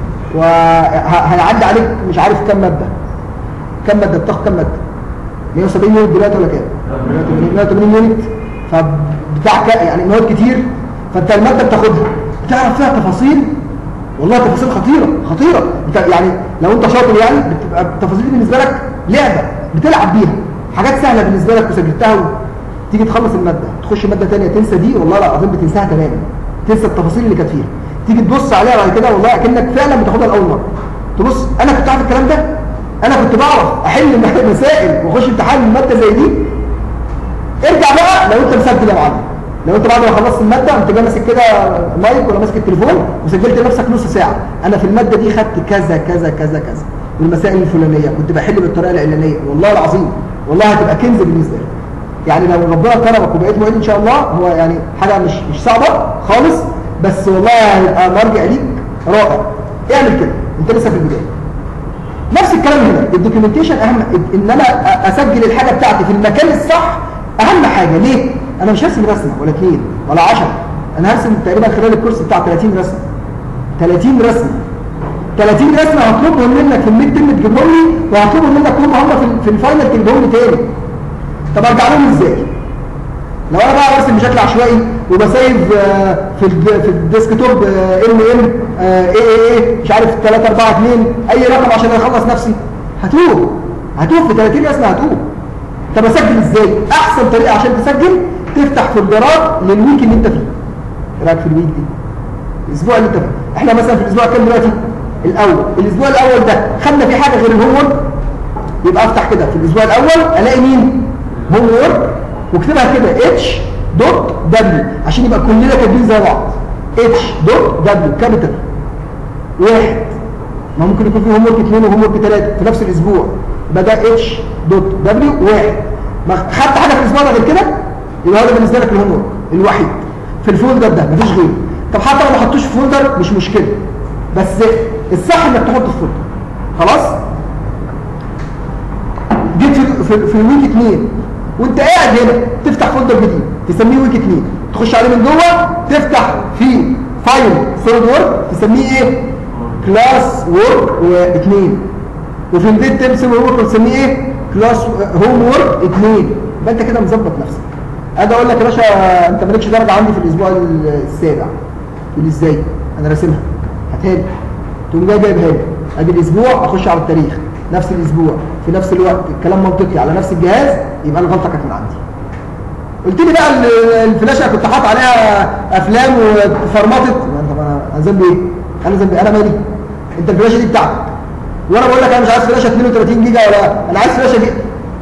A: وهيعدي عليك مش عارف كام ماده كام ماده بتاخد كام ماده 170 يونت دلوقتي ولا كام 180 يونت فبتاع ك- يعني مواد كتير فانت الماده بتاخدها بتعرف فيها تفاصيل والله تفاصيل خطيره خطيره انت يعني لو انت شاطر يعني بتبقى التفاصيل دي بالنسبه لك لعبه بتلعب بيها حاجات سهله بالنسبه لك وسجلتها تيجي تخلص الماده تخش ماده ثانيه تنسى دي والله العظيم بتنساها تماما تنسى التفاصيل اللي كانت فيها تيجي تبص عليها بعد كده والله اكنك فعلا بتاخدها لاول مره تبص انا كنت عارف الكلام ده انا كنت بعرف احل مسائل واخش امتحان من ماده زي دي ارجع بقى لو انت مسجل يا معلم لو انت بعد ما خلصت الماده قمت جاي ماسك كده مايك ولا ماسك التليفون وسجلت لنفسك نص ساعه انا في الماده دي خدت كذا كذا كذا كذا والمسائل الفلانيه كنت بحل بالطريقه العلانيه والله العظيم والله هتبقى كنز بالنسبه لي يعني لو ربنا كرمك وبقيت معيد ان شاء الله هو يعني حاجه مش مش صعبه خالص بس والله هيبقى مرجع ليك رائع اعمل كده انت لسه في البدايه نفس الكلام هنا الدوكيومنتيشن اهم ان انا أ- اسجل الحاجه بتاعتي في المكان الصح اهم حاجه ليه انا مش هرسم رسمه ولا اثنين ولا 10 انا هرسم تقريبا خلال الكورس بتاع 30 رسمه 30 رسمه 30 رسمه هطلبهم منك في الميد ترم تجيبهم لي وهطلبهم منك هم هم في, في الفاينل تجيبهم لي تاني طب ارجع لهم ازاي لو انا بقى برسم بشكل عشوائي وبسيف آه، في الد- في الديسكتوب ام ام اي اي اي مش عارف 3 4 2 اي رقم عشان اخلص نفسي هتوه هتوه في 30 رسمه هتوه طب اسجل ازاي احسن طريقه عشان تسجل تفتح فولدرات للويك اللي انت فيه ايه رايك في الويك دي الاسبوع اللي انت فيه احنا مثلا في الاسبوع كام دلوقتي الاول الاسبوع الاول ده خدنا فيه حاجه غير الهوم ورك يبقى افتح كده في الاسبوع الاول الاقي مين هوم ورك واكتبها كده اتش دوت دبليو عشان يبقى كلنا كاتبين زي بعض اتش دوت دبليو كابيتال واحد ما ممكن يكون فيه هوم ورك اثنين وهوم ورك ثلاثه في نفس الاسبوع يبقى ده اتش دوت دبليو واحد ما خدت حاجه في الاسبوع ده غير كده يبقى هو ده بالنسبه لك الهوم ورك الوحيد في الفولدر ده مفيش غيره طب حتى لو ما حطوش في فولدر مش مشكله بس الصح انك تحطه في فولدر خلاص جيت في في, في ويك 2 وانت قاعد هنا تفتح فولدر جديد تسميه ويك 2 تخش عليه من جوه تفتح فيه فايل سوليد وورك تسميه ايه كلاس وورك و2 وفي البيت تمسك وورك وتسميه ايه كلاس هوم وورك 2 يبقى انت كده مظبط نفسك اجي اقول لك يا باشا انت مالكش درجه عندي في الاسبوع السابع تقول لي ازاي انا راسمها هاتها لي تقوم جاي جايبها لي ادي الاسبوع اخش على التاريخ نفس الاسبوع في نفس الوقت الكلام منطقي على نفس الجهاز يبقى الغلطه كانت من عندي قلت لي بقى ال- الفلاشه كنت حاطط عليها افلام وفرمطت طب انا أنا ذنبي ايه انا ذنبي انا مالي انت الفلاشه دي بتاعتك وانا بقول لك انا مش عايز فلاشه 32 جيجا ولا انا عايز فلاشه دي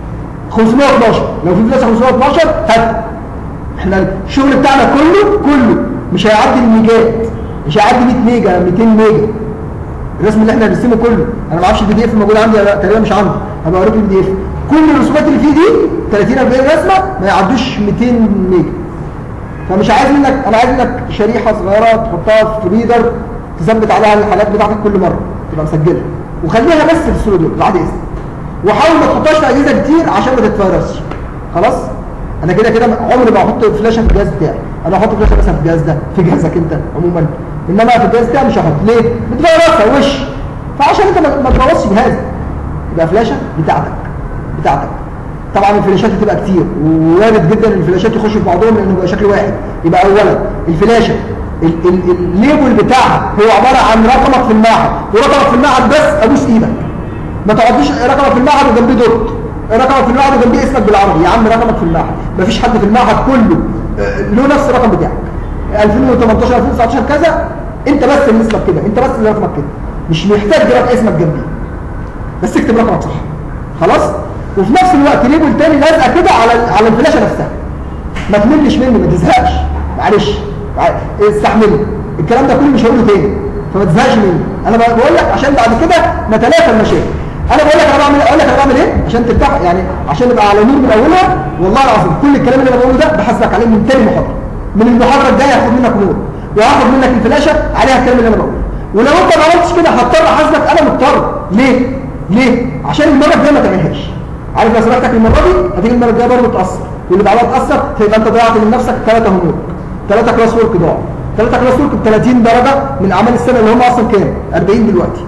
A: 512 لو في فلاشه 512 هات احنا الشغل بتاعنا كله كله مش هيعدي الميجات مش هيعدي 100 ميجا 200 ميجا الرسم اللي احنا بنرسمه كله انا ما اعرفش البي دي اف موجود عندي ولا لا، تقريبا مش عندي هبقى اوريك البي دي اف كل الرسومات اللي فيه دي 30 40 رسمه ما يعدوش 200 ميجا فمش عايز منك انا عايز منك شريحه صغيره تحطها في ريدر تثبت عليها الحاجات بتاعتك كل مره تبقى مسجلها وخليها بس في الصوره دول بعد اذنك وحاول ما تحطهاش في اجهزه كتير عشان ما تتفيرسش خلاص انا كده كده عمري ما احط فلاشه في الجهاز بتاعي انا هحط فلاشه مثلا في الجهاز ده في جهازك انت عموما انما في الجهاز بتاعي مش هحط ليه بتفيرسها وش فعشان انت ما- ما تبوظش جهازك يبقى فلاشه بتاعتك بتاعتك طبعا الفلاشات هتبقى كتير ووارد جدا ان الفلاشات يخشوا في بعضهم لانه يبقى شكل واحد يبقى اولا الفلاشه ال- ال- الليبل بتاعها هو عباره عن رقمك في المعهد ورقمك في المعهد بس ابوس ايدك ما تقعديش رقمك في المعهد وجنبيه دوت رقمك في المعهد وجنبيه اسمك بالعربي يا عم رقمك في المعهد ما فيش حد في المعهد كله آه، له نفس الرقم بتاعك 2018 2019 كذا انت بس اللي اسمك كده انت بس اللي رقمك كده مش محتاج رقم اسمك جنبيه بس اكتب رقمك صح خلاص وفي نفس الوقت ليبل تاني لازقه كده على على الفلاشه نفسها ما تملش مني ما تزهقش معلش مع- استحملني الكلام ده كله مش هقوله تاني فما تزهقش مني انا بقول لك عشان بعد كده نتلافى المشاكل انا بقول لك انا بعمل اقول لك انا بعمل ايه عشان ترتاح يعني عشان نبقى على نور من اولها والله العظيم كل الكلام اللي انا بقوله ده بحاسبك عليه من تاني محاضره من المحاضره الجايه هاخد منك نور وهاخد منك الفلاشه عليها الكلام اللي انا بقوله ولو انت ما عملتش كده هضطر احاسبك انا مضطر ليه ليه عشان المره الجايه ما تعملهاش عارف لو سمحتك المره دي هتيجي المره الجايه برضه تاثر واللي بعدها تاثر فيبقى انت ضيعت من نفسك ثلاثه هومورك ثلاثه كلاس ورك ضاعوا ثلاثه كلاس ورك ب 30 درجه من اعمال السنه اللي هم اصلا كام 40 دلوقتي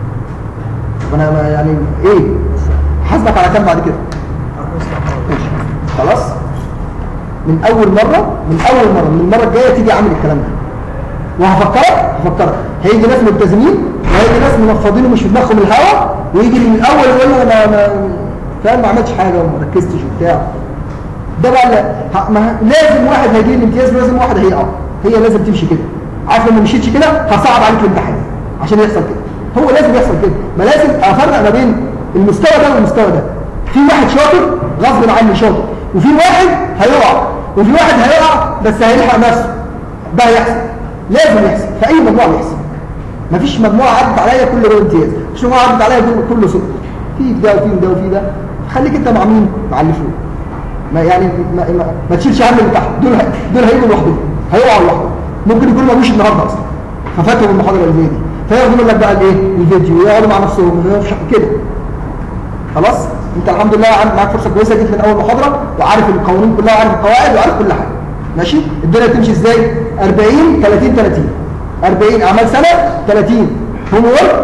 A: وانا ما- يعني ايه حاسبك على كام بعد كده ماشي. خلاص من اول مره من اول مره من المره الجايه تيجي اعمل الكلام ده وهفكرك هفكرك هيجي ناس ملتزمين وهيجي ناس منفضين ومش في دماغهم الهوا ويجي من الاول يقول له انا ما فاهم ما عملتش حاجه وما ركزتش وبتاع ده بقى لا ه- ما لازم واحد هيجي الامتياز ولازم واحد هيقع هي لازم تمشي كده عارف لو ما مشيتش كده هصعب عليك الامتحان عشان يحصل كده هو لازم يحصل كده ما لازم افرق ما بين المستوى ده والمستوى ده في واحد شاطر غصب عني شاطر وفي واحد هيقع وفي واحد هيقع بس هيلحق نفسه ده هيحصل لازم يحصل في اي مجموعه بيحصل مفيش مجموعه عدت عليا كل ده امتياز مفيش مجموعه عدت عليا كل- كله سقط في ده وفي ده وفي ده خليك انت مع مين مع اللي فوق ما يعني ما, ما, ما تشيلش هم اللي تحت دول ه- دول هيجوا لوحدهم هيقعوا لوحدهم ممكن يكونوا ما جوش النهارده اصلا ففاتهم المحاضره اللي زي دي فياخدوا منك بقى الايه الفيديو ويقعدوا مع نفسهم ويقفوا كده خلاص انت الحمد لله عن- معاك فرصه كويسه جيت من اول محاضره وعارف القوانين كلها وعارف القواعد وعارف كل حاجه ماشي الدنيا تمشي ازاي 40 30 30 40 اعمال سنه 30 هوم ورك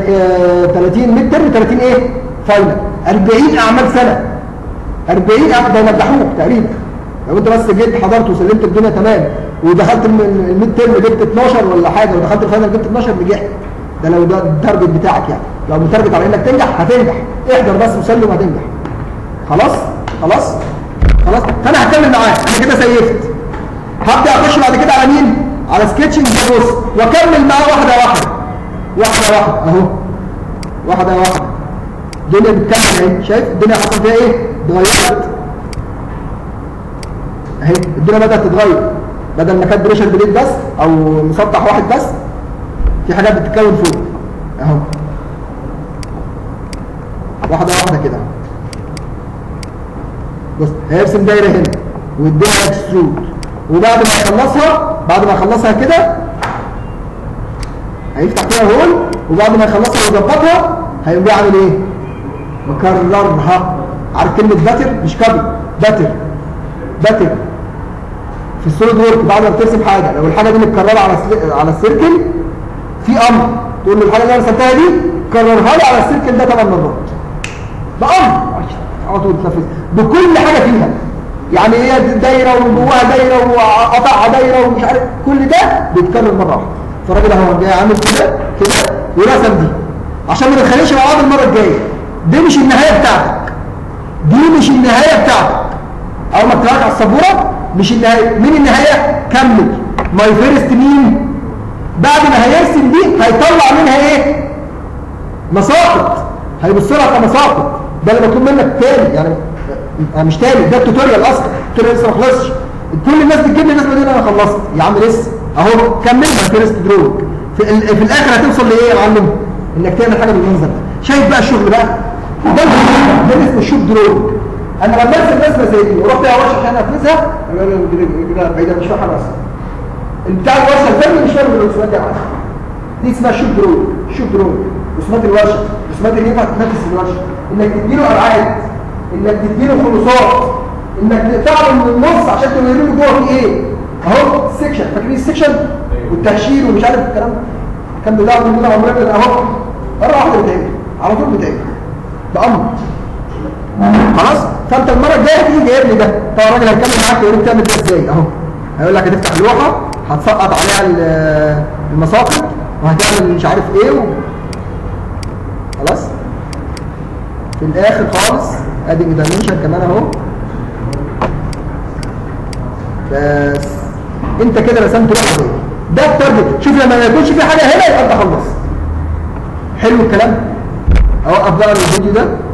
A: 30 ميد ترم 30 ايه فاينل 40 اعمال سنه 40 اعمال ده يمدحوك تقريبا لو انت بس جيت حضرت وسلمت الدنيا تمام ودخلت الم- الميد ترم جبت 12 ولا حاجه ودخلت الفاينل جبت 12 نجحت ده لو ده التارجت بتاعك يعني لو متارجت على انك تنجح هتنجح احضر بس وسلم هتنجح خلاص خلاص خلاص فانا هكمل معاك انا كده سيفت هبدا اخش بعد كده على مين على سكتشنج بص واكمل معاه واحده واحده واحده واحده اهو واحده واحده الدنيا بتكمل اهي شايف الدنيا حصل فيها ايه اتغيرت اهي الدنيا بدات تتغير بدل ما كانت بريشر بليد بس او مسطح واحد بس في حاجات بتتكون فوق اهو واحده واحده كده بص هيرسم دايره هنا والدنيا هتسود وبعد ما يخلصها بعد ما يخلصها كده هيفتح فيها هول وبعد ما يخلصها ويظبطها هيقوم جاي عامل ايه مكررها عارف كلمه باتر مش كابل باتر باتر في السوليد وورك بعد ما بترسم حاجه لو الحاجه دي متكرره على السل- على السيركل في امر تقول له الحاجه اللي انا رسمتها دي كررها لي على السيركل ده ثمان مرات ده امر على طول تنفذ بكل حاجه فيها يعني هي دايره وجواها دايره وقطعها دايره ومش عارف كل ده بيتكرر مره واحده فالراجل اهو جاي عامل كده كده ورسم دي عشان ما نتخانقش مع بعض المره الجايه دي مش النهايه بتاعتك دي مش النهايه بتاعتك اول ما بتلاقيك على السبوره مش النهايه مين النهايه كمل ماي فيرست مين بعد ما هيرسم دي هيطلع منها ايه مساقط هيبص لها كمساقط ده اللي مطلوب منك تاني يعني آه، مش تاني ده التوتوريال اصلا التوتوريال لسه ما خلصش كل الناس بتجيب لي الناس بتقول انا خلصت يا عم لسه اهو كملنا فيرست دروج في, ال- في الاخر هتوصل لايه يا معلم انك تعمل حاجه بالمنظر ده شايف بقى الشغل بقى ده اللي- ده اللي اسمه الشوب دروج انا لما ارسم رسمه زي دي ورحت يا ورشه عشان انفذها قالوا لي دي- كده بعيده مش فاهم اصلا بتاع الورشه الفني مش فاهم الرسومات دي عارف دي اسمها شوب دروج شوب دروج رسومات الورشه رسومات اللي ينفع تتنفذ في الورشه انك تديله ابعاد انك تديله خلصات انك تقطعه من النص عشان توري له جوه في ايه اهو السكشن فاكرين السكشن والتهشير ومش عارف الكلام ده كان بيدعوا مننا عمرنا اهو مره واحده بتعمل على طول بتعمل ده امر خلاص فانت المره الجايه تيجي جايب لي ده طبعا الراجل هيكمل معاك يقول لك تعمل ده ازاي اهو هيقول لك هتفتح لوحه هتسقط عليها ال- المساقط وهتعمل مش عارف ايه و... خلاص في الاخر خالص ادي دايمنشن كمان اهو بس انت كده رسمت لوحه زي دي. ده التارجت شوف لما ما يكونش في حاجه هنا يبقى انت خلصت حلو الكلام اوقف بقى الفيديو ده